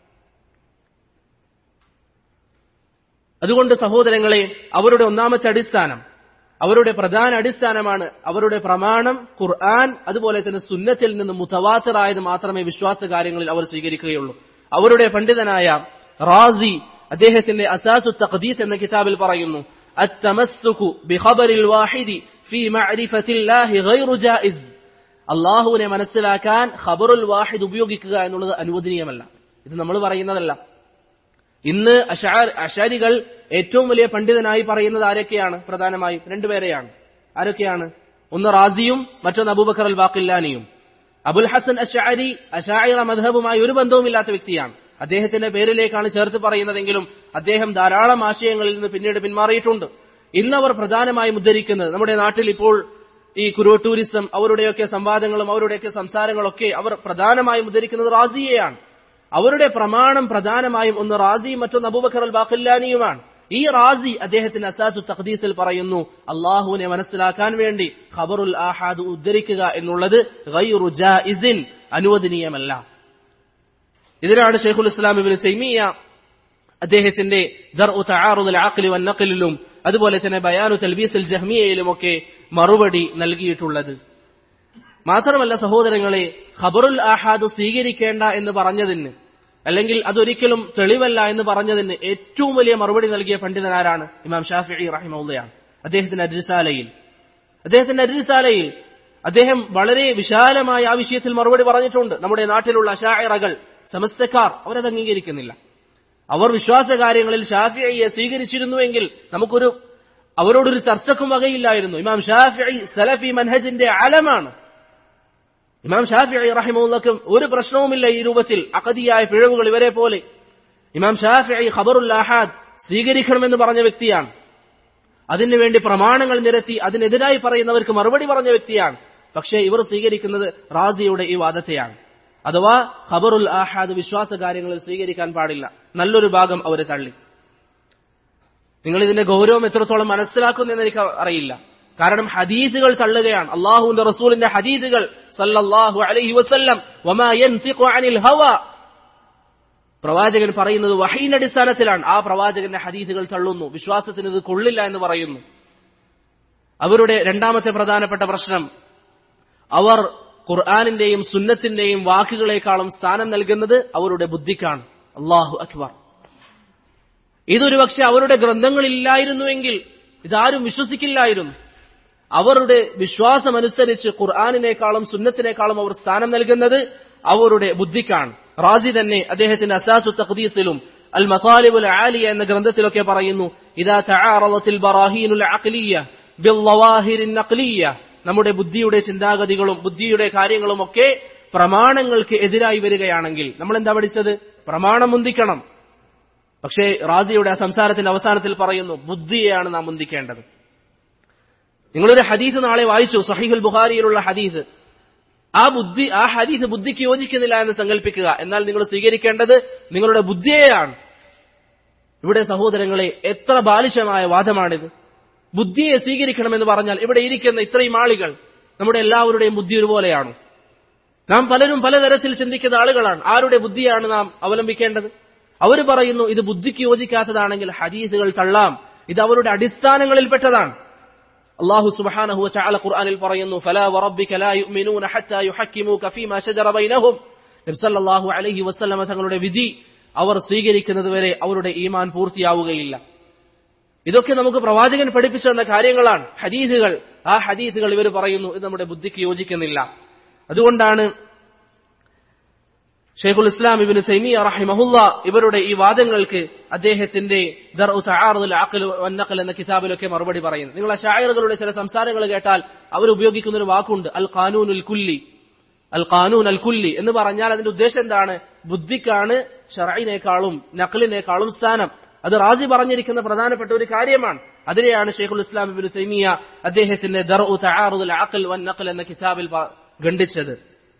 അതുകൊണ്ട് സഹോദരങ്ങളെ അവരുടെ ഒന്നാമത്തെ അടിസ്ഥാനം അവരുടെ പ്രധാന അടിസ്ഥാനമാണ് അവരുടെ പ്രമാണം ഖുർആൻ അതുപോലെ തന്നെ സുന്നത്തിൽ നിന്ന് മുത്തവാത്തറായത് മാത്രമേ വിശ്വാസ കാര്യങ്ങളിൽ അവർ സ്വീകരിക്കുകയുള്ളൂ അവരുടെ പണ്ഡിതനായ റാസി അദ്ദേഹത്തിന്റെ അസാസു തഖദീസ് എന്ന കിതാബിൽ പറയുന്നു التمسك بخبر الواحد في معرفة الله غير جائز അള്ളാഹുവിനെ മനസ്സിലാക്കാൻ ഖബറുൽ വാഹിദ് ഉപയോഗിക്കുക എന്നുള്ളത് അനുവദനീയമല്ല ഇത് നമ്മൾ പറയുന്നതല്ല ഇന്ന് അഷാരികൾ ഏറ്റവും വലിയ പണ്ഡിതനായി പറയുന്നത് ആരൊക്കെയാണ് പ്രധാനമായും രണ്ടുപേരെയാണ് ആരൊക്കെയാണ് ഒന്ന് റാസിയും മറ്റൊന്ന് അബൂബക്കർ അൽ ബാക്കില്ലാനിയും അബുൽ ഹസൻ അഷാരി അഷായിറ മധബുമായി ഒരു ബന്ധവുമില്ലാത്ത വ്യക്ടീയാണ് അദ്ദേഹത്തിന്റെ പേരിലേക്കാണ് ചേർത്ത് പറയുന്നതെങ്കിലും അദ്ദേഹം ധാരാളം ആശയങ്ങളിൽ നിന്ന് പിന്നീട് പിന്മാറിയിട്ടുണ്ട് ഇന്നവർ പ്രധാനമായും ഉദ്ധരിക്കുന്നത് നമ്മുടെ നാട്ടിൽ ഇപ്പോൾ ഈ കുരു ടൂറിസം അവരുടെയൊക്കെ സംവാദങ്ങളും അവരുടെയൊക്കെ സംസാരങ്ങളൊക്കെ അവർ പ്രധാനമായും ഉദ്ധരിക്കുന്നത് റാസിയെയാണ് അവരുടെ പ്രമാണം പ്രധാനമായും ഒന്ന് റാസിയും മറ്റൊന്ന് അബൂബക്കർ അൽ ബാഖില്ലാനിയുമാണ് ഈ റാസി അദ്ദേഹത്തിന്റെ അസാസു തഖദീസിൽ പറയുന്നു അള്ളാഹുവിനെ മനസ്സിലാക്കാൻ വേണ്ടി ഖബറുൽ ആഹാദ് ഉദ്ധരിക്കുക എന്നുള്ളത് ഗൈറു ജായിസിൻ അനുവദനീയമല്ല ഇതിനാണ് ഷെയ്ഖുൽ ഇസ്ലാം ഇബിൻ സൈമിയ അദ്ദേഹത്തിന്റെ ദർഉ തആറുദുൽ അഖ്ലി വൻ നഖലിലും അതുപോലെ തന്നെ ബയാനു തൽബീസുൽ ജഹ്മിയയിലുമൊക്കെ മറുപടി നൽകിയിട്ടുള്ളത് മാത്രമല്ല സഹോദരങ്ങളെ ഖബറുൽ ആഹാദ് സ്വീകരിക്കേണ്ട എന്ന് പറഞ്ഞതിന് അല്ലെങ്കിൽ അതൊരിക്കലും തെളിവല്ല എന്ന് പറഞ്ഞതിന് ഏറ്റവും വലിയ മറുപടി നൽകിയ പണ്ഡിതനാരാണ് ഇമാം ഷാഫി റഹിമുള്ളയാണ് അദ്ദേഹത്തിന്റെ അരിസാലയിൽ അദ്ദേഹത്തിന്റെ അരിസാലയിൽ അദ്ദേഹം വളരെ വിശാലമായ ആ വിഷയത്തിൽ മറുപടി പറഞ്ഞിട്ടുണ്ട് നമ്മുടെ നാട്ടിലുള്ള അഷായറകൾ സമസ്തക്കാർ അവരത് അംഗീകരിക്കുന്നില്ല അവർ വിശ്വാസ കാര്യങ്ങളിൽ ഷാഫിയെ സ്വീകരിച്ചിരുന്നുവെങ്കിൽ നമുക്കൊരു അവരോടൊരു ചർച്ചക്കും വകയില്ലായിരുന്നു ഇമാം ഷാഫി സലഫി മൻഹജിന്റെ അലമാണ് ഇമാം ഷാഫി റഹിമുള്ളക്കും ഒരു പ്രശ്നവുമില്ല ഈ രൂപത്തിൽ അകതിയായ പിഴവുകൾ ഇവരെ പോലെ ഇമാം ഷാഫി ഖബറുൽ അഹാദ് സ്വീകരിക്കണമെന്ന് പറഞ്ഞ വ്യക്തിയാണ് അതിനുവേണ്ടി പ്രമാണങ്ങൾ നിരത്തി അതിനെതിരായി പറയുന്നവർക്ക് മറുപടി പറഞ്ഞ വ്യക്തിയാണ് പക്ഷേ ഇവർ സ്വീകരിക്കുന്നത് റാസിയുടെ ഈ വാദത്തെയാണ് അഥവാ ഖബറുൽ ആഹാദ് വിശ്വാസ കാര്യങ്ങളിൽ സ്വീകരിക്കാൻ പാടില്ല നല്ലൊരു ഭാഗം അവരെ തള്ളി നിങ്ങൾ ഇതിന്റെ ഗൗരവം എത്രത്തോളം മനസ്സിലാക്കുന്നെന്ന് എനിക്ക് അറിയില്ല കാരണം ഹദീസുകൾ തള്ളുകയാണ് അള്ളാഹുവിന്റെ റസൂലിന്റെ ഹദീസുകൾ സല്ലല്ലാഹു അലൈഹി വസല്ലം വമാ യൻതിഖു അനിൽ ഹവ പ്രവാചകൻ പറയുന്നത് വഹീന്റെ അടിസ്ഥാനത്തിലാണ് ആ പ്രവാചകന്റെ ഹദീസുകൾ തള്ളുന്നു വിശ്വാസത്തിന് ഇത് കൊള്ളില്ല എന്ന് പറയുന്നു അവരുടെ രണ്ടാമത്തെ പ്രധാനപ്പെട്ട പ്രശ്നം അവർ ഖുർആാനിന്റെയും സുന്നത്തിന്റെയും വാക്കുകളെക്കാളും സ്ഥാനം നൽകുന്നത് അവരുടെ ബുദ്ധിക്കാണ് അള്ളാഹു അക്ബർ ഇതൊരു പക്ഷെ അവരുടെ ഗ്രന്ഥങ്ങളില്ലായിരുന്നുവെങ്കിൽ ഇതാരും വിശ്വസിക്കില്ലായിരുന്നു അവരുടെ വിശ്വാസമനുസരിച്ച് ഖുർആാനിനേക്കാളും സുന്നത്തിനേക്കാളും അവർ സ്ഥാനം നൽകുന്നത് അവരുടെ ബുദ്ധിക്കാണ് റാസി തന്നെ അദ്ദേഹത്തിന്റെ അസാസു തഖദീസിലും അൽ മസാലിബുൽ ആലിയ എന്ന ഗ്രന്ഥത്തിലൊക്കെ പറയുന്നു ഇതാ തആറളത്തിൽ ബറാഹീനുൽ അഖ്ലിയ ബിൽളവാഹിരിൻ നഖ്ലിയ നമ്മുടെ ബുദ്ധിയുടെ ചിന്താഗതികളും ബുദ്ധിയുടെ കാര്യങ്ങളും ഒക്കെ പ്രമാണങ്ങൾക്ക് എതിരായി വരികയാണെങ്കിൽ നമ്മൾ എന്താ പഠിച്ചത് പ്രമാണം മുന്തിക്കണം പക്ഷേ റാസിയുടെ ആ സംസാരത്തിന്റെ അവസാനത്തിൽ പറയുന്നു ബുദ്ധിയെയാണ് നാം മുന്തിക്കേണ്ടത് നിങ്ങളൊരു ഹദീസ് നാളെ വായിച്ചു സഹീഹുൽ ബുഖാരിയിലുള്ള ഹദീസ് ആ ബുദ്ധി ആ ഹദീസ് ബുദ്ധിക്ക് യോജിക്കുന്നില്ല എന്ന് സങ്കല്പിക്കുക എന്നാൽ നിങ്ങൾ സ്വീകരിക്കേണ്ടത് നിങ്ങളുടെ ബുദ്ധിയെയാണ് ഇവിടെ സഹോദരങ്ങളെ എത്ര ബാലിശമായ വാദമാണിത് ബുദ്ധിയെ സ്വീകരിക്കണമെന്ന് പറഞ്ഞാൽ ഇവിടെ ഇരിക്കുന്ന ഇത്രയും ആളുകൾ നമ്മുടെ എല്ലാവരുടെയും ബുദ്ധി ഒരുപോലെയാണോ നാം പലരും പലതരത്തിൽ ചിന്തിക്കുന്ന ആളുകളാണ് ആരുടെ ബുദ്ധിയാണ് നാം അവലംബിക്കേണ്ടത് അവർ പറയുന്നു ഇത് ബുദ്ധിക്ക് യോജിക്കാത്തതാണെങ്കിൽ ഹദീസുകൾ തള്ളാം ഇത് അവരുടെ അടിസ്ഥാനങ്ങളിൽപ്പെട്ടതാണ് അള്ളാഹു സുബ്ഹാനഹു വതആല ഖുർആനിൽ പറയുന്നു ഫലാ വറബ്ബിക ലാ യുഅ്മിനൂന ഹത്താ യുഹക്കിമൂക ഫീമാ ശജറ ബൈനഹും നബി സല്ലല്ലാഹു അലൈഹി വസല്ലമ തങ്ങളുടെ വിധി അവർ സ്വീകരിക്കുന്നത് വരെ അവരുടെ ഈമാൻ പൂർത്തിയാവുകയില്ല ഇതൊക്കെ നമുക്ക് പ്രവാചകൻ പഠിപ്പിച്ചു തന്ന കാര്യങ്ങളാണ് ഹദീസുകൾ ആ ഹദീസുകൾ ഇവർ പറയുന്നു ഇത് നമ്മുടെ ബുദ്ധിക്ക് യോജിക്കുന്നില്ല അതുകൊണ്ടാണ് ഷെയ്ഖുൽ ഇസ്ലാം ഇബിന് സൈമിയ റഹിമഹുല്ല ഇവരുടെ ഈ വാദങ്ങൾക്ക് അദ്ദേഹത്തിന്റെ ദർഉ തആറുൽ അഖ്ൽ വന്നഖൽ എന്ന കിതാബിലൊക്കെ മറുപടി പറയുന്നു നിങ്ങൾ ആ ഷായറുകളുടെ ചില സംസാരങ്ങൾ കേട്ടാൽ അവർ ഉപയോഗിക്കുന്ന ഒരു വാക്കുണ്ട് അൽ ഖാനൂനുൽ കുല്ലി അൽ ഖാനൂൻ അൽ കുല്ലി എന്ന് പറഞ്ഞാൽ അതിന്റെ ഉദ്ദേശം എന്താണ് ബുദ്ധിക്കാണ് ഷറൈനേക്കാളും നഖലിനേക്കാളും സ്ഥാനം അത് റാജി പറഞ്ഞിരിക്കുന്ന പ്രധാനപ്പെട്ട ഒരു കാര്യമാണ് അതിനെയാണ് ഷെയ്ഖുൽ ഇസ്ലാം ഇബിന് സൈമിയ അദ്ദേഹത്തിന്റെ ദർഉ തആറുൽ അഖ്ൽ വന്നഖൽ എന്ന കിതാബിൽ ഖണ്ഡിച്ചത്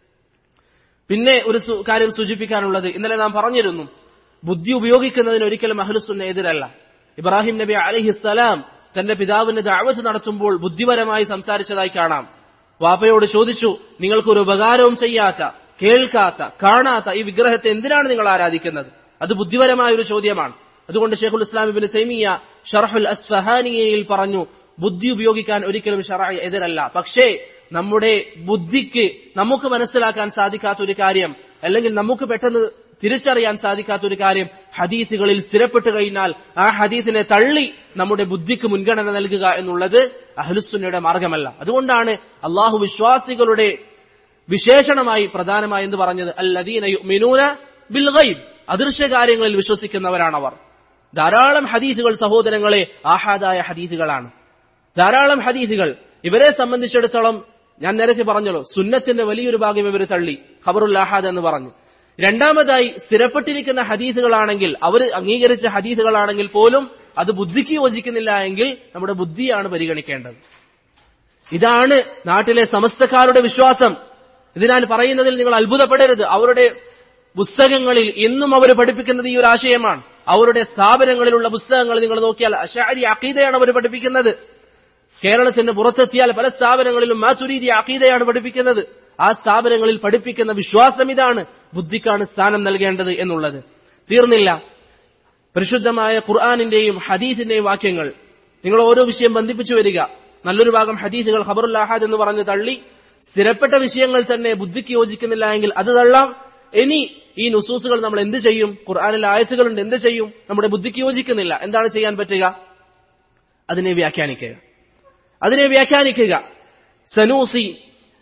പിന്നെ ഒരു കാര്യം സൂചിപ്പിക്കാനുള്ളത് ഇന്നലെ നാം പറഞ്ഞിരുന്നു ബുദ്ധി ഉപയോഗിക്കുന്നതിന് ഒരിക്കലും അഹ്ലുസുന്ന എതിരല്ല ഇബ്രാഹിം നബി അലഹിസ്സലാം തന്റെ പിതാവിന്റെ ദാവത്ത് നടത്തുമ്പോൾ ബുദ്ധിപരമായി സംസാരിച്ചതായി കാണാം വാപ്പയോട് ചോദിച്ചു നിങ്ങൾക്കൊരു ഉപകാരവും ചെയ്യാത്ത കേൾക്കാത്ത കാണാത്ത ഈ വിഗ്രഹത്തെ എന്തിനാണ് നിങ്ങൾ ആരാധിക്കുന്നത് അത് ബുദ്ധിപരമായ ഒരു ചോദ്യമാണ് അതുകൊണ്ട് ഷെയ്ഖുൽ ഇസ്ലാം ഇബിൻ സൈമിയ ഷറഹുൽ അസ്ഫഹാനിയയിൽ പറഞ്ഞു ബുദ്ധി ഉപയോഗിക്കാൻ ഒരിക്കലും ഷറ എതിരല്ല പക്ഷേ നമ്മുടെ ബുദ്ധിക്ക് നമുക്ക് മനസ്സിലാക്കാൻ സാധിക്കാത്ത ഒരു കാര്യം അല്ലെങ്കിൽ നമുക്ക് പെട്ടെന്ന് തിരിച്ചറിയാൻ സാധിക്കാത്ത ഒരു കാര്യം ഹദീസുകളിൽ സ്ഥിരപ്പെട്ടു കഴിഞ്ഞാൽ ആ ഹദീസിനെ തള്ളി നമ്മുടെ ബുദ്ധിക്ക് മുൻഗണന നൽകുക എന്നുള്ളത് അഹ്ലുസുന്നയുടെ മാർഗമല്ല അതുകൊണ്ടാണ് അള്ളാഹു വിശ്വാസികളുടെ വിശേഷണമായി പ്രധാനമായി എന്ന് പറഞ്ഞത് അല്ലദീന യുഅ്മിനൂന ബിൽ ഗൈബ് അദൃശ്യ കാര്യങ്ങളിൽ വിശ്വസിക്കുന്നവരാണവർ ധാരാളം ഹദീസുകൾ സഹോദരങ്ങളെ ആഹാദായ ഹദീസുകളാണ് ധാരാളം ഹദീസുകൾ ഇവരെ സംബന്ധിച്ചിടത്തോളം ഞാൻ നേരത്തെ പറഞ്ഞല്ലോ സുന്നത്തിന്റെ വലിയൊരു ഭാഗം ഇവർ തള്ളി ഖബറുൽ ആഹാദ് എന്ന് പറഞ്ഞു രണ്ടാമതായി സ്ഥിരപ്പെട്ടിരിക്കുന്ന ഹദീസുകളാണെങ്കിൽ അവർ അംഗീകരിച്ച ഹദീസുകളാണെങ്കിൽ പോലും അത് ബുദ്ധിക്ക് യോജിക്കുന്നില്ല എങ്കിൽ നമ്മുടെ ബുദ്ധിയാണ് പരിഗണിക്കേണ്ടത് ഇതാണ് നാട്ടിലെ സമസ്തക്കാരുടെ വിശ്വാസം ഇതിനാൽ പറയുന്നതിൽ നിങ്ങൾ അത്ഭുതപ്പെടരുത് അവരുടെ പുസ്തകങ്ങളിൽ എന്നും അവർ പഠിപ്പിക്കുന്നത് ഈ ഒരു ആശയമാണ് അവരുടെ സ്ഥാപനങ്ങളിലുള്ള പുസ്തകങ്ങൾ നിങ്ങൾ നോക്കിയാൽ അഷാരി അക്കീതയാണ് അവർ പഠിപ്പിക്കുന്നത് കേരളത്തിന്റെ പുറത്തെത്തിയാൽ പല സ്ഥാപനങ്ങളിലും മാതുരീതി അക്കീതയാണ് പഠിപ്പിക്കുന്നത് ആ സ്ഥാപനങ്ങളിൽ പഠിപ്പിക്കുന്ന വിശ്വാസം ഇതാണ് ബുദ്ധിക്കാണ് സ്ഥാനം നൽകേണ്ടത് എന്നുള്ളത് തീർന്നില്ല പരിശുദ്ധമായ ഖുർആാനിന്റെയും ഹദീസിന്റെയും വാക്യങ്ങൾ നിങ്ങൾ ഓരോ വിഷയം ബന്ധിപ്പിച്ചു വരിക നല്ലൊരു ഭാഗം ഹദീസുകൾ ഖബറുൽ അഹാദ് എന്ന് പറഞ്ഞ് തള്ളി സ്ഥിരപ്പെട്ട വിഷയങ്ങൾ തന്നെ ബുദ്ധിക്ക് യോജിക്കുന്നില്ല എങ്കിൽ അത് തള്ളാം ഇനി ഈ നുസൂസുകൾ നമ്മൾ എന്ത് ചെയ്യും ഖുർആാനിൽ ആയത്തുകളുണ്ട് എന്ത് ചെയ്യും നമ്മുടെ ബുദ്ധിക്ക് യോജിക്കുന്നില്ല എന്താണ് ചെയ്യാൻ പറ്റുക അതിനെ വ്യാഖ്യാനിക്കുക അതിനെ വ്യാഖ്യാനിക്കുക സനൂസി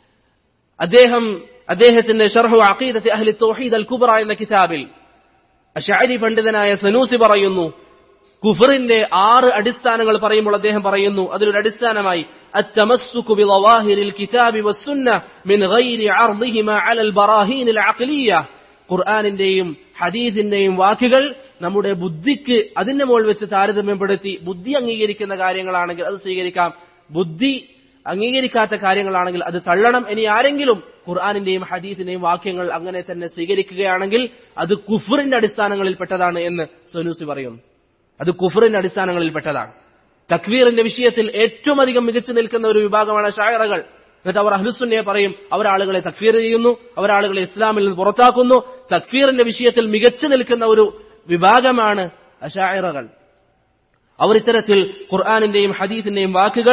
അദ്ദേഹം അദ്ദേഹത്തിന്റെ ഷർഹു അഖീദത്തി അഹ്ലി തൗഹീദ് അൽ കുബ്ര എന്ന കിതാബിൽ അഷാരി പണ്ഡിതനായ സനൂസി പറയുന്നു കുഫറിന്റെ ആറ് അടിസ്ഥാനങ്ങൾ പറയുമ്പോൾ അദ്ദേഹം പറയുന്നു അതിലൊരു അടിസ്ഥാനമായി التمسك بظواهر الكتاب والسنة من غير عرضهما على البراهين العقلية ഖുർആാനിന്റെയും ഹദീസിന്റെയും വാക്കുകൾ നമ്മുടെ ബുദ്ധിക്ക് അതിന്റെ മുകൾ വെച്ച് താരതമ്യപ്പെടുത്തി ബുദ്ധി അംഗീകരിക്കുന്ന കാര്യങ്ങളാണെങ്കിൽ അത് സ്വീകരിക്കാം ബുദ്ധി അംഗീകരിക്കാത്ത കാര്യങ്ങളാണെങ്കിൽ അത് തള്ളണം ഇനി ആരെങ്കിലും ഖുർആാനിന്റെയും ഹദീസിന്റെയും വാക്യങ്ങൾ അങ്ങനെ തന്നെ സ്വീകരിക്കുകയാണെങ്കിൽ അത് കുഫറിന്റെ അടിസ്ഥാനങ്ങളിൽ പെട്ടതാണ് എന്ന് സനൂസി പറയുന്നു അത് കുഫറിന്റെ അടിസ്ഥാനങ്ങളിൽ പെട്ടതാണ് തക്വീറിന്റെ വിഷയത്തിൽ ഏറ്റവും അധികം മികച്ചു നിൽക്കുന്ന ഒരു വിഭാഗമാണ് ഷായറകൾ എന്നിട്ട് അവർ അഹ്ലുസുന്നയെ പറയും അവരാളുകളെ തക്ഫീർ ചെയ്യുന്നു അവരാളുകളെ ഇസ്ലാമിൽ നിന്ന് പുറത്താക്കുന്നു തക്ഫീറിന്റെ വിഷയത്തിൽ മികച്ചു നിൽക്കുന്ന ഒരു വിഭാഗമാണ് അഷായറകൾ അവർ ഇത്തരത്തിൽ ഖുർആാനിന്റെയും ഹദീസിന്റെയും വാക്കുകൾ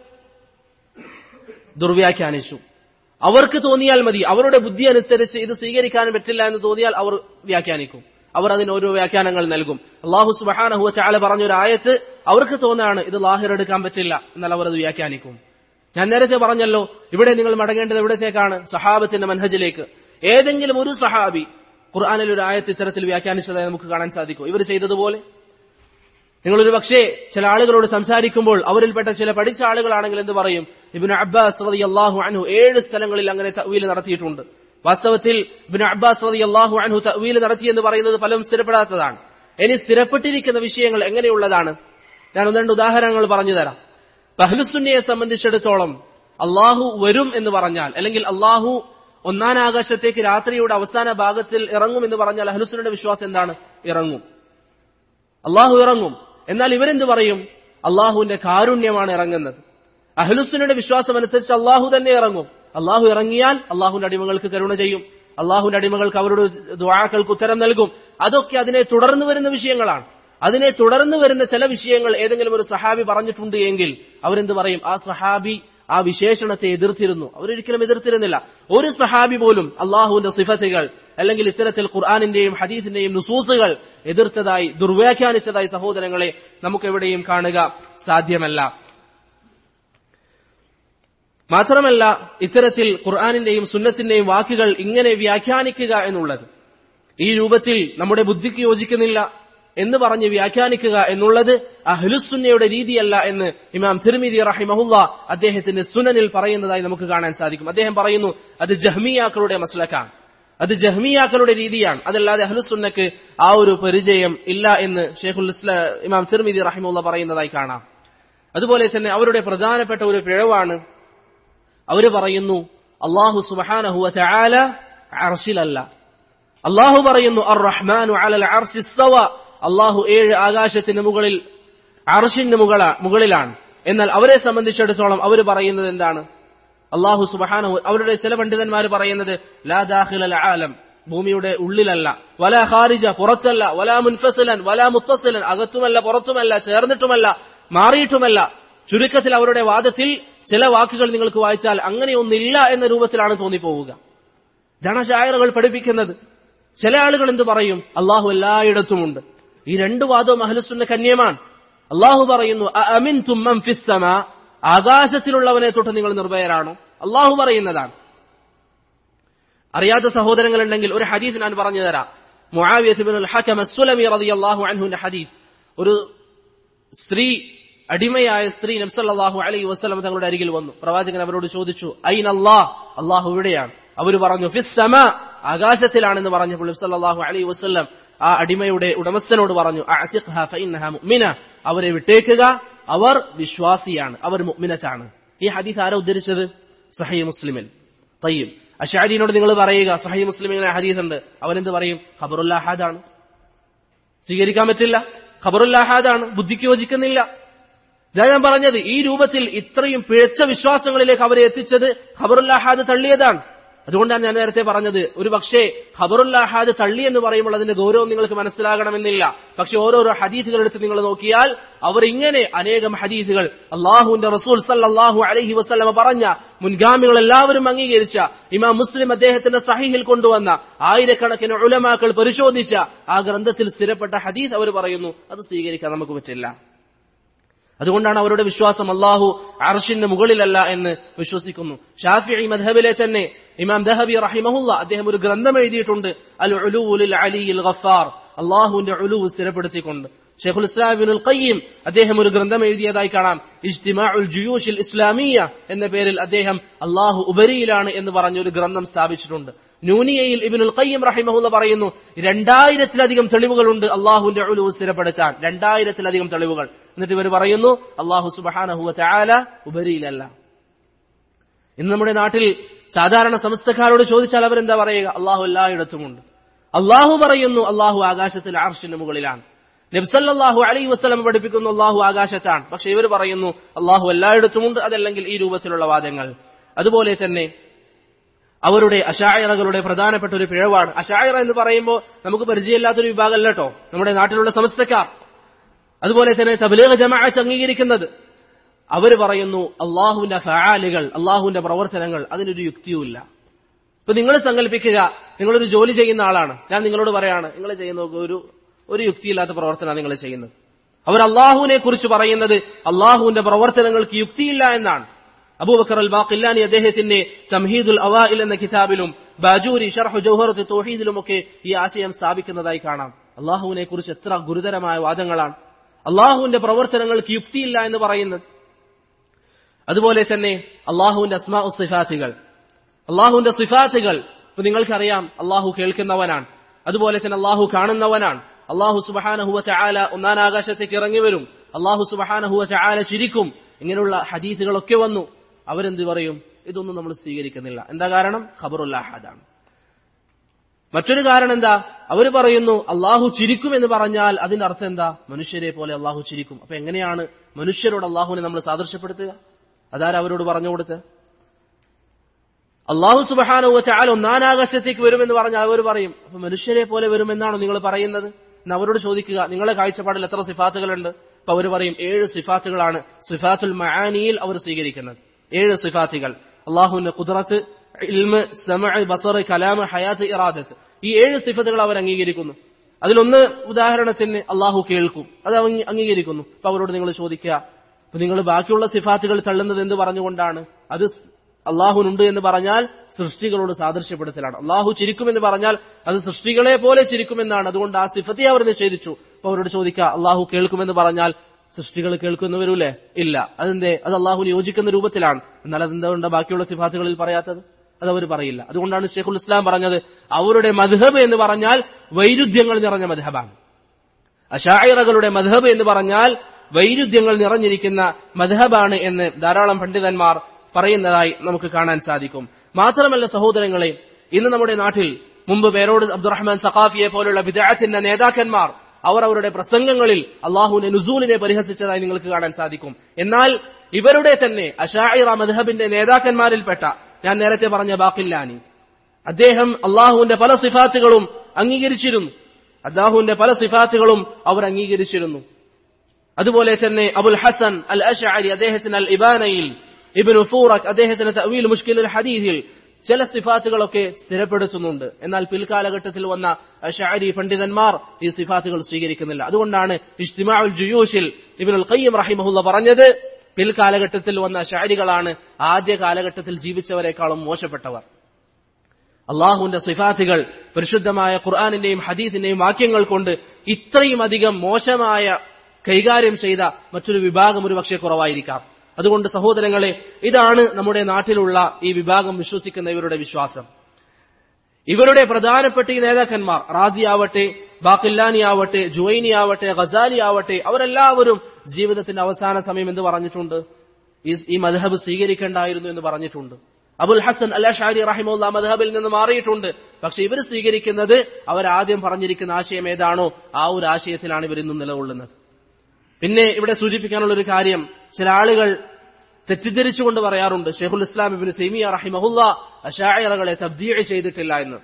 ദുർവ്യാഖ്യാനിച്ചു അവർക്ക് തോന്നിയാൽ മതി അവരുടെ ബുദ്ധി അനുസരിച്ച് ഇത് സ്വീകരിക്കാൻ പറ്റില്ല എന്ന് തോന്നിയാൽ അവർ വ്യാഖ്യാനിക്കും അവർ അതിന് ഓരോ വ്യാഖ്യാനങ്ങൾ നൽകും അള്ളാഹു സുബഹാനഹുവ ചാല പറഞ്ഞ ഒരു ആയത്ത് അവർക്ക് തോന്നാണ് ഇത് ലാഹിർ എടുക്കാൻ പറ്റില്ല എന്നാൽ അവർ അത് വ്യാഖ്യാനിക്കും ഞാൻ നേരത്തെ പറഞ്ഞല്ലോ ഇവിടെ നിങ്ങൾ മടങ്ങേണ്ടത് എവിടത്തേക്കാണ് സഹാബത്തിന്റെ മനഹജിലേക്ക് ഏതെങ്കിലും ഒരു സഹാബി ഖുർആാനിൽ ഒരു ആയത്ത് ഇത്തരത്തിൽ വ്യാഖ്യാനിച്ചതായി നമുക്ക് കാണാൻ സാധിക്കും ഇവർ ചെയ്തതുപോലെ നിങ്ങളൊരു പക്ഷേ ചില ആളുകളോട് സംസാരിക്കുമ്പോൾ അവരിൽപ്പെട്ട ചില പഠിച്ച ആളുകളാണെങ്കിൽ എന്ത് പറയും ഇബിന് അബ്ബാസ് റതി അള്ളാഹു അൻഹു ഏഴ് സ്ഥലങ്ങളിൽ അങ്ങനെ തവീൽ നടത്തിയിട്ടുണ്ട് വാസ്തവത്തിൽ ഇബിന് അബ്ബാസ് റതി അള്ളാഹു അൻഹു തവീൽ നടത്തി എന്ന് പറയുന്നത് പലരും സ്ഥിരപ്പെടാത്തതാണ് ഇനി സ്ഥിരപ്പെട്ടിരിക്കുന്ന വിഷയങ്ങൾ എങ്ങനെയുള്ളതാണ് ഞാൻ ഒന്ന് രണ്ട് ഉദാഹരണങ്ങൾ പറഞ്ഞു തരാം പഹ്ലുസുന്നയെ സംബന്ധിച്ചിടത്തോളം അള്ളാഹു വരും എന്ന് പറഞ്ഞാൽ അല്ലെങ്കിൽ അള്ളാഹു ഒന്നാം ആകാശത്തേക്ക് രാത്രിയുടെ അവസാന ഭാഗത്തിൽ ഇറങ്ങും എന്ന് പറഞ്ഞാൽ അഹ്ലുസുന്നയുടെ വിശ്വാസം എന്താണ് ഇറങ്ങും അള്ളാഹു ഇറങ്ങും എന്നാൽ ഇവരെന്ത് പറയും അള്ളാഹുവിന്റെ കാരുണ്യമാണ് ഇറങ്ങുന്നത് അഹ്ലുസുന്നയുടെ വിശ്വാസം അനുസരിച്ച് അള്ളാഹു തന്നെ ഇറങ്ങും അള്ളാഹു ഇറങ്ങിയാൽ അള്ളാഹുവിന്റെ അടിമകൾക്ക് കരുണ ചെയ്യും അള്ളാഹുവിന്റെ അടിമകൾക്ക് അവരുടെ ദ്വാക്കൾക്ക് ഉത്തരം നൽകും അതൊക്കെ അതിനെ തുടർന്നു വരുന്ന വിഷയങ്ങളാണ് അതിനെ തുടർന്ന് വരുന്ന ചില വിഷയങ്ങൾ ഏതെങ്കിലും ഒരു സഹാബി പറഞ്ഞിട്ടുണ്ട് എങ്കിൽ അവരെന്ത് പറയും ആ സഹാബി ആ വിശേഷണത്തെ എതിർത്തിരുന്നു അവരൊരിക്കലും എതിർത്തിരുന്നില്ല ഒരു സഹാബി പോലും അള്ളാഹുവിന്റെ സിഫത്തുകൾ അല്ലെങ്കിൽ ഇത്തരത്തിൽ ഖുർആാനിന്റെയും ഹദീസിന്റെയും നുസൂസുകൾ എതിർത്തതായി ദുർവ്യാഖ്യാനിച്ചതായി സഹോദരങ്ങളെ നമുക്ക് എവിടെയും കാണുക സാധ്യമല്ല മാത്രമല്ല ഇത്തരത്തിൽ ഖുർആാനിന്റെയും സുന്നത്തിന്റെയും വാക്കുകൾ ഇങ്ങനെ വ്യാഖ്യാനിക്കുക എന്നുള്ളത് ഈ രൂപത്തിൽ നമ്മുടെ ബുദ്ധിക്ക് യോജിക്കുന്നില്ല എന്ന് പറഞ്ഞ് വ്യാഖ്യാനിക്കുക എന്നുള്ളത് അഹ്ലുസുന്നയുടെ രീതിയല്ല എന്ന് ഇമാം തിരുമിതി റഹിമഹുല്ല അദ്ദേഹത്തിന്റെ സുനനിൽ പറയുന്നതായി നമുക്ക് കാണാൻ സാധിക്കും അദ്ദേഹം പറയുന്നു അത് ജഹ്മിയാക്കളുടെ മസ്ലക്കാണ് അത് ജഹ്മിയാക്കളുടെ രീതിയാണ് അതല്ലാതെ അഹ്ലുസുന്നക്ക് ആ ഒരു പരിചയം ഇല്ല എന്ന് ഷെയ്ഖുൽ ഇസ്ലാ ഇമാം തിരുമിതി റഹിമുല്ല പറയുന്നതായി കാണാം അതുപോലെ തന്നെ അവരുടെ പ്രധാനപ്പെട്ട ഒരു പിഴവാണ് അവര് പറയുന്നു അള്ളാഹു സുബഹാനഹുവ ചാല അർഷിലല്ല അള്ളാഹു പറയുന്നു അർ റഹ്മാനു അലൽ അർഷി സവ അള്ളാഹു ഏഴ് ആകാശത്തിന് മുകളിൽ അർഷിന്റെ മുകള മുകളിലാണ് എന്നാൽ അവരെ സംബന്ധിച്ചിടത്തോളം അവർ പറയുന്നത് എന്താണ് അള്ളാഹു സുബഹാന അവരുടെ ചില പണ്ഡിതന്മാർ പറയുന്നത് ലാ ദാഖിൽ അൽ ആലം ഭൂമിയുടെ ഉള്ളിലല്ല വല ഖാരിജ പുറത്തല്ല വല മുൻഫസിലൻ വല മുത്തസിലൻ അകത്തുമല്ല പുറത്തുമല്ല ചേർന്നിട്ടുമല്ല മാറിയിട്ടുമല്ല ചുരുക്കത്തിൽ അവരുടെ വാദത്തിൽ ചില വാക്കുകൾ നിങ്ങൾക്ക് വായിച്ചാൽ അങ്ങനെയൊന്നില്ല എന്ന രൂപത്തിലാണ് തോന്നിപ്പോവുക ഇതാണ് ഷായറുകൾ പഠിപ്പിക്കുന്നത് ചില ആളുകൾ എന്ത് പറയും അള്ളാഹു എല്ലായിടത്തുമുണ്ട് ഈ രണ്ട് വാദവും അഹ്ലുസുന്ന കന്യമാണ് അള്ളാഹു പറയുന്നു അമിൻ തുമ്മം ഫിസ്സമ ആകാശത്തിലുള്ളവനെ തൊട്ട് നിങ്ങൾ നിർഭയരാണോ അള്ളാഹു പറയുന്നതാണ് അറിയാത്ത സഹോദരങ്ങളുണ്ടെങ്കിൽ ഒരു ഹദീസ് ഞാൻ പറഞ്ഞു തരാം മുആവിയത്തുൽ ഹകം അസ്സുലമി റളിയല്ലാഹു അൻഹുവിന്റെ ഹദീസ് ഒരു സ്ത്രീ അടിമയായ സ്ത്രീ നബ്സല്ലാഹു അലൈഹി വസ്ലം തങ്ങളുടെ അരികിൽ വന്നു പ്രവാചകൻ അവരോട് ചോദിച്ചു ഐൻ അള്ളാഹ് അള്ളാഹു ഇവിടെയാണ് അവർ പറഞ്ഞു ഫിസ്സമ ആകാശത്തിലാണെന്ന് പറഞ്ഞപ്പോൾ നബ്സല്ലാഹു അലൈഹി വസ്ലം ആ അടിമയുടെ ഉടമസ്ഥനോട് പറഞ്ഞു മുഅ്മിന അവരെ വിട്ടേക്കുക അവർ വിശ്വാസിയാണ് അവർ മുഅ്മിനത്താണ് ഈ ഹദീസ് ആരാ ഉദ്ധരിച്ചത് സഹി മുസ്ലിമിൽ തയ്യും അഷാരിനോട് നിങ്ങൾ പറയുക സഹി മുസ്ലിമിലെ ഹദീസ് ഉണ്ട് അവനെന്ത് പറയും ഖബറുല്ലാഹാദാണ് സ്വീകരിക്കാൻ പറ്റില്ല ഖബറുല്ലാഹാദാണ് ബുദ്ധിക്ക് യോജിക്കുന്നില്ല ഇതാ ഞാൻ പറഞ്ഞത് ഈ രൂപത്തിൽ ഇത്രയും പിഴച്ച വിശ്വാസങ്ങളിലേക്ക് അവരെ എത്തിച്ചത് ഖബറുല്ലാഹാദ് തള്ളിയതാണ് അതുകൊണ്ടാണ് ഞാൻ നേരത്തെ പറഞ്ഞത് ഒരു പക്ഷേ ഖബറുല്ലാഹാദ് തള്ളി എന്ന് പറയുമ്പോൾ അതിന്റെ ഗൗരവം നിങ്ങൾക്ക് മനസ്സിലാകണമെന്നില്ല പക്ഷെ ഓരോരോ ഹദീസുകൾ എടുത്ത് നിങ്ങൾ നോക്കിയാൽ അവർ ഇങ്ങനെ അനേകം ഹദീസുകൾ അള്ളാഹുവിന്റെ റസൂൽ സല്ലാഹു അലഹി വസ്ലമ പറഞ്ഞ മുൻഗാമികൾ എല്ലാവരും അംഗീകരിച്ച ഇമാം മുസ്ലിം അദ്ദേഹത്തിന്റെ സഹിഹിൽ കൊണ്ടുവന്ന ആയിരക്കണക്കിന് ഉലമാക്കൾ പരിശോധിച്ച ആ ഗ്രന്ഥത്തിൽ സ്ഥിരപ്പെട്ട ഹദീസ് അവർ പറയുന്നു അത് സ്വീകരിക്കാൻ നമുക്ക് പറ്റില്ല അതുകൊണ്ടാണ് അവരുടെ വിശ്വാസം അള്ളാഹു അർഷിന്റെ മുകളിലല്ല എന്ന് വിശ്വസിക്കുന്നു ഷാഫി മദ്ഹബിലെ തന്നെ ഇമാം ദഹബി റഹിമഹുല്ല അദ്ദേഹം ഒരു ഗ്രന്ഥം എഴുതിയിട്ടുണ്ട് അൽ ഉലൂലിൽ അലിയിൽ ഗഫാർ അള്ളാഹുവിന്റെ ഉലൂവ് സ്ഥിരപ്പെടുത്തിക്കൊണ്ട് ഷെയ്ഖുൽ ഇസ്ലാമിനുൽ ഖയ്യിം അദ്ദേഹം ഒരു ഗ്രന്ഥം എഴുതിയതായി കാണാം ഇജ്തിമാഉൽ ജുയൂഷിൽ ഇസ്ലാമിയ എന്ന പേരിൽ അദ്ദേഹം അള്ളാഹു ഉപരിയിലാണ് എന്ന് പറഞ്ഞ ഒരു ഗ്രന്ഥം സ്ഥാപിച്ചിട്ടുണ്ട് നൂനിയയിൽ ഇബിനുൽ ഖയ്യിം റഹിമഹുല്ല പറയുന്നു രണ്ടായിരത്തിലധികം തെളിവുകളുണ്ട് അള്ളാഹുവിന്റെ ഉലുവ് സ്ഥിരപ്പെടുത്താൻ രണ്ടായിരത്തിലധികം തെളിവുകൾ എന്നിട്ട് ഇവർ പറയുന്നു അള്ളാഹു സുബഹാനഹുവ ചാല ഉപരിയിലല്ല ഇന്ന് നമ്മുടെ നാട്ടിൽ സാധാരണ സമസ്തക്കാരോട് ചോദിച്ചാൽ അവരെന്താ പറയുക അള്ളാഹു എല്ലായിടത്തുമുണ്ട് അള്ളാഹു പറയുന്നു അള്ളാഹു ആകാശത്തിൽ ആർഷിന് മുകളിലാണ് നബ്സല്ലാഹു അലൈ വസ്ലം പഠിപ്പിക്കുന്നു അള്ളാഹു ആകാശത്താണ് പക്ഷെ ഇവർ പറയുന്നു അള്ളാഹു എല്ലായിടത്തുമുണ്ട് അതല്ലെങ്കിൽ ഈ രൂപത്തിലുള്ള വാദങ്ങൾ അതുപോലെ തന്നെ അവരുടെ അഷായറകളുടെ പ്രധാനപ്പെട്ട ഒരു പിഴവാണ് അഷായറ എന്ന് പറയുമ്പോൾ നമുക്ക് പരിചയമില്ലാത്തൊരു വിഭാഗമല്ല കേട്ടോ നമ്മുടെ നാട്ടിലുള്ള സമസ്തക്കാർ അതുപോലെ തന്നെ തബലീഗ ജമാഅത്ത് അംഗീകരിക്കുന്നത് അവർ പറയുന്നു അള്ളാഹുവിന്റെ ഫാലുകൾ അള്ളാഹുവിന്റെ പ്രവർത്തനങ്ങൾ അതിനൊരു യുക്തിയുമില്ല ഇപ്പൊ നിങ്ങൾ സങ്കല്പിക്കുക നിങ്ങളൊരു ജോലി ചെയ്യുന്ന ആളാണ് ഞാൻ നിങ്ങളോട് പറയാണ് നിങ്ങൾ ചെയ്യുന്ന ഒരു ഒരു യുക്തിയില്ലാത്ത പ്രവർത്തനമാണ് നിങ്ങൾ ചെയ്യുന്നത് അവർ അള്ളാഹുവിനെ കുറിച്ച് പറയുന്നത് അള്ളാഹുവിന്റെ പ്രവർത്തനങ്ങൾക്ക് യുക്തിയില്ല എന്നാണ് അബൂബക്കർ അൽ ബാഖില്ലാനി അദ്ദേഹത്തിന്റെ തംഹീദുൽ അവാഇൽ എന്ന കിതാബിലും ബാജൂരി ഷർഹു ജൗഹറത്ത് തോഹീദിലുമൊക്കെ ഈ ആശയം സ്ഥാപിക്കുന്നതായി കാണാം അള്ളാഹുവിനെ കുറിച്ച് എത്ര ഗുരുതരമായ വാദങ്ങളാണ് അള്ളാഹുവിന്റെ പ്രവർത്തനങ്ങൾക്ക് യുക്തിയില്ല എന്ന് പറയുന്നത് അതുപോലെ തന്നെ അള്ളാഹുവിന്റെ അസ്മാ സിഫാത്തുകൾ അള്ളാഹുവിന്റെ സിഫാത്തുകൾ ഇപ്പൊ നിങ്ങൾക്കറിയാം അള്ളാഹു കേൾക്കുന്നവനാണ് അതുപോലെ തന്നെ അള്ളാഹു കാണുന്നവനാണ് അള്ളാഹു സുബഹാനഹുവ ചായാല ഒന്നാം ആകാശത്തേക്ക് ഇറങ്ങി വരും അള്ളാഹു സുബഹാനഹുവ ചായാല ചിരിക്കും ഇങ്ങനെയുള്ള ഹദീസുകളൊക്കെ വന്നു അവരെന്ത് പറയും ഇതൊന്നും നമ്മൾ സ്വീകരിക്കുന്നില്ല എന്താ കാരണം ഖബറുല്ലാഹാദാണ് മറ്റൊരു കാരണം എന്താ അവർ പറയുന്നു അള്ളാഹു ചിരിക്കും എന്ന് പറഞ്ഞാൽ അതിന്റെ അർത്ഥം എന്താ മനുഷ്യരെ പോലെ അള്ളാഹു ചിരിക്കും അപ്പൊ എങ്ങനെയാണ് മനുഷ്യരോട് അള്ളാഹുവിനെ നമ്മൾ സാദൃശ്യപ്പെടുത്തുക അതാരും അവരോട് പറഞ്ഞു കൊടുത്ത് അള്ളാഹു സുബഹാനോ ചാൽ ഒന്നാനാകാശത്തേക്ക് വരുമെന്ന് പറഞ്ഞാൽ അവർ പറയും അപ്പൊ മനുഷ്യരെ പോലെ വരുമെന്നാണോ നിങ്ങൾ പറയുന്നത് എന്ന് അവരോട് ചോദിക്കുക നിങ്ങളുടെ കാഴ്ചപ്പാടിൽ എത്ര സിഫാത്തുകളുണ്ട് അപ്പൊ അവർ പറയും ഏഴ് സിഫാത്തുകളാണ് സിഫാത്തുൽ മഹാനിയിൽ അവർ സ്വീകരിക്കുന്നത് ഏഴ് സിഫാത്തുകൾ അള്ളാഹുവിന്റെ കുതിറത്ത് ഇൽമ് സമ ബസർ കലാമ് ഹയാത്ത് ഇറാദത്ത് ഈ ഏഴ് സിഫത്തുകൾ അവർ അംഗീകരിക്കുന്നു അതിലൊന്ന് ഉദാഹരണത്തിന് അള്ളാഹു കേൾക്കും അത് അംഗീകരിക്കുന്നു അപ്പൊ അവരോട് നിങ്ങൾ ചോദിക്കുക അപ്പൊ നിങ്ങൾ ബാക്കിയുള്ള സിഫാത്തുകൾ തള്ളുന്നത് എന്ത് പറഞ്ഞുകൊണ്ടാണ് അത് അള്ളാഹുനുണ്ട് എന്ന് പറഞ്ഞാൽ സൃഷ്ടികളോട് സാദൃശ്യപ്പെടുത്തലാണ് അള്ളാഹു ചിരിക്കുമെന്ന് പറഞ്ഞാൽ അത് സൃഷ്ടികളെ പോലെ ചിരിക്കുമെന്നാണ് അതുകൊണ്ട് ആ സിഫത്തെ അവർ നിഷേധിച്ചു അപ്പൊ അവരോട് ചോദിക്കുക അള്ളാഹു കേൾക്കുമെന്ന് പറഞ്ഞാൽ സൃഷ്ടികൾ കേൾക്കുന്ന വരൂലേ ഇല്ല അതെന്തേ അത് അള്ളാഹുന് യോജിക്കുന്ന രൂപത്തിലാണ് എന്നാൽ അതെന്തുകൊണ്ട് ബാക്കിയുള്ള സിഫാത്തുകളിൽ പറയാത്തത് അത് അവർ പറയില്ല അതുകൊണ്ടാണ് ഷെയ്ഖുൽ ഇസ്ലാം പറഞ്ഞത് അവരുടെ മധുഹബ് എന്ന് പറഞ്ഞാൽ വൈരുദ്ധ്യങ്ങൾ നിറഞ്ഞ മധുഹബാണ് അഷായിറകളുടെ മധുഹബ് എന്ന് പറഞ്ഞാൽ വൈരുദ്ധ്യങ്ങൾ നിറഞ്ഞിരിക്കുന്ന മധുഹബാണ് എന്ന് ധാരാളം പണ്ഡിതന്മാർ പറയുന്നതായി നമുക്ക് കാണാൻ സാധിക്കും മാത്രമല്ല സഹോദരങ്ങളെ ഇന്ന് നമ്മുടെ നാട്ടിൽ മുമ്പ് പേരോട് അബ്ദുറഹ്മാൻ സഖാഫിയെ പോലുള്ള വിദാത്തിന്റെ നേതാക്കന്മാർ അവർ അവരുടെ പ്രസംഗങ്ങളിൽ അള്ളാഹുവിനെ നുസൂലിനെ പരിഹസിച്ചതായി നിങ്ങൾക്ക് കാണാൻ സാധിക്കും എന്നാൽ ഇവരുടെ തന്നെ അഷായിറ മദ്ഹബിന്റെ നേതാക്കന്മാരിൽപ്പെട്ട ഞാൻ നേരത്തെ പറഞ്ഞ ബാക്കില്ലാനി അദ്ദേഹം അള്ളാഹുവിന്റെ പല സിഫാത്തുകളും അംഗീകരിച്ചിരുന്നു അള്ളാഹുവിന്റെ പല സിഫാത്തുകളും അവർ അംഗീകരിച്ചിരുന്നു അതുപോലെ തന്നെ അബുൽ ഹസൻ അൽ അഷഅരി അദ്ദേഹത്തിന് അൽ ഇബാനയിൽ ഇബിനു ഫൂറക് അദ്ദേഹത്തിന് തവീൽ മുഷ്കിൽ ഹദീദിൽ ചില സിഫാത്തുകളൊക്കെ സ്ഥിരപ്പെടുത്തുന്നുണ്ട് എന്നാൽ പിൽക്കാലഘട്ടത്തിൽ വന്ന ഷാരി പണ്ഡിതന്മാർ ഈ സിഫാത്തുകൾ സ്വീകരിക്കുന്നില്ല അതുകൊണ്ടാണ് ഇഷ്തിമാഉൽ ജുയൂഷിൽ ഇബിനുൽ ഖയ്യം റഹിമഹുല്ല പറഞ്ഞത് പിൽക്കാലഘട്ടത്തിൽ വന്ന ഷാരികളാണ് ആദ്യ കാലഘട്ടത്തിൽ ജീവിച്ചവരെക്കാളും മോശപ്പെട്ടവർ അള്ളാഹുവിന്റെ സിഫാത്തുകൾ പരിശുദ്ധമായ ഖുർആാനിന്റെയും ഹദീസിന്റെയും വാക്യങ്ങൾ കൊണ്ട് ഇത്രയും അധികം മോശമായ കൈകാര്യം ചെയ്ത മറ്റൊരു വിഭാഗം ഒരുപക്ഷെ കുറവായിരിക്കാം അതുകൊണ്ട് സഹോദരങ്ങളെ ഇതാണ് നമ്മുടെ നാട്ടിലുള്ള ഈ വിഭാഗം വിശ്വസിക്കുന്ന ഇവരുടെ വിശ്വാസം ഇവരുടെ പ്രധാനപ്പെട്ട ഈ നേതാക്കന്മാർ റാസി ആവട്ടെ ബാക്കില്ലാനി ആവട്ടെ ജുവൈനി ആവട്ടെ ഖസാലി ആവട്ടെ അവരെല്ലാവരും ജീവിതത്തിന്റെ അവസാന സമയം എന്ന് പറഞ്ഞിട്ടുണ്ട് ഈ മധഹബ് സ്വീകരിക്കേണ്ടായിരുന്നു എന്ന് പറഞ്ഞിട്ടുണ്ട് അബുൽ ഹസൻ അൽ ഷാരി റഹിമുല്ല മധഹബിൽ നിന്ന് മാറിയിട്ടുണ്ട് പക്ഷെ ഇവർ സ്വീകരിക്കുന്നത് അവരാദ്യം പറഞ്ഞിരിക്കുന്ന ആശയം ഏതാണോ ആ ഒരു ആശയത്തിലാണ് ഇവർ ഇന്നും നിലകൊള്ളുന്നത് പിന്നെ ഇവിടെ സൂചിപ്പിക്കാനുള്ള ഒരു കാര്യം ചില ആളുകൾ തെറ്റിദ്ധരിച്ചുകൊണ്ട് പറയാറുണ്ട് ഷെയ്ഖുൽ ഇസ്ലാം ഇബിന് തൈമിയ റഹിമഹുല്ല അഷായറകളെ തബ്ദീഅ ചെയ്തിട്ടില്ല എന്ന്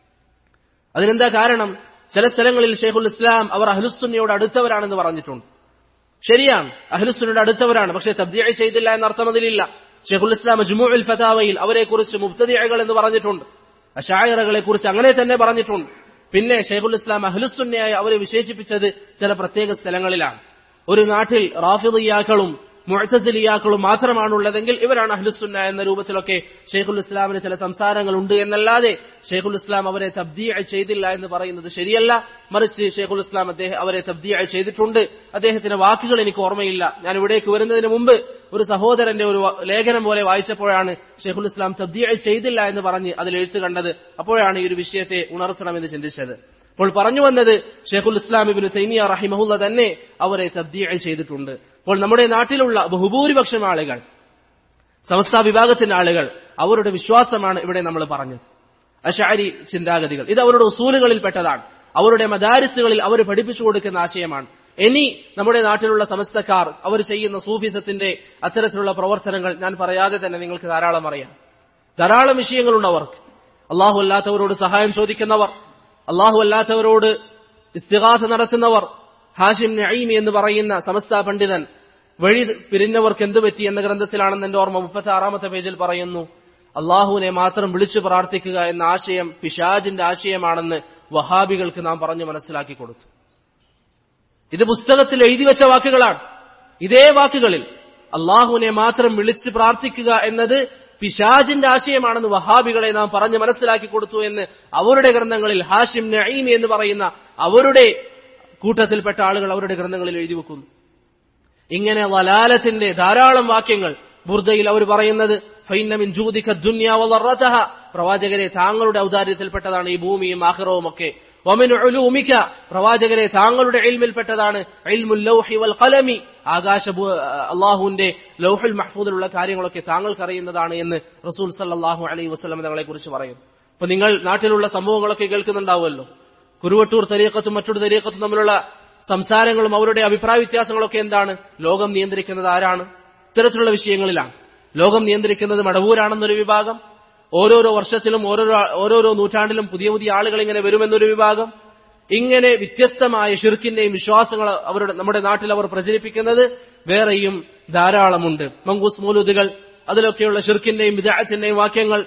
അതിനെന്താ കാരണം ചില സ്ഥലങ്ങളിൽ ഷെയ്ഖുൽ ഇസ്ലാം അവർ അഹ്ലുസുന്നയോട് അടുത്തവരാണെന്ന് പറഞ്ഞിട്ടുണ്ട് ശരിയാണ് അഹ്ലുസുന്നയുടെ അടുത്തവരാണ് പക്ഷേ തബ്ദീഅ ചെയ്തില്ല എന്ന അർത്ഥം അതിലില്ല ഷെയ്ഖുൽ ഇസ്ലാം ജുമുഅൽ ഫതാവയിൽ അവരെ കുറിച്ച് മുബ്തദിഅകൾ എന്ന് പറഞ്ഞിട്ടുണ്ട് അഷായറകളെ കുറിച്ച് അങ്ങനെ തന്നെ പറഞ്ഞിട്ടുണ്ട് പിന്നെ ഷെയ്ഖുൽ ഇസ്ലാം അഹ്ലുസുന്നയായി അവരെ വിശേഷിപ്പിച്ചത് ചില പ്രത്യേക സ്ഥലങ്ങളിലാണ് ഒരു നാട്ടിൽ റാഫിദിയാക്കളും മുഴത്തസിലിയാക്കളും മാത്രമാണുള്ളതെങ്കിൽ ഇവരാണ് അഹ്ലുസുന്ന എന്ന രൂപത്തിലൊക്കെ ഷെയ്ഖുൽ ഇസ്ലാമിന് ചില സംസാരങ്ങൾ ഉണ്ട് എന്നല്ലാതെ ഷെയ്ഖുൽ ഇസ്ലാം അവരെ തബ്ദീഅ ചെയ്തില്ല എന്ന് പറയുന്നത് ശരിയല്ല മറിച്ച് ഷെയ്ഖുൽ ഇസ്ലാം അദ്ദേഹം അവരെ തബ്ദീഅ ചെയ്തിട്ടുണ്ട് അദ്ദേഹത്തിന്റെ വാക്കുകൾ എനിക്ക് ഓർമ്മയില്ല ഞാൻ ഇവിടേക്ക് വരുന്നതിന് മുമ്പ് ഒരു സഹോദരന്റെ ഒരു ലേഖനം പോലെ വായിച്ചപ്പോഴാണ് ഷെയ്ഖുൽ ഇസ്ലാം തബ്ദീഅ ചെയ്തില്ല എന്ന് പറഞ്ഞ് അതിൽ എഴുത്ത് കണ്ടത് അപ്പോഴാണ് ഈ ഒരു വിഷയത്തെ ഉണർത്തണമെന്ന് ചിന്തിച്ചത് അപ്പോൾ പറഞ്ഞു വന്നത് ഷെയ്ഖുൽ ഇസ്ലാം ഇബിന് തൈമിയ റഹിമഹുല്ല തന്നെ അവരെ തബ്ദീഅ ചെയ്തിട്ടുണ്ട് അപ്പോൾ നമ്മുടെ നാട്ടിലുള്ള ബഹുഭൂരിപക്ഷം ആളുകൾ സമസ്ത വിഭാഗത്തിന്റെ ആളുകൾ അവരുടെ വിശ്വാസമാണ് ഇവിടെ നമ്മൾ പറഞ്ഞത് അഷാരി ചിന്താഗതികൾ ഇത് അവരുടെ ഉസൂലുകളിൽ പെട്ടതാണ് അവരുടെ മദാരിസുകളിൽ അവർ പഠിപ്പിച്ചു കൊടുക്കുന്ന ആശയമാണ് ഇനി നമ്മുടെ നാട്ടിലുള്ള സമസ്തക്കാർ അവർ ചെയ്യുന്ന സൂഫിസത്തിന്റെ അത്തരത്തിലുള്ള പ്രവർത്തനങ്ങൾ ഞാൻ പറയാതെ തന്നെ നിങ്ങൾക്ക് ധാരാളം അറിയാം ധാരാളം വിഷയങ്ങളുണ്ട് അവർക്ക് അള്ളാഹു അല്ലാത്തവരോട് സഹായം ചോദിക്കുന്നവർ അള്ളാഹു അല്ലാത്തവരോട് ഇസ്തിഹാസ നടത്തുന്നവർ ഹാഷിം നഈമി എന്ന് പറയുന്ന സമസ്ത പണ്ഡിതൻ വഴി പിരിഞ്ഞവർക്ക് എന്തു പറ്റി എന്ന ഗ്രന്ഥത്തിലാണെന്ന് എന്റെ ഓർമ്മ മുപ്പത്തി ആറാമത്തെ പേജിൽ പറയുന്നു അള്ളാഹുവിനെ മാത്രം വിളിച്ചു പ്രാർത്ഥിക്കുക എന്ന ആശയം പിശാജിന്റെ ആശയമാണെന്ന് വഹാബികൾക്ക് നാം പറഞ്ഞു മനസ്സിലാക്കി കൊടുത്തു ഇത് പുസ്തകത്തിൽ എഴുതി വെച്ച വാക്കുകളാണ് ഇതേ വാക്കുകളിൽ അള്ളാഹുവിനെ മാത്രം വിളിച്ച് പ്രാർത്ഥിക്കുക എന്നത് പിശാജിന്റെ ആശയമാണെന്ന് വഹാബികളെ നാം പറഞ്ഞ് മനസ്സിലാക്കി കൊടുത്തു എന്ന് അവരുടെ ഗ്രന്ഥങ്ങളിൽ ഹാഷിം നഈമി എന്ന് പറയുന്ന അവരുടെ കൂട്ടത്തിൽപ്പെട്ട ആളുകൾ അവരുടെ ഗ്രന്ഥങ്ങളിൽ എഴുതി വെക്കുന്നു ഇങ്ങനെ വലാലത്തിന്റെ ധാരാളം വാക്യങ്ങൾ ബുർദയിൽ അവർ പറയുന്നത് ഫൈനമിൻ ജൂതിക ദുന്യാവറഹ പ്രവാചകരെ താങ്കളുടെ ഔദാര്യത്തിൽപ്പെട്ടതാണ് ഈ ഭൂമിയും ആഹ്റവും ഒക്കെ വമിൻ ഉലൂമിക പ്രവാചകരെ താങ്കളുടെ ഇൽമിൽപ്പെട്ടതാണ് ഇൽമുൽ ലൗഹി വൽ ഖലമി ആകാശ അള്ളാഹുവിന്റെ ലൗഹുൽ മഹ്ഫൂദിലുള്ള കാര്യങ്ങളൊക്കെ താങ്കൾക്ക് അറിയുന്നതാണ് എന്ന് റസൂൽ സല്ലല്ലാഹു അലൈഹി വസല്ലം തങ്ങളെ കുറിച്ച് പറയും അപ്പൊ നിങ്ങൾ നാട്ടിലുള്ള സംഭവങ്ങളൊക്കെ കേൾക്കുന്നുണ്ടാവുമല്ലോ കുരുവട്ടൂർ തരീക്കത്തും മറ്റൊരു തരീക്കത്തും തമ്മിലുള്ള സംസാരങ്ങളും അവരുടെ അഭിപ്രായ വ്യത്യാസങ്ങളൊക്കെ എന്താണ് ലോകം നിയന്ത്രിക്കുന്നത് ആരാണ് ഇത്തരത്തിലുള്ള വിഷയങ്ങളിലാണ് ലോകം നിയന്ത്രിക്കുന്നത് മടവൂരാണെന്നൊരു വിഭാഗം ഓരോരോ വർഷത്തിലും ഓരോരോ ഓരോരോ നൂറ്റാണ്ടിലും പുതിയ പുതിയ ആളുകൾ ഇങ്ങനെ വരുമെന്നൊരു വിഭാഗം ഇങ്ങനെ വ്യത്യസ്തമായ ഷിർക്കിന്റെയും വിശ്വാസങ്ങൾ അവരുടെ നമ്മുടെ നാട്ടിൽ അവർ പ്രചരിപ്പിക്കുന്നത് വേറെയും ധാരാളമുണ്ട് മങ്കൂസ് മൂലൂദുകൾ അതിലൊക്കെയുള്ള ഷിർക്കിന്റെയും വിദാഹത്തിന്റെയും വാക്യങ്ങൾ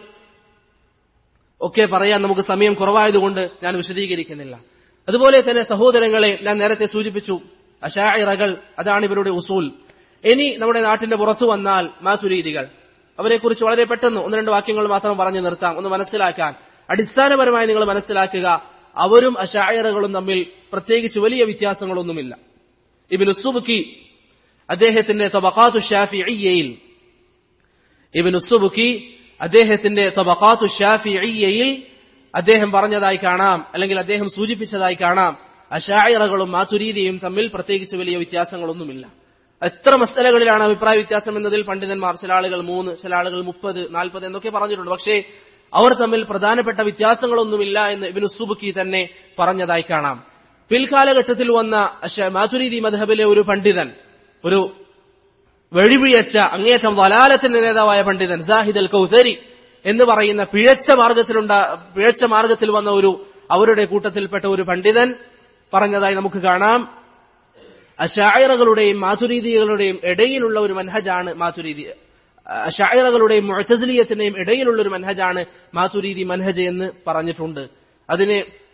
ഒക്കെ പറയാൻ നമുക്ക് സമയം കുറവായതുകൊണ്ട് ഞാൻ വിശദീകരിക്കുന്നില്ല അതുപോലെ തന്നെ സഹോദരങ്ങളെ ഞാൻ നേരത്തെ സൂചിപ്പിച്ചു അഷായിറകൾ അതാണ് ഇവരുടെ ഉസൂൽ ഇനി നമ്മുടെ നാട്ടിന്റെ പുറത്തു വന്നാൽ മാതുരീതികൾ അവരെക്കുറിച്ച് വളരെ പെട്ടെന്ന് ഒന്ന് രണ്ട് വാക്യങ്ങൾ മാത്രം പറഞ്ഞു നിർത്താം ഒന്ന് മനസ്സിലാക്കാൻ അടിസ്ഥാനപരമായി നിങ്ങൾ മനസ്സിലാക്കുക അവരും അഷായറകളും തമ്മിൽ പ്രത്യേകിച്ച് വലിയ വ്യത്യാസങ്ങളൊന്നുമില്ല ഇബിൻ ഉസുബുക്കി അദ്ദേഹത്തിന്റെ തബക്കാത്തു ഷാഫിയിൽ ഇബിൻ ഉസുബുക്കി അദ്ദേഹത്തിന്റെ തബക്കാത്തു ഷാഫിയിൽ അദ്ദേഹം പറഞ്ഞതായി കാണാം അല്ലെങ്കിൽ അദ്ദേഹം സൂചിപ്പിച്ചതായി കാണാം അഷായിറകളും മാതുരീതിയും തമ്മിൽ പ്രത്യേകിച്ച് വലിയ വ്യത്യാസങ്ങളൊന്നുമില്ല എത്ര മസ്തലകളിലാണ് അഭിപ്രായ വ്യത്യാസം എന്നതിൽ പണ്ഡിതന്മാർ ചില ആളുകൾ മൂന്ന് ചില ആളുകൾ മുപ്പത് നാൽപ്പത് എന്നൊക്കെ പറഞ്ഞിട്ടുണ്ട് പക്ഷേ അവർ തമ്മിൽ പ്രധാനപ്പെട്ട വ്യത്യാസങ്ങളൊന്നുമില്ല എന്ന് ഇബിൻ ഉസുബുക്കി തന്നെ പറഞ്ഞതായി കാണാം പിൽക്കാലഘട്ടത്തിൽ വന്ന മാതുരീതി മധബിലെ ഒരു പണ്ഡിതൻ ഒരു വഴിപിഴച്ച അങ്ങേയറ്റം വലാലത്തിന്റെ നേതാവായ പണ്ഡിതൻ സാഹിദ് അൽ കൗസരി എന്ന് പറയുന്ന പിഴച്ച മാർഗത്തിലുണ്ട പിഴച്ച മാർഗത്തിൽ വന്ന ഒരു അവരുടെ കൂട്ടത്തിൽപ്പെട്ട ഒരു പണ്ഡിതൻ പറഞ്ഞതായി നമുക്ക് കാണാം അഷായറകളുടെയും മാതുരീതികളുടെയും ഇടയിലുള്ള ഒരു മൻഹജാണ് മാതുരീതി അഷായറകളുടെയും മുഴത്തസിലിയത്തിന്റെയും ഇടയിലുള്ള ഒരു മൻഹജാണ് മാതുരീതി മൻഹജ് എന്ന് പറഞ്ഞിട്ടുണ്ട് അതിന്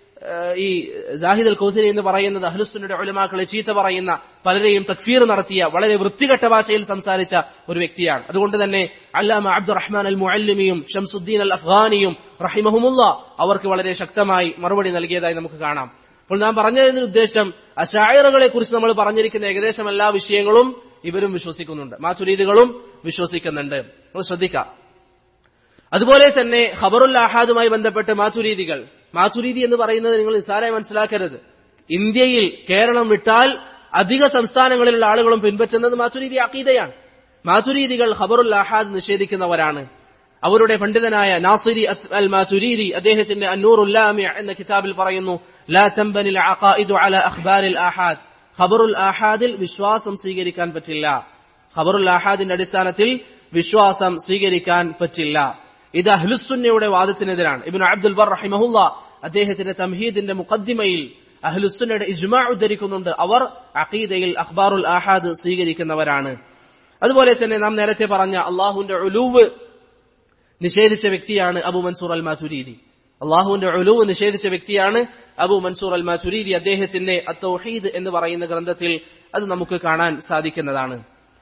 ഈ ജാഹിദ് അൽ കൗസരി എന്ന് പറയുന്നത് അഹ്ലുസുന്നയുടെ ഒലമാക്കളെ ചീത്ത പറയുന്ന പലരെയും തക്ഫീർ നടത്തിയ വളരെ വൃത്തികെട്ട ഭാഷയിൽ സംസാരിച്ച ഒരു വ്യക്തിയാണ് അതുകൊണ്ട് തന്നെ അല്ലാമ അബ്ദുറഹ്മാൻ അൽ മുഅല്ലിമിയും ഷംസുദ്ദീൻ അൽ അഫ്ഗാനിയും റഹിമഹുമുല്ല അവർക്ക് വളരെ ശക്തമായി മറുപടി നൽകിയതായി നമുക്ക് കാണാം അപ്പോൾ നാം പറഞ്ഞതിന്റെ ഉദ്ദേശം അഷായറുകളെ കുറിച്ച് നമ്മൾ പറഞ്ഞിരിക്കുന്ന ഏകദേശം എല്ലാ വിഷയങ്ങളും ഇവരും വിശ്വസിക്കുന്നുണ്ട് മാതുരീദികളും വിശ്വസിക്കുന്നുണ്ട് നമ്മൾ ശ്രദ്ധിക്കാം അതുപോലെ തന്നെ ഖബറുൽ ആഹാദുമായി ബന്ധപ്പെട്ട് മാതുരീദികൾ മാതുരീതി എന്ന് പറയുന്നത് നിങ്ങൾ നിസ്സാരമായി മനസ്സിലാക്കരുത് ഇന്ത്യയിൽ കേരളം വിട്ടാൽ അധിക സംസ്ഥാനങ്ങളിലുള്ള ആളുകളും പിൻപറ്റുന്നത് മാതുരീതി അക്കീതയാണ് മാതുരീദികൾ ഖബറുൽ ആഹാദ് നിഷേധിക്കുന്നവരാണ് അവരുടെ പണ്ഡിതനായ നാസിരി അൽ മാതുരീരി അദ്ദേഹത്തിന്റെ അന്നൂറുല്ലാമി എന്ന കിതാബിൽ പറയുന്നു ലാ തംബനിൽ അഖായിദു അല അഖ്ബാരിൽ ആഹാദ് ഖബറുൽ ആഹാദിൽ വിശ്വാസം സ്വീകരിക്കാൻ പറ്റില്ല ഖബറുൽ ആഹാദിന്റെ അടിസ്ഥാനത്തിൽ വിശ്വാസം സ്വീകരിക്കാൻ പറ്റില്ല ഇത് അഹ്ലുസുന്നയുടെ വാദത്തിനെതിരാണ് ഇബിൻ അബ്ദുൽ ബർ റഹിമഹുല്ല അദ്ദേഹത്തിന്റെ തംഹീദിന്റെ മുഖദ്ദിമയിൽ അഹ്ലുസുന്നയുടെ ഇജ്മാ ഉദ്ധരിക്കുന്നുണ്ട് അവർ അഖീദയിൽ അഖ്ബാറുൽ ആഹാദ് സ്വീകരിക്കുന്നവരാണ് അതുപോലെ തന്നെ നാം നേരത്തെ പറഞ്ഞ അള്ളാഹുവിന്റെ ഒലൂവ് നിഷേധിച്ച വ്യക്തിയാണ് അബു മൻസൂർ അൽ മാതുരീദി അള്ളാഹുവിന്റെ ഒലുവ് നിഷേധിച്ച വ്യക്തിയാണ് അബു മൻസൂർ അൽ മാതുരീദി അദ്ദേഹത്തിന്റെ അത്തൗഹീദ് എന്ന് പറയുന്ന ഗ്രന്ഥത്തിൽ അത് നമുക്ക് കാണാൻ സാധിക്കുന്നതാണ്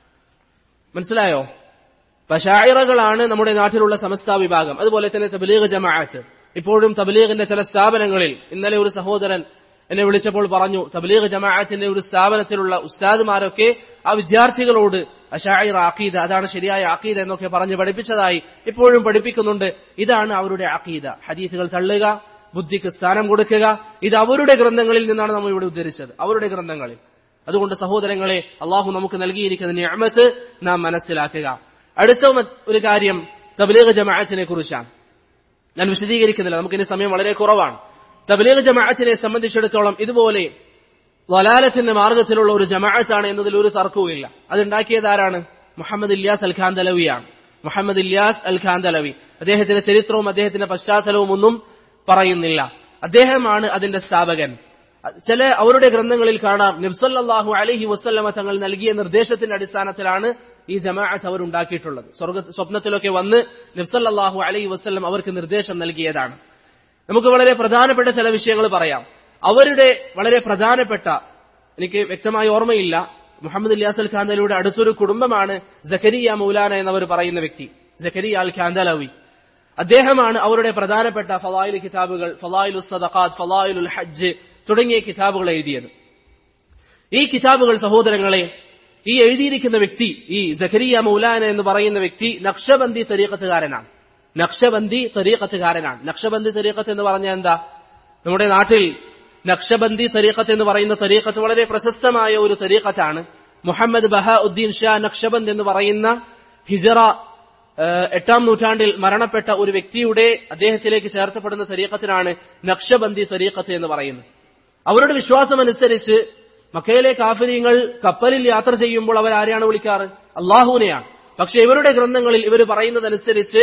മനസ്സിലായോ പശായിറകളാണ് നമ്മുടെ നാട്ടിലുള്ള സമസ്ത വിഭാഗം അതുപോലെ തന്നെ തബ്ലീഗ് ജമാഅത്ത് ഇപ്പോഴും തബ്ലീഗിന്റെ ചില സ്ഥാപനങ്ങളിൽ ഇന്നലെ ഒരു സഹോദരൻ എന്നെ വിളിച്ചപ്പോൾ പറഞ്ഞു തബ്ലീഗ് ജമാഅത്തിന്റെ ഒരു സ്ഥാപനത്തിലുള്ള ഉസ്താദുമാരൊക്കെ ആ വിദ്യാർത്ഥികളോട് അഷായിർ ആഖീദ അതാണ് ശരിയായ ആഖീദ എന്നൊക്കെ പറഞ്ഞ് പഠിപ്പിച്ചതായി ഇപ്പോഴും പഠിപ്പിക്കുന്നുണ്ട് ഇതാണ് അവരുടെ ആഖീദ ഹദീസുകൾ തള്ളുക ബുദ്ധിക്ക് സ്ഥാനം കൊടുക്കുക ഇത് അവരുടെ ഗ്രന്ഥങ്ങളിൽ നിന്നാണ് നമ്മൾ ഇവിടെ ഉദ്ധരിച്ചത് അവരുടെ ഗ്രന്ഥങ്ങളിൽ അതുകൊണ്ട് സഹോദരങ്ങളെ അള്ളാഹു നമുക്ക് നൽകിയിരിക്കുന്ന നിയമത്ത് നാം മനസ്സിലാക്കുക അടുത്ത ഒരു കാര്യം തബ്ലീഗ് ജമാഅത്തിനെ കുറിച്ചാണ് ഞാൻ വിശദീകരിക്കുന്നില്ല നമുക്കിനി സമയം വളരെ കുറവാണ് തബ്ലീഗ് ജമാഅത്തിനെ സംബന്ധിച്ചിടത്തോളം ഇതുപോലെ വലാലത്തിന്റെ മാർഗത്തിലുള്ള ഒരു ജമാഅത്താണ് എന്നതിൽ ഒരു തർക്കവുമില്ല അതുണ്ടാക്കിയത് ആരാണ് മുഹമ്മദ് ഇല്യാസ് അൽ ഖാൻ തലവിയാണ് മുഹമ്മദ് ഇല്യാസ് അൽ ഖാൻ തലവി അദ്ദേഹത്തിന്റെ ചരിത്രവും അദ്ദേഹത്തിന്റെ പശ്ചാത്തലവും ഒന്നും പറയുന്നില്ല അദ്ദേഹമാണ് അതിന്റെ സ്ഥാപകൻ ചില അവരുടെ ഗ്രന്ഥങ്ങളിൽ കാണാം നിബ്സല്ലാഹു അലഹി വസ്ല്ലമ തങ്ങൾ നൽകിയ നിർദ്ദേശത്തിന്റെ അടിസ്ഥാനത്തിലാണ് ഈ ജമാഅത്ത് അവർ ഉണ്ടാക്കിയിട്ടുള്ളത് സ്വർഗ സ്വപ്നത്തിലൊക്കെ വന്ന് നിബ്സല്ലാഹു അലൈഹി വസ്ല്ലം അവർക്ക് നിർദ്ദേശം നൽകിയതാണ് നമുക്ക് വളരെ പ്രധാനപ്പെട്ട ചില വിഷയങ്ങൾ പറയാം അവരുടെ വളരെ പ്രധാനപ്പെട്ട എനിക്ക് വ്യക്തമായി ഓർമ്മയില്ല മുഹമ്മദ് ഇല്ലാസ് അൽ ഖാന്തലയുടെ അടുത്തൊരു കുടുംബമാണ് ജക്കരിയ മൗലാന എന്നവർ പറയുന്ന വ്യക്തി ജക്കരിയ അൽ ഖാന്തലവി അദ്ദേഹമാണ് അവരുടെ പ്രധാനപ്പെട്ട ഫലായിൽ കിതാബുകൾ ഫലായിൽ സദഖാത്ത് ഫലായിൽ ഹജ്ജ് തുടങ്ങിയ കിതാബുകൾ എഴുതിയത് ഈ കിതാബുകൾ സഹോദരങ്ങളെ ഈ എഴുതിയിരിക്കുന്ന വ്യക്തി ഈ ജഖരിയ മൗലാന എന്ന് പറയുന്ന വ്യക്തി നക്ഷബന്ദി തരീക്കത്തുകാരനാണ് നക്ഷബന്ദി തരീക്കത്തുകാരനാണ് നക്ഷബന്ദി തരീക്കത്ത് എന്ന് പറഞ്ഞാൽ എന്താ നമ്മുടെ നാട്ടിൽ നക്ഷബന്ദി തരീക്കത്ത് എന്ന് പറയുന്ന തരീക്കത്ത് വളരെ പ്രശസ്തമായ ഒരു തരീക്കത്താണ് മുഹമ്മദ് ബഹ ഉദ്ദീൻ ഷാ നക്ഷബന്ദ് എന്ന് പറയുന്ന ഹിജറ എട്ടാം നൂറ്റാണ്ടിൽ മരണപ്പെട്ട ഒരു വ്യക്തിയുടെ അദ്ദേഹത്തിലേക്ക് ചേർത്തപ്പെടുന്ന തരീക്കത്തിനാണ് നക്ഷബന്ദി തരീക്കത്ത് എന്ന് പറയുന്നത് അവരുടെ വിശ്വാസമനുസരിച്ച് മക്കയിലെ കാഫര്യങ്ങൾ കപ്പലിൽ യാത്ര ചെയ്യുമ്പോൾ അവർ ആരെയാണ് വിളിക്കാറ് അള്ളാഹുവിനെയാണ് പക്ഷെ ഇവരുടെ ഗ്രന്ഥങ്ങളിൽ ഇവർ പറയുന്നതനുസരിച്ച്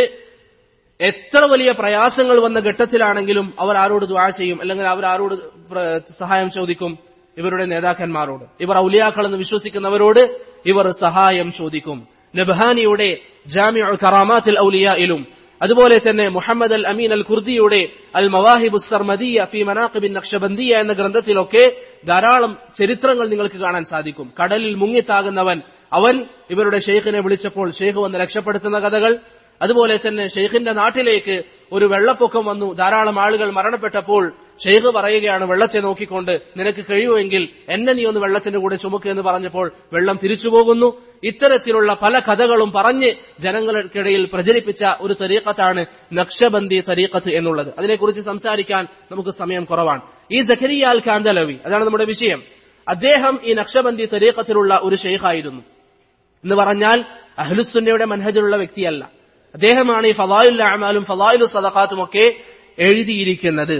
എത്ര വലിയ പ്രയാസങ്ങൾ വന്ന ഘട്ടത്തിലാണെങ്കിലും അവർ ആരോട് ദ്വാ ചെയ്യും അല്ലെങ്കിൽ അവർ ആരോട് സഹായം ചോദിക്കും ഇവരുടെ നേതാക്കന്മാരോട് ഇവർ ഔലിയാക്കൾ എന്ന് വിശ്വസിക്കുന്നവരോട് ഇവർ സഹായം ചോദിക്കും നബ്ഹാനിയുടെ ജാമിഉ കറാമാത്തിൽ ഔലിയയിലും അതുപോലെ തന്നെ മുഹമ്മദ് അൽ അമീൻ അൽ കുർദിയുടെ അൽ മവാഹിബു സർമദിയ ഫി മനാഖിബിൻ നക്ഷബന്ദിയ എന്ന ഗ്രന്ഥത്തിലൊക്കെ ധാരാളം ചരിത്രങ്ങൾ നിങ്ങൾക്ക് കാണാൻ സാധിക്കും കടലിൽ മുങ്ങിത്താകുന്നവൻ അവൻ ഇവരുടെ ഷെയ്ഖിനെ വിളിച്ചപ്പോൾ ഷെയ്ഖ് വന്ന് രക്ഷപ്പെടുത്തുന്ന കഥകൾ അതുപോലെ തന്നെ ഷെയ്ഖിന്റെ നാട്ടിലേക്ക് ഒരു വെള്ളപ്പൊക്കം വന്നു ധാരാളം ആളുകൾ മരണപ്പെട്ടപ്പോൾ ഷെയ്ഖ് പറയുകയാണ് വെള്ളത്തെ നോക്കിക്കൊണ്ട് നിനക്ക് കഴിയുമെങ്കിൽ എന്നെ നീ ഒന്ന് വെള്ളത്തിന്റെ കൂടെ ചുമക്ക് എന്ന് പറഞ്ഞപ്പോൾ വെള്ളം തിരിച്ചു പോകുന്നു ഇത്തരത്തിലുള്ള പല കഥകളും പറഞ്ഞ് ജനങ്ങൾക്കിടയിൽ പ്രചരിപ്പിച്ച ഒരു തരീക്കത്താണ് നക്ഷബന്ദി തരീക്കത്ത് എന്നുള്ളത് അതിനെക്കുറിച്ച് സംസാരിക്കാൻ നമുക്ക് സമയം കുറവാണ് ഈ ജക്കരിയ അൽ കാന്തലവി അതാണ് നമ്മുടെ വിഷയം അദ്ദേഹം ഈ നക്ഷബന്ദി തരീക്കത്തിലുള്ള ഒരു ഷെയ്ഖായിരുന്നു എന്ന് പറഞ്ഞാൽ അഹ്ലുസുന്നയുടെ മനഹജിലുള്ള വ്യക്തിയല്ല അദ്ദേഹമാണ് ഈ ഫലായുൽ അമാലും ഫലായുൽ സദഖാത്തും ഒക്കെ എഴുതിയിരിക്കുന്നത്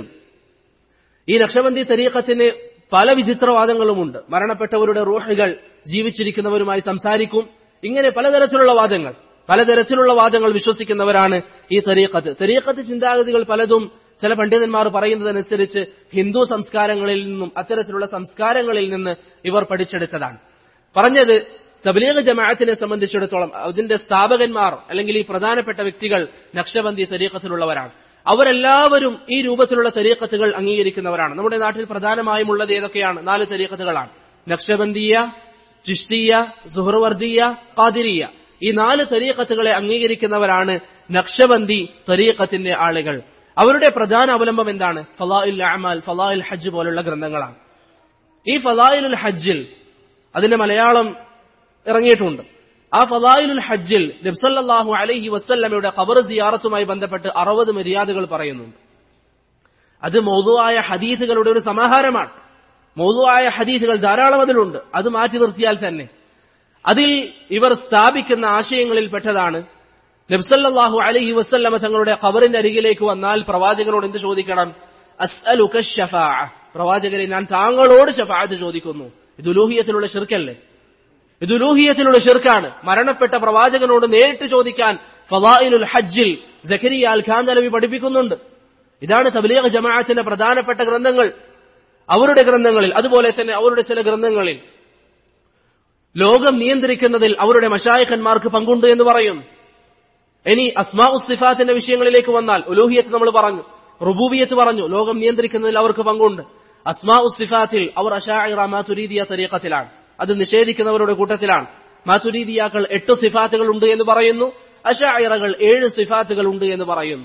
ഈ നക്ഷബന്ദി തരീഖത്തിന് പല വിചിത്രവാദങ്ങളുമുണ്ട് മരണപ്പെട്ടവരുടെ റൂഹുകൾ ജീവിച്ചിരിക്കുന്നവരുമായി സംസാരിക്കും ഇങ്ങനെ പലതരത്തിലുള്ള വാദങ്ങൾ പലതരത്തിലുള്ള വാദങ്ങൾ വിശ്വസിക്കുന്നവരാണ് ഈ തരീഖത്ത് തരീഖത്ത് ചിന്താഗതികൾ പലതും ചില പണ്ഡിതന്മാർ പറയുന്നതനുസരിച്ച് ഹിന്ദു സംസ്കാരങ്ങളിൽ നിന്നും അത്തരത്തിലുള്ള സംസ്കാരങ്ങളിൽ നിന്ന് ഇവർ പഠിച്ചെടുത്തതാണ് പറഞ്ഞത് തബ്ലീഗ് ജമാഅത്തിനെ സംബന്ധിച്ചിടത്തോളം അതിന്റെ സ്ഥാപകന്മാർ അല്ലെങ്കിൽ ഈ പ്രധാനപ്പെട്ട വ്യക്തികൾ നക്ഷബന്ദി തരീക്കത്തിലുള്ളവരാണ് അവരെല്ലാവരും ഈ രൂപത്തിലുള്ള തരീക്കത്തുകൾ അംഗീകരിക്കുന്നവരാണ് നമ്മുടെ നാട്ടിൽ പ്രധാനമായും ഉള്ളത് ഏതൊക്കെയാണ് നാല് തരീക്കത്തുകളാണ് നക്ഷബന്ദിയ ചിഷ്തിയ സുഹർവർദിയ ഖാദിരിയ ഈ നാല് തരീക്കത്തുകളെ അംഗീകരിക്കുന്നവരാണ് നക്ഷബന്ദി തരീക്കത്തിന്റെ ആളുകൾ അവരുടെ പ്രധാന അവലംബം എന്താണ് ഫലാഇൽ അമാൽ ഫലാഇൽ ഹജ്ജ് പോലുള്ള ഗ്രന്ഥങ്ങളാണ് ഈ ഫലായിലുൽ ഹജ്ജിൽ അതിന്റെ മലയാളം ഇറങ്ങിയിട്ടുണ്ട് ആ ഫലായിലുൽ ഹജ്ജിൽ നബ്സല്ലാഹു അലൈഹി വസ്ല്ലമയുടെ ഖബർ സിയാറത്തുമായി ബന്ധപ്പെട്ട് അറുപത് മര്യാദകൾ പറയുന്നുണ്ട് അത് മൗതുവായ ഹദീസുകളുടെ ഒരു സമാഹാരമാണ് മൗതുവായ ഹദീസുകൾ ധാരാളം അതിലുണ്ട് അത് മാറ്റി നിർത്തിയാൽ തന്നെ അതിൽ ഇവർ സ്ഥാപിക്കുന്ന ആശയങ്ങളിൽ പെട്ടതാണ് നബ്സല്ലാഹു അലൈഹി വസ്ല്ലമ തങ്ങളുടെ ഖബറിന്റെ അരികിലേക്ക് വന്നാൽ പ്രവാചകനോട് എന്ത് ചോദിക്കണം അസ്അലുക ഷഫാ പ്രവാചകരെ ഞാൻ താങ്കളോട് ഷഫാത്ത് ചോദിക്കുന്നു ഇത് ഉലൂഹിയത്തിലുള്ള ഷിർക്കല്ലേ ഇത് ഉലൂഹിയത്തിലുള്ള ഷിർക്കാണ് മരണപ്പെട്ട പ്രവാചകനോട് നേരിട്ട് ചോദിക്കാൻ ഫലായിലുൽ ഹജ്ജിൽ ജക്കരിയ അൽ ഖാൻ നലവി പഠിപ്പിക്കുന്നുണ്ട് ഇതാണ് തബ്ലീഗ് ജമാഅത്തിന്റെ പ്രധാനപ്പെട്ട ഗ്രന്ഥങ്ങൾ അവരുടെ ഗ്രന്ഥങ്ങളിൽ അതുപോലെ തന്നെ അവരുടെ ചില ഗ്രന്ഥങ്ങളിൽ ലോകം നിയന്ത്രിക്കുന്നതിൽ അവരുടെ മഷായഖന്മാർക്ക് പങ്കുണ്ട് എന്ന് പറയുന്നു ഇനി അസ്മാ ഉസ്ലിഫാത്തിന്റെ വിഷയങ്ങളിലേക്ക് വന്നാൽ ഉലൂഹിയത്ത് നമ്മൾ പറഞ്ഞു റുബൂബിയത്ത് പറഞ്ഞു ലോകം നിയന്ത്രിക്കുന്നതിൽ അവർക്ക് പങ്കുണ്ട് അസ്മാ ഉസ്ലിഫാത്തിൽ അവർ അഷാഇറ മാതുരീദിയ തരീഖത്തിലാണ് അത് നിഷേധിക്കുന്നവരുടെ കൂട്ടത്തിലാണ് മാതുരീദിയാക്കൾ എട്ട് സിഫാത്തുകൾ ഉണ്ട് എന്ന് പറയുന്നു അഷായിറകൾ ഏഴ് സിഫാത്തുകൾ ഉണ്ട് എന്ന് പറയുന്നു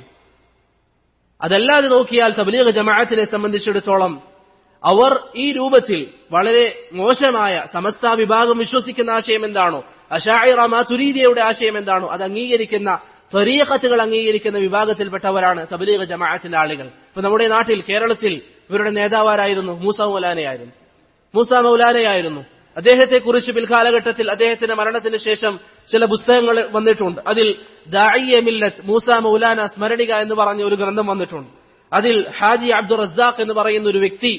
അതല്ലാതെ നോക്കിയാൽ തബ്ലീഗ് ജമാഅത്തിനെ സംബന്ധിച്ചിടത്തോളം അവർ ഈ രൂപത്തിൽ വളരെ മോശമായ സമസ്ത വിഭാഗം വിശ്വസിക്കുന്ന ആശയം എന്താണോ അഷായിറ മാതുരീദിയയുടെ ആശയം എന്താണോ അത് അംഗീകരിക്കുന്ന ത്വരീഖത്തുകൾ അംഗീകരിക്കുന്ന വിഭാഗത്തിൽപ്പെട്ടവരാണ് തബ്ലീഗ് ജമാഅത്തിന്റെ ആളുകൾ ഇപ്പൊ നമ്മുടെ നാട്ടിൽ കേരളത്തിൽ ഇവരുടെ നേതാവാരായിരുന്നു മൂസ മൗലാനയായിരുന്നു മൂസ മൗലാനയായിരുന്നു അദ്ദേഹത്തെക്കുറിച്ച് പിൽക്കാലഘട്ടത്തിൽ അദ്ദേഹത്തിന്റെ മരണത്തിന് ശേഷം ചില പുസ്തകങ്ങൾ വന്നിട്ടുണ്ട് അതിൽ ദാഇയ മില്ലത്ത് മൂസ മൗലാന സ്മരണിക എന്ന് പറഞ്ഞ ഒരു ഗ്രന്ഥം വന്നിട്ടുണ്ട് അതിൽ ഹാജി അബ്ദുൾ റസാഖ് എന്ന് പറയുന്ന ഒരു വ്യക്തി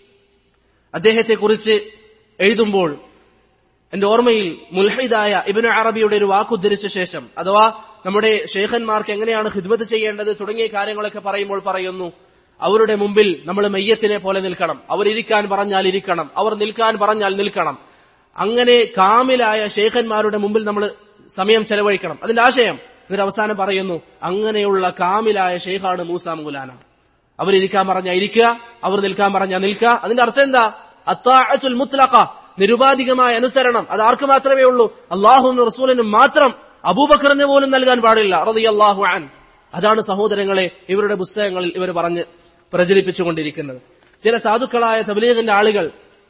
അദ്ദേഹത്തെക്കുറിച്ച് എഴുതുമ്പോൾ എന്റെ ഓർമ്മയിൽ മുൽഹിദായ ഇബിന് അറബിയുടെ ഒരു വാക്കുദ്ധരിച്ച ശേഷം അഥവാ നമ്മുടെ ഷേഖന്മാർക്ക് എങ്ങനെയാണ് ഹിദ്മത്ത് ചെയ്യേണ്ടത് തുടങ്ങിയ കാര്യങ്ങളൊക്കെ പറയുമ്പോൾ പറയുന്നു അവരുടെ മുമ്പിൽ നമ്മൾ മെയ്യത്തിനെ പോലെ നിൽക്കണം അവർ ഇരിക്കാൻ പറഞ്ഞാൽ ഇരിക്കണം അവർ നിൽക്കാൻ പറഞ്ഞാൽ നിൽക്കണം അങ്ങനെ കാമിലായ ഷേഖന്മാരുടെ മുമ്പിൽ നമ്മൾ സമയം ചെലവഴിക്കണം അതിന്റെ ആശയം എന്നിട്ട് അവസാനം പറയുന്നു അങ്ങനെയുള്ള കാമിലായ ഷെയ്ഖാണ് മൂസ മൗലാന അവരിരിക്കാൻ പറഞ്ഞാൽ ഇരിക്കുക അവർ നിൽക്കാൻ പറഞ്ഞാൽ നിൽക്കുക അതിന്റെ അർത്ഥം എന്താ അത്താഅത്തുൽ മുത്ലഖ നിരുപാധികമായ അനുസരണം അത് ആർക്ക് മാത്രമേ ഉള്ളൂ അള്ളാഹുവിനും റസൂലിനും മാത്രം അബൂബക്കറിന് പോലും നൽകാൻ പാടില്ല റളിയല്ലാഹു അൻ അതാണ് സഹോദരങ്ങളെ ഇവരുടെ പുസ്തകങ്ങളിൽ ഇവർ പറഞ്ഞ് പ്രചരിപ്പിച്ചുകൊണ്ടിരിക്കുന്നത് ചില സാധുക്കളായ തബ്ലീഗിന്റെ ആളുകൾ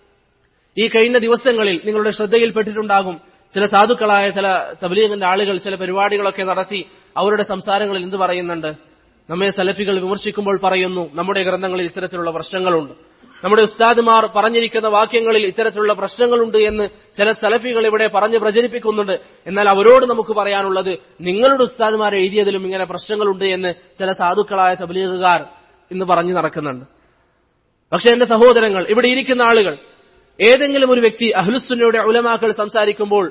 ഈ കഴിഞ്ഞ ദിവസങ്ങളിൽ നിങ്ങളുടെ ശ്രദ്ധയിൽപ്പെട്ടിട്ടുണ്ടാകും ചില സാധുക്കളായ ചില തബ്ലീഗിന്റെ ആളുകൾ ചില പരിപാടികളൊക്കെ നടത്തി അവരുടെ സംസാരങ്ങളിൽ എന്ത് പറയുന്നുണ്ട് നമ്മെ സലഫികൾ വിമർശിക്കുമ്പോൾ പറയുന്നു നമ്മുടെ ഗ്രന്ഥങ്ങളിൽ ഇത്തരത്തിലുള്ള പ്രശ്നങ്ങളുണ്ട് നമ്മുടെ ഉസ്താദുമാർ പറഞ്ഞിരിക്കുന്ന വാക്യങ്ങളിൽ ഇത്തരത്തിലുള്ള പ്രശ്നങ്ങളുണ്ട് എന്ന് ചില സലഫികൾ ഇവിടെ പറഞ്ഞ് പ്രചരിപ്പിക്കുന്നുണ്ട് എന്നാൽ അവരോട് നമുക്ക് പറയാനുള്ളത് നിങ്ങളുടെ ഉസ്താദുമാർ എഴുതിയതിലും ഇങ്ങനെ പ്രശ്നങ്ങളുണ്ട് എന്ന് ചില സാധുക്കളായ തബ്ലീഗുകാർ ഇന്ന് പറഞ്ഞു നടക്കുന്നുണ്ട് പക്ഷെ എന്റെ സഹോദരങ്ങൾ ഇവിടെ ഇരിക്കുന്ന ആളുകൾ ഏതെങ്കിലും ഒരു വ്യക്തി അഹ്ലുസുന്നയുടെ ഉലമാക്കൾ സംസാരിക്കുമ്പോൾ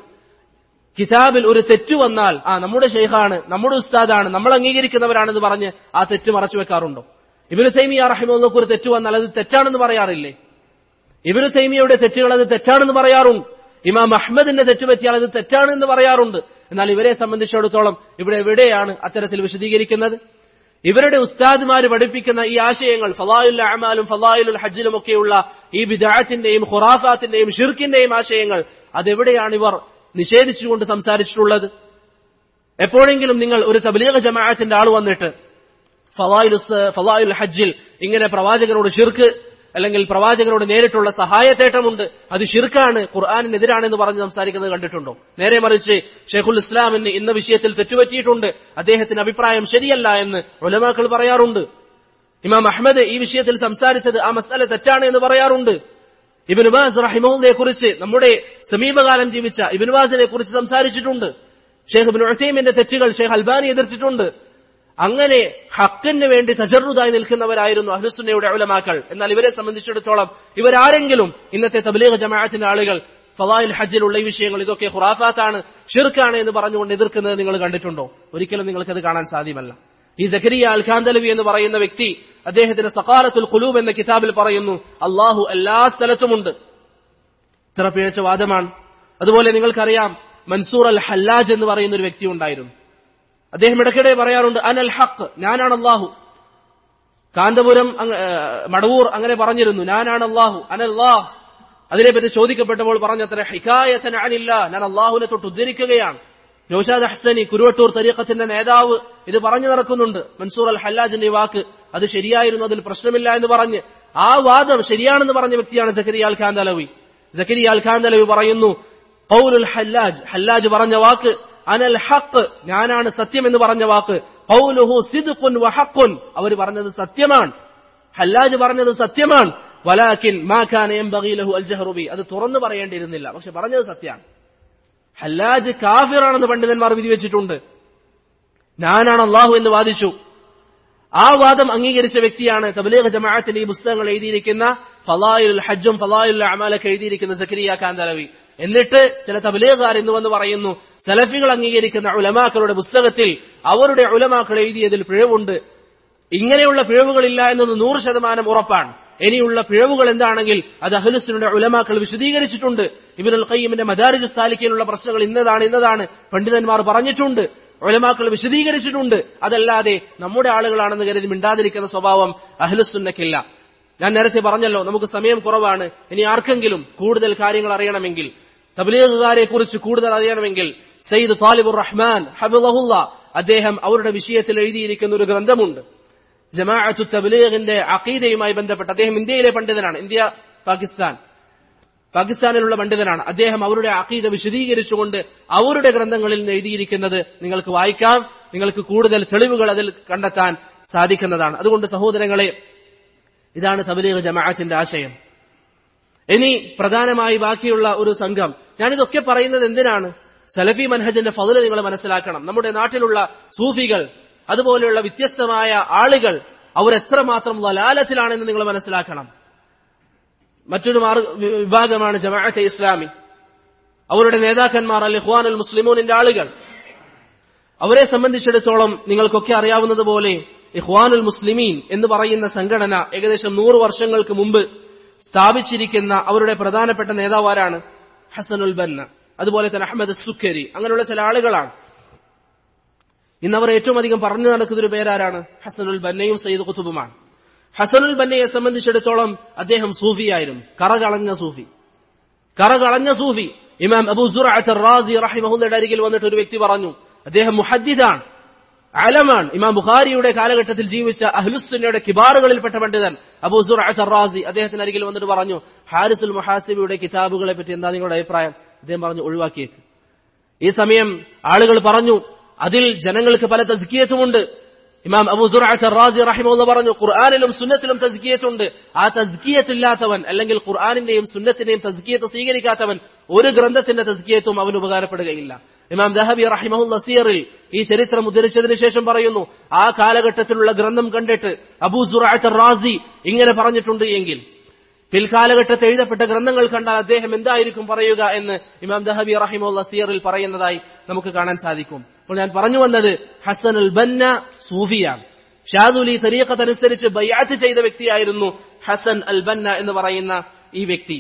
കിതാബിൽ ഒരു തെറ്റു വന്നാൽ ആ നമ്മുടെ ഷെയ്ഖാണ് നമ്മുടെ ഉസ്താദാണ് നമ്മൾ അംഗീകരിക്കുന്നവരാണെന്ന് പറഞ്ഞ് ആ തെറ്റ് മറച്ചു വെക്കാറുണ്ടോ ഇബിന് തൈമിയ റഹിമൊന്നൊക്കെ ഒരു തെറ്റു വന്നാൽ അത് തെറ്റാണെന്ന് പറയാറില്ലേ ഇബിന് തൈമിയയുടെ തെറ്റുകൾ അത് തെറ്റാണെന്ന് പറയാറുണ്ട് ഇമാം അഹമ്മദിന്റെ തെറ്റ് പറ്റിയാൽ അത് തെറ്റാണെന്ന് പറയാറുണ്ട് എന്നാൽ ഇവരെ സംബന്ധിച്ചിടത്തോളം ഇവിടെ എവിടെയാണ് അത്തരത്തിൽ വിശദീകരിക്കുന്നത് ഇവരുടെ ഉസ്താദ്മാര് പഠിപ്പിക്കുന്ന ഈ ആശയങ്ങൾ ഫലായുൽ അമാലും ഫലായുൽ ഹജ്ജിലും ഒക്കെയുള്ള ഈ ബിദാറ്റിന്റെയും ഖുറാഫാത്തിന്റെയും ഷിർക്കിന്റെയും ആശയങ്ങൾ അതെവിടെയാണ് ഇവർ നിഷേധിച്ചുകൊണ്ട് സംസാരിച്ചിട്ടുള്ളത് എപ്പോഴെങ്കിലും നിങ്ങൾ ഒരു തബ്ലീഗ ജമാഅത്തിന്റെ ആൾ വന്നിട്ട് ഫലായുൽ ഫലായുൽ ഹജ്ജിൽ ഇങ്ങനെ പ്രവാചകരോട് ഷിർക്ക് അല്ലെങ്കിൽ പ്രവാചകരോട് നേരിട്ടുള്ള സഹായത്തേട്ടമുണ്ട് അത് ഷിർക്കാണ് ഖുർആാനിനെതിരാണെന്ന് പറഞ്ഞ് സംസാരിക്കുന്നത് കണ്ടിട്ടുണ്ടോ നേരെ മറിച്ച് ഷെയ്ഖുൽ ഇസ്ലാമിന് ഇന്ന വിഷയത്തിൽ തെറ്റുപറ്റിയിട്ടുണ്ട് അദ്ദേഹത്തിന്റെ അഭിപ്രായം ശരിയല്ല എന്ന് ഒലമാക്കൾ പറയാറുണ്ട് ഇമാം അഹമ്മദ് ഈ വിഷയത്തിൽ സംസാരിച്ചത് ആ മസാല തെറ്റാണ് എന്ന് പറയാറുണ്ട് ഇബിൻ ബാസ് റഹിമഹുദിനെ കുറിച്ച് നമ്മുടെ സമീപകാലം ജീവിച്ച ഇബിൻ ബാസിനെ കുറിച്ച് സംസാരിച്ചിട്ടുണ്ട് ഷെയ്ഖ് ഇബിൻ ഉസൈമിന്റെ തെറ്റുകൾ ഷെയ്ഖ് അൽബാനി എതിർത്തിട്ടുണ്ട് അങ്ങനെ ഹക്കിന് വേണ്ടി തജറുതായി നിൽക്കുന്നവരായിരുന്നു അഹ്ലുസുന്നയുടെ ഉലമാക്കൾ എന്നാൽ ഇവരെ സംബന്ധിച്ചിടത്തോളം ഇവരാരെങ്കിലും ഇന്നത്തെ തബ്ലീഗ് ജമാഅത്തിന്റെ ആളുകൾ ഫലായിൽ ഹജ്ജിലുള്ള ഈ വിഷയങ്ങൾ ഇതൊക്കെ ഖുറാഫാത്താണ് ഷിർക്കാണ് എന്ന് പറഞ്ഞുകൊണ്ട് എതിർക്കുന്നത് നിങ്ങൾ കണ്ടിട്ടുണ്ടോ ഒരിക്കലും നിങ്ങൾക്കത് കാണാൻ സാധ്യമല്ല ഈ ജക്കരിയ അൽ ഖാന്തലവി എന്ന് പറയുന്ന വ്യക്തി അദ്ദേഹത്തിന്റെ സക്കാലത്തുൽ ഖുലൂബ് എന്ന കിതാബിൽ പറയുന്നു അള്ളാഹു എല്ലാ സ്ഥലത്തുമുണ്ട് ഇത്ര പിഴച്ച വാദമാണ് അതുപോലെ നിങ്ങൾക്കറിയാം മൻസൂർ അൽ ഹല്ലാജ് എന്ന് പറയുന്ന ഒരു വ്യക്തി ഉണ്ടായിരുന്നു അദ്ദേഹം ഇടയ്ക്കിടെ പറയാറുണ്ട് അനൽ ഹക്ക് ഞാനാണ് അള്ളാഹു കാന്തപുരം മടവൂർ അങ്ങനെ പറഞ്ഞിരുന്നു ഞാനാണ് അള്ളാഹു അനല്ലാഹ് അതിനെപ്പറ്റി ചോദിക്കപ്പെട്ടപ്പോൾ പറഞ്ഞത്ര ഹിക്കായത്തൻ അനില്ല ഞാൻ അള്ളാഹുവിനെ തൊട്ട് ഉദ്ധരിക്കുകയാണ് നൌഷാദ് ഹസനി കുരുവട്ടൂർ തരീഖത്തിന്റെ നേതാവ് ഇത് പറഞ്ഞു നടക്കുന്നുണ്ട് മൻസൂർ അൽ ഹല്ലാജിന്റെ ഈ വാക്ക് അത് ശരിയായിരുന്നു അതിൽ പ്രശ്നമില്ല എന്ന് പറഞ്ഞ് ആ വാദം ശരിയാണെന്ന് പറഞ്ഞ വ്യക്തിയാണ് സക്കരിയ അൽ ഖാൻ തലവി സക്കരിയ അൽ ഖാൻ തലവി പറയുന്നു പൗലുൽ ഹല്ലാജ് ഹല്ലാജ് പറഞ്ഞ വാക്ക് അനൽ ഹക്ക് ഞാനാണ് സത്യം എന്ന് പറഞ്ഞ വാക്ക് പൗലുഹു സിദ്ഖുൻ വഹഖുൻ അവർ പറഞ്ഞത് സത്യമാണ് ഹല്ലാജ് പറഞ്ഞത് സത്യമാണ് വലാക്കിൻ മാ കാന യംബഗി ലഹു അൽ ജഹ്റു ബി അത് തുറന്നു പറയേണ്ടിയിരുന്നില്ല പക്ഷെ പറഞ്ഞത് സത്യമാണ് ഹല്ലാജ് കാഫിറാണെന്ന് പണ്ഡിതന്മാർ വിധി വെച്ചിട്ടുണ്ട് ഞാനാണ് അള്ളാഹു എന്ന് വാദിച്ചു ആ വാദം അംഗീകരിച്ച വ്യക്തിയാണ് തബ്ലീഗ് ജമാഅത്തിന്റെ ഈ പുസ്തകങ്ങൾ എഴുതിയിരിക്കുന്ന ഫലായുൽ ഹജ്ജും ഫലായുൽ അമാലൊക്കെ എഴുതിയിരിക്കുന്ന സക്കരിയ ഖാൻ തലവി എന്നിട്ട് ചില തബ്ലീഗുകാർ എന്ന് വന്ന് പറയുന്നു സലഫികൾ അംഗീകരിക്കുന്ന ഉലമാക്കളുടെ പുസ്തകത്തിൽ അവരുടെ ഉലമാക്കൾ എഴുതിയതിൽ പിഴവുണ്ട് ഇങ്ങനെയുള്ള പിഴവുകളില്ല എന്നത് നൂറ് ശതമാനം ഉറപ്പാണ് ഇനിയുള്ള പിഴവുകൾ എന്താണെങ്കിൽ അത് അഹ്ലുസിനുടെ ഉലമാക്കൾ വിശദീകരിച്ചിട്ടുണ്ട് ഇബിനുൽ ഖയ്യിമിന്റെ മദാരിജു സാലിക്കയിലുള്ള പ്രശ്നങ്ങൾ ഇന്നതാണ് ഇന്നതാണ് പണ്ഡിതന്മാർ പറഞ്ഞിട്ടുണ്ട് ഉലമാക്കൾ വിശദീകരിച്ചിട്ടുണ്ട് അതല്ലാതെ നമ്മുടെ ആളുകളാണെന്ന് കരുതി മിണ്ടാതിരിക്കുന്ന സ്വഭാവം അഹ്ലുസുന്നക്കില്ല ഞാൻ നേരത്തെ പറഞ്ഞല്ലോ നമുക്ക് സമയം കുറവാണ് ഇനി ആർക്കെങ്കിലും കൂടുതൽ കാര്യങ്ങൾ അറിയണമെങ്കിൽ തബ്ലീഗുകാരെ കുറിച്ച് കൂടുതൽ അറിയണമെങ്കിൽ സയ്യിദ് താലിബുർ റഹ്മാൻ ഹബിളഹുല്ല അദ്ദേഹം അവരുടെ വിഷയത്തിൽ എഴുതിയിരിക്കുന്ന ഒരു ഗ്രന്ഥമുണ്ട് ജമാഅത്തു തബ്ലീഗിന്റെ അഖീദയുമായി ബന്ധപ്പെട്ട് അദ്ദേഹം ഇന്ത്യയിലെ പണ്ഡിതനാണ് ഇന്ത്യ പാകിസ്ഥാൻ പാകിസ്ഥാനിലുള്ള പണ്ഡിതനാണ് അദ്ദേഹം അവരുടെ അഖീദ വിശദീകരിച്ചുകൊണ്ട് അവരുടെ ഗ്രന്ഥങ്ങളിൽ നിന്ന് എഴുതിയിരിക്കുന്നത് നിങ്ങൾക്ക് വായിക്കാം നിങ്ങൾക്ക് കൂടുതൽ തെളിവുകൾ അതിൽ കണ്ടെത്താൻ സാധിക്കുന്നതാണ് അതുകൊണ്ട് സഹോദരങ്ങളെ ഇതാണ് തബലീഗ് ജമാഅത്തിന്റെ ആശയം ഇനി പ്രധാനമായി ബാക്കിയുള്ള ഒരു സംഘം ഞാനിതൊക്കെ പറയുന്നത് എന്തിനാണ് സലഫി മൻഹജിന്റെ ഫതില് നിങ്ങൾ മനസ്സിലാക്കണം നമ്മുടെ നാട്ടിലുള്ള സൂഫികൾ അതുപോലെയുള്ള വ്യത്യസ്തമായ ആളുകൾ അവർ എത്രമാത്രം വലാലത്തിലാണെന്ന് നിങ്ങൾ മനസ്സിലാക്കണം മറ്റൊരു മാർഗ വിഭാഗമാണ് ജമാഅത്തെ ഇസ്ലാമി അവരുടെ നേതാക്കന്മാർ അൽ ഇഖ്വാൻ അൽ മുസ്ലിമൂനിന്റെ ആളുകൾ അവരെ സംബന്ധിച്ചിടത്തോളം നിങ്ങൾക്കൊക്കെ അറിയാവുന്നത് പോലെ ഇഖ്വാനുൽ മുസ്ലിമീൻ എന്ന് പറയുന്ന സംഘടന ഏകദേശം നൂറ് വർഷങ്ങൾക്ക് മുമ്പ് സ്ഥാപിച്ചിരിക്കുന്ന അവരുടെ പ്രധാനപ്പെട്ട നേതാവാരാണ് ഹസനുൽ ബന്ന അതുപോലെ തന്നെ അഹമ്മദ് സുക്കരി അങ്ങനെയുള്ള ചില ആളുകളാണ് ഇന്ന് അവർ ഏറ്റവും അധികം പറഞ്ഞു നടക്കുന്ന ഒരു പേരാരാണ് ഹസനുൽ ബന്നയും സയ്യിദ് കുത്തുബുമാണ് ഹസനുൽ ബന്നയെ സംബന്ധിച്ചിടത്തോളം അദ്ദേഹം സൂഫിയായിരുന്നു കറകളഞ്ഞ സൂഫി കറകളഞ്ഞ സൂഫി ഇമാം അബൂ റാസി റഹിമഹുല്ലയുടെ അരികിൽ വന്നിട്ട് ഒരു വ്യക്തി പറഞ്ഞു അദ്ദേഹം മുഹദ്ദിദാണ് അലമാണ് ഇമാം ബുഖാരിയുടെ കാലഘട്ടത്തിൽ ജീവിച്ച അഹ്ലുസുന്നയുടെ കിബാറുകളിൽപ്പെട്ട പണ്ഡിതൻ അബൂ റാസി അദ്ദേഹത്തിന് അരികിൽ വന്നിട്ട് പറഞ്ഞു ഹാരിസുൽ മുഹാസിബിയുടെ കിതാബുകളെ പറ്റി എന്താ നിങ്ങളുടെ അഭിപ്രായം അദ്ദേഹം പറഞ്ഞു ഒഴിവാക്കിയേക്ക് ഈ സമയം ആളുകൾ പറഞ്ഞു അതിൽ ജനങ്ങൾക്ക് പല തസ്കിയത്തുമുണ്ട് ഇമാം അബൂ റാസി റഹിമുള്ള പറഞ്ഞു ഖുർആാനിലും സുന്നത്തിലും തസ്കിയത്തുണ്ട് ആ തസ്കിയത്തില്ലാത്തവൻ അല്ലെങ്കിൽ ഖുർആാനിന്റെയും സുന്നത്തിന്റെയും തസ്കിയത്ത് സ്വീകരിക്കാത്തവൻ ഒരു ഗ്രന്ഥത്തിന്റെ തസ്കിയത്തും അവന് ഉപകാരപ്പെടുകയില്ല ഇമാം ദഹബി റഹിമഹുൽ നസീറിൽ ഈ ചരിത്രം ഉദ്ധരിച്ചതിന് ശേഷം പറയുന്നു ആ കാലഘട്ടത്തിലുള്ള ഗ്രന്ഥം കണ്ടിട്ട് അബൂ റാസി ഇങ്ങനെ പറഞ്ഞിട്ടുണ്ട് എങ്കിൽ പിൽക്കാലഘട്ടത്തിൽ എഴുതപ്പെട്ട ഗ്രന്ഥങ്ങൾ കണ്ടാൽ അദ്ദേഹം എന്തായിരിക്കും പറയുക എന്ന് ഇമാം ദഹബി റഹിമുൽ നസീറിൽ പറയുന്നതായി നമുക്ക് കാണാൻ സാധിക്കും അപ്പോൾ ഞാൻ പറഞ്ഞു വന്നത് ഹസൻ ഉൽ ബന്ന സൂഫിയാണ് ഷാദുലി തരീഖത്തനുസരിച്ച് ബയ്യാത്ത് ചെയ്ത വ്യക്തിയായിരുന്നു ഹസൻ അൽ ബന്ന എന്ന് പറയുന്ന ഈ വ്യക്തി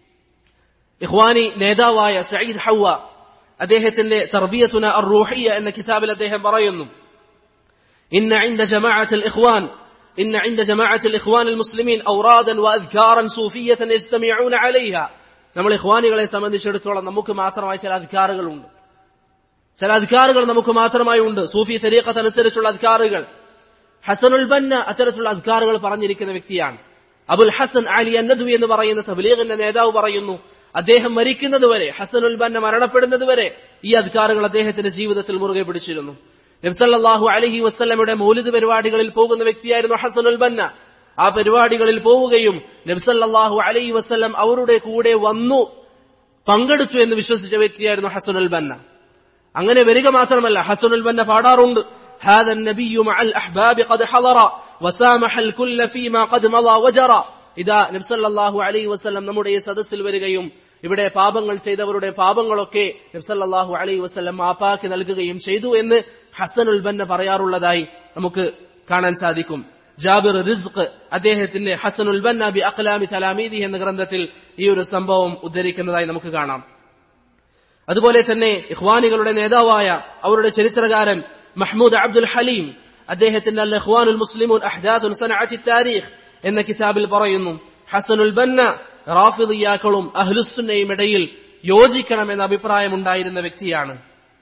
ഇഹ്വാനി നേതാവായ സയ്യിദ് ഹൗവ അദ്ദേഹത്തിന്റെ തർബിയത്തുന അർ റൂഹിയ എന്ന കിതാബിൽ അദ്ദേഹം പറയുന്നു ഇന്ന عند جماعة الإخوان إن عند جماعة الإخوان المسلمين أورادا وأذكارا صوفية يجتمعون عليها നമ്മൾ ഇഖ്വാനികളെ സംബന്ധിച്ചിടത്തോളം നമുക്ക് മാത്രമായി ചില അധികാറുകളുണ്ട് ചില അധികാറുകൾ നമുക്ക് മാത്രമായി ഉണ്ട് സൂഫി തരീഖത്തനുസരിച്ചുള്ള അധികാറുകൾ ഹസനുൽ ബന്ന അത്തരത്തിലുള്ള അധികാറുകൾ പറഞ്ഞിരിക്കുന്ന വ്യക്തിയാണ് അബുൽ ഹസൻ അലി അന്നദ്വി എന്ന് പറയുന്ന തബ്ലീഗിന്റെ നേതാവ് പറയുന്നു അദ്ദേഹം മരിക്കുന്നത് വരെ ഹസനുൽ ബന്ന മരണപ്പെടുന്നത് വരെ ഈ അധികാറുകൾ അദ്ദേഹത്തിന്റെ ജീവിതത്തിൽ മുറുകെ പിടിച്ചിരുന്നു നബ്സല്ലാഹു അലഹി വസ്ലമയുടെ മൗലിദ് പരിപാടികളിൽ പോകുന്ന വ്യക്തിയായിരുന്നു ഹസനുൽ ബന്ന ആ പരിപാടികളിൽ പോവുകയും നബ്സല്ലാഹു അലൈഹി വസ്ലം അവരുടെ കൂടെ വന്നു പങ്കെടുത്തു എന്ന് വിശ്വസിച്ച വ്യക്തിയായിരുന്നു ഹസനുൽ ബന്ന അങ്ങനെ വരിക മാത്രമല്ല ഹസനുൽ ബന്ന പാടാറുണ്ട് هذا النبي مع الأحباب قد حضر وسامح الكل فيما قد مضى وجرى ഇതാ നബ്സല്ലാഹു അലൈഹി വസ്ലം നമ്മുടെ ഈ സദസ്സിൽ വരികയും ഇവിടെ പാപങ്ങൾ ചെയ്തവരുടെ പാപങ്ങളൊക്കെ നബ്സല്ലാഹു അലൈഹി വസ്ലം മാപ്പാക്കി നൽകുകയും ചെയ്തു എന്ന് ഹസനുൽ ബന്ന പറയാറുള്ളതായി നമുക്ക് കാണാൻ സാധിക്കും ജാബിർ റിസ്ഖ് അദ്ദേഹത്തിന്റെ ഹസനുൽ ബന്ന ബി അഖ്ലാമി തലാമീദി എന്ന ഗ്രന്ഥത്തിൽ ഈ ഒരു സംഭവം ഉദ്ധരിക്കുന്നതായി നമുക്ക് കാണാം അതുപോലെ തന്നെ ഇഖ്വാനികളുടെ നേതാവായ അവരുടെ ചരിത്രകാരൻ മഹ്മൂദ് അബ്ദുൽ ഹലീം അദ്ദേഹത്തിന്റെ അൽ ഇഖ്വാനുൽ മുസ്ലിമൂൻ അഹ്ദാദുൻ സനഅത്തി താരീഖ് എന്ന കിതാബിൽ പറയുന്നു ഹസനുൽ ബന്ന റാഫിദിയാക്കളും അഹ്ലുസുന്നയും ഇടയിൽ യോജിക്കണമെന്ന അഭിപ്രായമുണ്ടായിരുന്ന വ്യക്തിയാണ്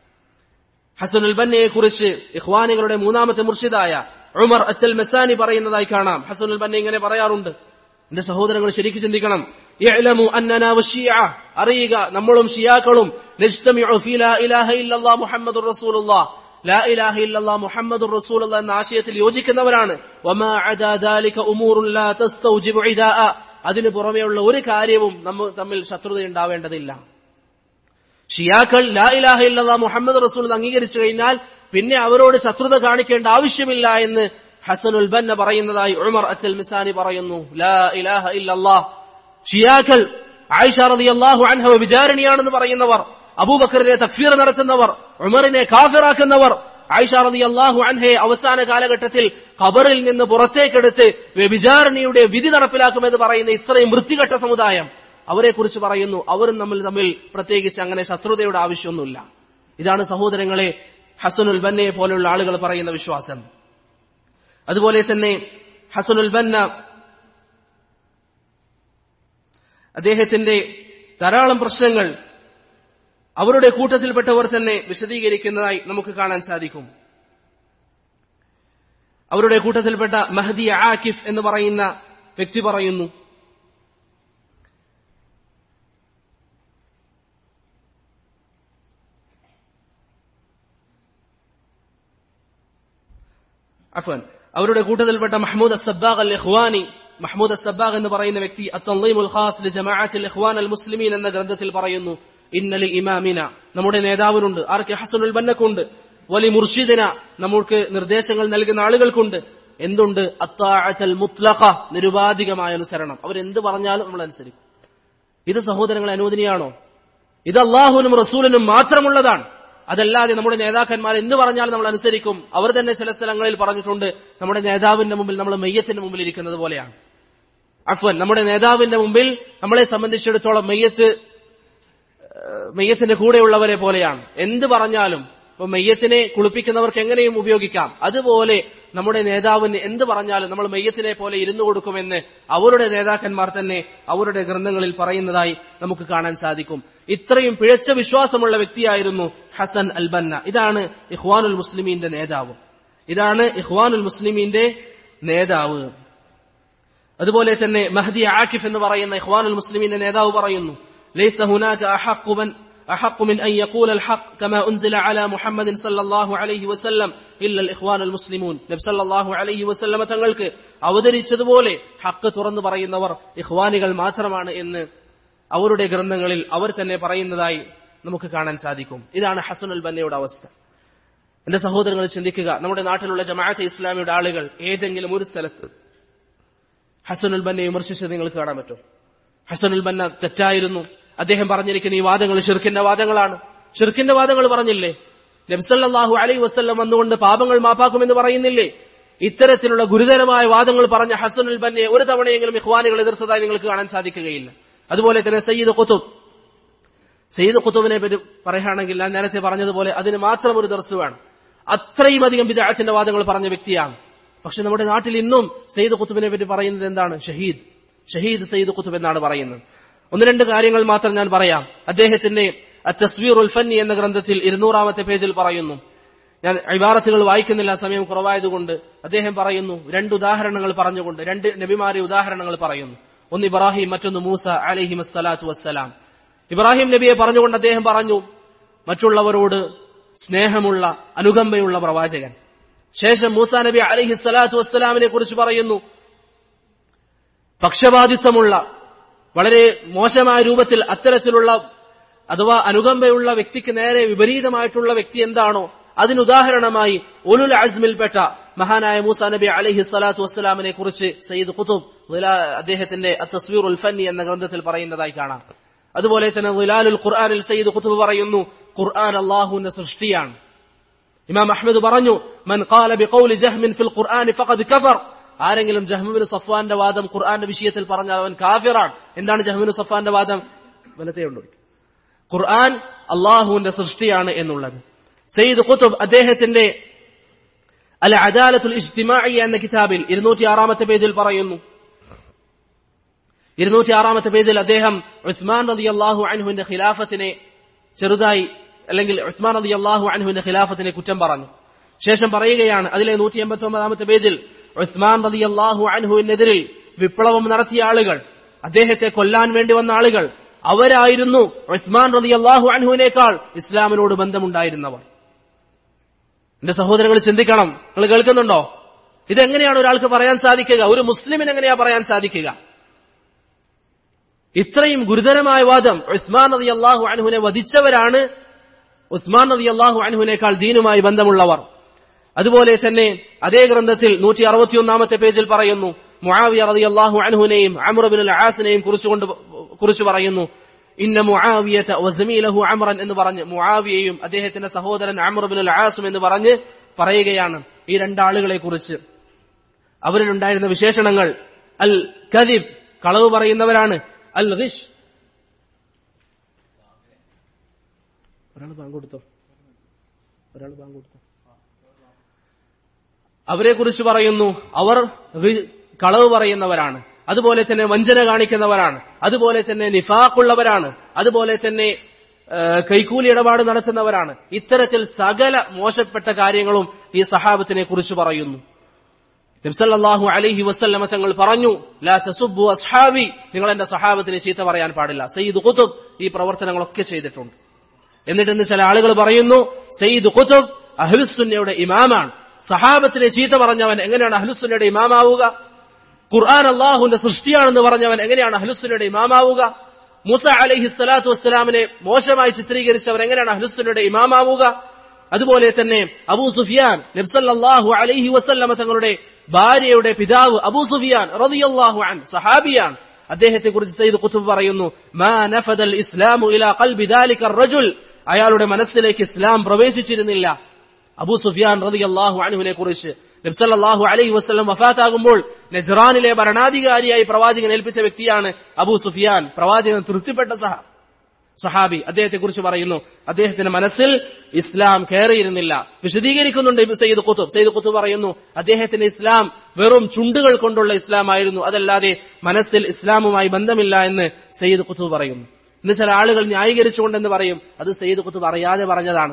ഹസനുൽ ബന്നയെ കുറിച്ച് ഇഖ്വാനികളുടെ മൂന്നാമത്തെ മുർഷിദായ ഉമർ അച്ചൽ മെച്ചാനി പറയുന്നതായി കാണാം ഹസനുൽ ബന്ന ഇങ്ങനെ പറയാറുണ്ട് എന്റെ സഹോദരങ്ങൾ ശരിക്കും ചിന്തിക്കണം ഇഅ്ലമു അന്നനാ വശിയ അറിയുക നമ്മളും ഷിയാക്കളും നജ്തമിഉ ഫീ ലാ ഇലാഹ ഇല്ലല്ലാഹ് മുഹമ്മദുർ റസൂലുള്ളാഹ് ലാ ഇലാഹ ഇല്ലല്ലാഹ് മുഹമ്മദുർ റസൂലുള്ളാഹ് എന്ന ആശയത്തിൽ യോജിക്കുന്നവരാണ് വമാ അദാ ദാലിക ഉമൂറുൻ ലാ തസ്തൗജിബു ഇദാഅ അതിനു പുറമെയുള്ള ഒരു കാര്യവും നമ്മൾ തമ്മിൽ ശത്രുത ഉണ്ടാവേണ്ടതില്ല ഷിയാക്കൾ ലാ ഇലാഹ ഇല്ലല്ലാഹ് മുഹമ്മദ് റസൂൽ അംഗീകരിച്ചു കഴിഞ്ഞാൽ പിന്നെ അവരോട് ശത്രുത കാണിക്കേണ്ട ആവശ്യമില്ല എന്ന് ഹസനുൽ ബന്ന പറയുന്നതായി ഉമർ അച്ചൽ മിസാനി പറയുന്നു ലാ ഇലാഹ ഇല്ലല്ലാഹ് ഷിയാക്കൾ ആയിഷ റളിയല്ലാഹു അൻഹ വിചാരണിയാണെന്ന് പറയുന്നവർ അബൂബക്കറിനെ തക്ഫീർ നടത്തുന്നവർ ഉമറിനെ കാഫിറാക്കുന്നവർ ആയിഷ റളിയല്ലാഹു അൻഹയെ അവസാന കാലഘട്ടത്തിൽ ഖബറിൽ നിന്ന് പുറത്തേക്കെടുത്ത് വ്യഭിചാരണിയുടെ വിധി നടപ്പിലാക്കുമെന്ന് പറയുന്ന ഇത്രയും വൃത്തികെട്ട സമുദായം അവരെ കുറിച്ച് പറയുന്നു അവരും നമ്മൾ തമ്മിൽ പ്രത്യേകിച്ച് അങ്ങനെ ശത്രുതയുടെ ആവശ്യമൊന്നുമില്ല ഇതാണ് സഹോദരങ്ങളെ ഹസനുൽ ബന്നയെ പോലെയുള്ള ആളുകൾ പറയുന്ന വിശ്വാസം അതുപോലെ തന്നെ ഹസനുൽ ബന്ന അദ്ദേഹത്തിന്റെ ധാരാളം പ്രശ്നങ്ങൾ അവരുടെ കൂട്ടത്തിൽപ്പെട്ടവർ തന്നെ വിശദീകരിക്കുന്നതായി നമുക്ക് കാണാൻ സാധിക്കും അവരുടെ കൂട്ടത്തിൽപ്പെട്ട മഹദി ആകിഫ് എന്ന് പറയുന്ന വ്യക്തി പറയുന്നു അഫൻ അവരുടെ കൂട്ടത്തിൽപ്പെട്ട മഹ്മൂദ് അസബ്ബാഖ് അൽ ഇഖ്വാനി മഹ്മൂദ് അസബ്ബാഖ് എന്ന് പറയുന്ന വ്യക്തി അത്തീമുൽ ഖാസ് ലി ജമാഅത്തിൽ ഇഖ്വാൻ അൽ മുസ്ലിമീൻ എന്ന ഗ്രന്ഥത്തിൽ പറയുന്നു ഇന്നലി ഇമാമിന നമ്മുടെ നേതാവിനുണ്ട് ആർക്ക് ഹസനുൽ ബന്നക്കുണ്ട് വലി മുർഷിദിന നമുക്ക് നിർദ്ദേശങ്ങൾ നൽകുന്ന ആളുകൾക്കുണ്ട് എന്തുണ്ട് അത്താഅൽ മുത്ലഖ നിരുപാധികമായ അനുസരണം അവരെന്ത് പറഞ്ഞാലും നമ്മൾ അനുസരിക്കും ഇത് സഹോദരങ്ങളെ അനുവദനീയാണോ ഇത് അള്ളാഹുവിനും റസൂലിനും മാത്രമുള്ളതാണ് അതല്ലാതെ നമ്മുടെ നേതാക്കന്മാർ എന്ത് പറഞ്ഞാലും നമ്മൾ അനുസരിക്കും അവർ തന്നെ ചില സ്ഥലങ്ങളിൽ പറഞ്ഞിട്ടുണ്ട് നമ്മുടെ നേതാവിന്റെ മുമ്പിൽ നമ്മൾ മെയ്യത്തിന്റെ മുമ്പിൽ ഇരിക്കുന്നത് പോലെയാണ് അഫ്വൻ നമ്മുടെ നേതാവിന്റെ മുമ്പിൽ നമ്മളെ സംബന്ധിച്ചിടത്തോളം മെയ്യത്ത് മെയ്യത്തിന്റെ കൂടെയുള്ളവരെ പോലെയാണ് എന്ത് പറഞ്ഞാലും ഇപ്പൊ മെയ്യത്തിനെ കുളിപ്പിക്കുന്നവർക്ക് എങ്ങനെയും ഉപയോഗിക്കാം അതുപോലെ നമ്മുടെ നേതാവിന് എന്ത് പറഞ്ഞാലും നമ്മൾ മെയ്യത്തിനെ പോലെ ഇരുന്നു കൊടുക്കുമെന്ന് അവരുടെ നേതാക്കന്മാർ തന്നെ അവരുടെ ഗ്രന്ഥങ്ങളിൽ പറയുന്നതായി നമുക്ക് കാണാൻ സാധിക്കും ഇത്രയും പിഴച്ച വിശ്വാസമുള്ള വ്യക്തിയായിരുന്നു ഹസൻ അൽ ബന്ന ഇതാണ് ഇഹ്വാനുൽ മുസ്ലിമീന്റെ നേതാവ് ഇതാണ് ഇഹ്വാനുൽ മുസ്ലിമീന്റെ നേതാവ് അതുപോലെ തന്നെ മഹദി ആക്കിഫ് എന്ന് പറയുന്ന ഇഹ്വാനുൽ മുസ്ലിമീന്റെ നേതാവ് പറയുന്നു ليس هناك أحق من أحق من أن يقول الحق كما أنزل على محمد صلى الله عليه وسلم إلا الإخوان المسلمون നബി സല്ലല്ലാഹു അലൈഹി വസല്ലമ തങ്ങൾക്ക് അവതരിച്ചതുപോലെ ഹക്ക് തുറന്നു പറയുന്നവർ ഇഖ്വാനികൾ മാത്രമാണ് എന്ന് അവരുടെ ഗ്രന്ഥങ്ങളിൽ അവർ തന്നെ പറയുന്നതായി നമുക്ക് കാണാൻ സാധിക്കും ഇതാണ് ഹസനുൽ ബന്നയുടെ അവസ്ഥ എന്റെ സഹോദരങ്ങൾ ചിന്തിക്കുക നമ്മുടെ നാട്ടിലുള്ള ജമാഅത്തെ ഇസ്ലാമിയുടെ ആളുകൾ ഏതെങ്കിലും ഒരു സ്ഥലത്ത് ഹസനുൽ ബന്നെ വിമർശിച്ചത് നിങ്ങൾക്ക് കാണാൻ പറ്റും ഹസനുൽ ബന്ന തെറ്റായിരുന്നു അദ്ദേഹം പറഞ്ഞിരിക്കുന്ന ഈ വാദങ്ങൾ ഷിർക്കിന്റെ വാദങ്ങളാണ് ഷിർക്കിന്റെ വാദങ്ങൾ പറഞ്ഞില്ലേ നബ്സല്ലാഹു അലൈ വസ്ല്ലം വന്നുകൊണ്ട് പാപങ്ങൾ മാപ്പാക്കുമെന്ന് പറയുന്നില്ലേ ഇത്തരത്തിലുള്ള ഗുരുതരമായ വാദങ്ങൾ പറഞ്ഞ ഹസനുൽ ബന്നെ ഒരു തവണയെങ്കിലും ഇഖ്വാനികൾ എതിർത്തതായി നിങ്ങൾക്ക് കാണാൻ സാധിക്കുകയില്ല അതുപോലെ തന്നെ സയ്യിദ് കുത്തുബ് സയ്യിദ് കുത്തുബിനെ പറ്റി പറയുകയാണെങ്കിൽ ഞാൻ നേരത്തെ പറഞ്ഞതുപോലെ അതിന് മാത്രം ഒരു ദർസ് വേണം അത്രയും അധികം വിദാഅത്തിന്റെ വാദങ്ങൾ പറഞ്ഞ വ്യക്തിയാണ് പക്ഷെ നമ്മുടെ നാട്ടിൽ ഇന്നും സയ്യിദ് കുത്തുബിനെ പറ്റി പറയുന്നത് എന്താണ് ഷഹീദ് ഷഹീദ് സയ്യിദ് കുത്തുബ് എന്നാണ് പറയുന്നത് ഒന്ന് രണ്ട് കാര്യങ്ങൾ മാത്രം ഞാൻ പറയാം അദ്ദേഹത്തിന്റെ തസ്വീർ ഉൽ ഫന്നി എന്ന ഗ്രന്ഥത്തിൽ ഇരുന്നൂറാമത്തെ പേജിൽ പറയുന്നു ഞാൻ ഇബാറത്തുകൾ വായിക്കുന്നില്ല സമയം കുറവായതുകൊണ്ട് അദ്ദേഹം പറയുന്നു രണ്ട് ഉദാഹരണങ്ങൾ പറഞ്ഞുകൊണ്ട് രണ്ട് നബിമാരെ ഉദാഹരണങ്ങൾ പറയുന്നു ഒന്ന് ഇബ്രാഹിം മറ്റൊന്ന് മൂസ അലഹി വസ്സലാത്തു വസ്സലാം ഇബ്രാഹിം നബിയെ പറഞ്ഞുകൊണ്ട് അദ്ദേഹം പറഞ്ഞു മറ്റുള്ളവരോട് സ്നേഹമുള്ള അനുകമ്പയുള്ള പ്രവാചകൻ ശേഷം മൂസ നബി അലഹി സ്വലാത്തു വസ്സലാമിനെ കുറിച്ച് പറയുന്നു പക്ഷപാതിത്വമുള്ള വളരെ മോശമായ രൂപത്തിൽ അത്തരത്തിലുള്ള അഥവാ അനുകമ്പയുള്ള വ്യക്തിക്ക് നേരെ വിപരീതമായിട്ടുള്ള വ്യക്തി എന്താണോ അതിനുദാഹരണമായി ഉലുൽ അസ്മിൽപ്പെട്ട മഹാനായ മൂസ നബി അലഹി സ്വലാത്തു വസ്സലാമിനെ കുറിച്ച് സയ്യിദ് കുത്തുബ് അദ്ദേഹത്തിന്റെ തസ്വീർ ഉൽ ഫന്നി എന്ന ഗ്രന്ഥത്തിൽ പറയുന്നതായി കാണാം അതുപോലെ തന്നെ വിലാലുൽ ഖുർആാനിൽ സയ്യിദ് കുത്തുബ് പറയുന്നു ഖുർആൻ അള്ളാഹുവിന്റെ സൃഷ്ടിയാണ് ഇമാം അഹമ്മദ് പറഞ്ഞു മൻ ഖാല ബിഖൗലി ജഹ്മിൻ ഫിൽ ഖുർആൻ ഫഖദ് കഫർ ആരെങ്കിലും ജഹ്മുബിന് സഫ്വാന്റെ വാദം ഖുർആന്റെ വിഷയത്തിൽ പറഞ്ഞാൽ അവൻ കാഫിറാണ് എന്താണ് ജഹ്മുബിന് സഫ്വാന്റെ വാദം വലത്തെ ഉണ്ട് ഖുർആൻ അള്ളാഹുവിന്റെ സൃഷ്ടിയാണ് എന്നുള്ളത് സയ്യിദ് ഖുത്തുബ് അദ്ദേഹത്തിന്റെ അൽ അദാലത്തുൽ ഇജ്തിമാഇ എന്ന കിതാബിൽ ഇരുന്നൂറ്റി ആറാമത്തെ പേജിൽ പറയുന്നു ഇരുന്നൂറ്റി ആറാമത്തെ പേജിൽ അദ്ദേഹം ഉസ്മാൻ റതി അള്ളാഹു അൻഹുവിന്റെ ഖിലാഫത്തിനെ ചെറുതായി അല്ലെങ്കിൽ ഉസ്മാൻ റതി അള്ളാഹു അൻഹുവിന്റെ ഖിലാഫത്തിനെ കുറ്റം പറഞ്ഞു ശേഷം പറയുകയാണ് അതിലെ നൂറ്റി എൺപത്തി ഒമ്പതാമത്തെ പേജിൽ ഉസ്മാൻ റതി അള്ളാഹു അൻഹുവിനെതിരിൽ വിപ്ലവം നടത്തിയ ആളുകൾ അദ്ദേഹത്തെ കൊല്ലാൻ വേണ്ടി വന്ന ആളുകൾ അവരായിരുന്നു ഉസ്മാൻ റതി അള്ളാഹു അൻഹുവിനേക്കാൾ ഇസ്ലാമിനോട് ബന്ധമുണ്ടായിരുന്നവർ എന്റെ സഹോദരങ്ങൾ ചിന്തിക്കണം നിങ്ങൾ കേൾക്കുന്നുണ്ടോ ഇതെങ്ങനെയാണ് ഒരാൾക്ക് പറയാൻ സാധിക്കുക ഒരു മുസ്ലിമിന് എങ്ങനെയാ പറയാൻ സാധിക്കുക ഇത്രയും ഗുരുതരമായ വാദം ഉസ്മാൻ നദി അള്ളാഹു അൻഹുവിനെ വധിച്ചവരാണ് ഉസ്മാൻ നദി അള്ളാഹു അൻഹുവിനേക്കാൾ ദീനുമായി ബന്ധമുള്ളവർ അതുപോലെ തന്നെ അതേ ഗ്രന്ഥത്തിൽ നൂറ്റി അറുപത്തിയൊന്നാമത്തെ പേജിൽ പറയുന്നു മുആവിയ റതി അള്ളാഹു അൻഹുവിനെയും അമറുബിൻ അൽ ആസിനെയും കുറിച്ചുകൊണ്ട് കുറിച്ച് പറയുന്നു ഇന്ന മുആവിയത വസമീലഹു അമ്രൻ എന്ന് പറഞ്ഞ് മുആവിയയും അദ്ദേഹത്തിന്റെ സഹോദരൻ അമറുബിൻ അൽ ആസും എന്ന് പറഞ്ഞ് പറയുകയാണ് ഈ രണ്ടാളുകളെ കുറിച്ച് അവരിലുണ്ടായിരുന്ന വിശേഷണങ്ങൾ അൽ കദിബ് കളവ് പറയുന്നവരാണ് അൽ റിഷ് ഒരാൾ ബാങ്ക് കൊടുത്തോ ഒരാൾ ബാങ്ക് കൊടുത്തോ അവരെ കുറിച്ച് പറയുന്നു അവർ കളവ് പറയുന്നവരാണ് അതുപോലെ തന്നെ വഞ്ചന കാണിക്കുന്നവരാണ് അതുപോലെ തന്നെ നിഫാഖുള്ളവരാണ് അതുപോലെ തന്നെ ഏഹ് കൈക്കൂലി ഇടപാട് നടത്തുന്നവരാണ് ഇത്തരത്തിൽ സകല മോശപ്പെട്ട കാര്യങ്ങളും ഈ സഹാബത്തിനെ കുറിച്ച് പറയുന്നു നബ്സല്ലാഹു അലൈഹി വസല്ലമ തങ്ങൾ പറഞ്ഞു ലാ തസുബു അസ്ഹാബി നിങ്ങൾ എന്റെ സഹാബത്തിനെ ചീത്ത പറയാൻ പാടില്ല സയ്യിദ് ഖുതുബ് ഈ പ്രവർത്തനങ്ങളൊക്കെ ചെയ്തിട്ടുണ്ട് എന്നിട്ട് ഇന്ന് ചില ആളുകൾ പറയുന്നു സയ്യിദ് ഖുതുബ് അഹ്ലുസുന്നയുടെ ഇമാമാണ് സഹാബത്തിനെ ചീത്ത പറഞ്ഞവൻ എങ്ങനെയാണ് അഹ്ലുസുന്നയുടെ ഇമാമാവുക ഖുർആൻ അള്ളാഹുവിന്റെ സൃഷ്ടിയാണെന്ന് പറഞ്ഞവൻ എങ്ങനെയാണ് അഹ്ലുസുന്നയുടെ ഇമാമാവുക മൂസ അലൈഹി സ്വലാത്തു വസ്സലാമിനെ മോശമായി ചിത്രീകരിച്ചവർ എങ്ങനെയാണ് അഹ്ലുസുന്നയുടെ ഇമാമാവുക അതുപോലെ തന്നെ അബൂ സുഫിയാൻ നബ്സല്ലാഹു അലൈഹി വസല്ലമ തങ്ങളുടെ ഭാര്യയുടെ പിതാവ് അബൂ സുഫിയാൻ റളിയല്ലാഹു അൻ സഹാബിയാണ് അദ്ദേഹത്തെ കുറിച്ച് സയ്യിദ് ഖുതുബ് പറയുന്നു മാ നഫദൽ ഇസ്ലാമു ഇലാ ഖൽബി ദാലിക റജുൽ അയാളുടെ മനസ്സിലേക്ക് ഇസ്ലാം പ്രവേശിച്ചിരുന്നില്ല അബൂ സുഫിയാൻ റളിയല്ലാഹു അൻഹുവിനെ കുറിച്ച് നബ്സല്ലാഹു അലൈഹി വസ്ലം വഫാത്താകുമ്പോൾ നജ്റാനിലെ ഭരണാധികാരിയായി പ്രവാചകൻ ഏൽപ്പിച്ച വ്യക്തിയാണ് അബൂ സുഫിയാൻ പ്രവാചകൻ തൃപ്തിപ്പെട്ട സഹ സഹാബി അദ്ദേഹത്തെ കുറിച്ച് പറയുന്നു അദ്ദേഹത്തിന്റെ മനസ്സിൽ ഇസ്ലാം കയറിയിരുന്നില്ല വിശദീകരിക്കുന്നുണ്ട് ഇബ്നു സയ്യിദ് ഖുതുബ് സയ്യിദ് ഖുതുബ് പറയുന്നു അദ്ദേഹത്തിന്റെ ഇസ്ലാം വെറും ചുണ്ടുകൾ കൊണ്ടുള്ള ഇസ്ലാം ആയിരുന്നു അതല്ലാതെ മനസ്സിൽ ഇസ്ലാമുമായി ബന്ധമില്ല എന്ന് സയ്യിദ് ഖുതുബ് പറയുന്നു ഇന്ന് ചില ആളുകൾ ന്യായീകരിച്ചുകൊണ്ടെന്ന് പറയും അത് സയ്യിദ് ഖുതുബ് അറിയാതെ പറഞ്ഞതാണ്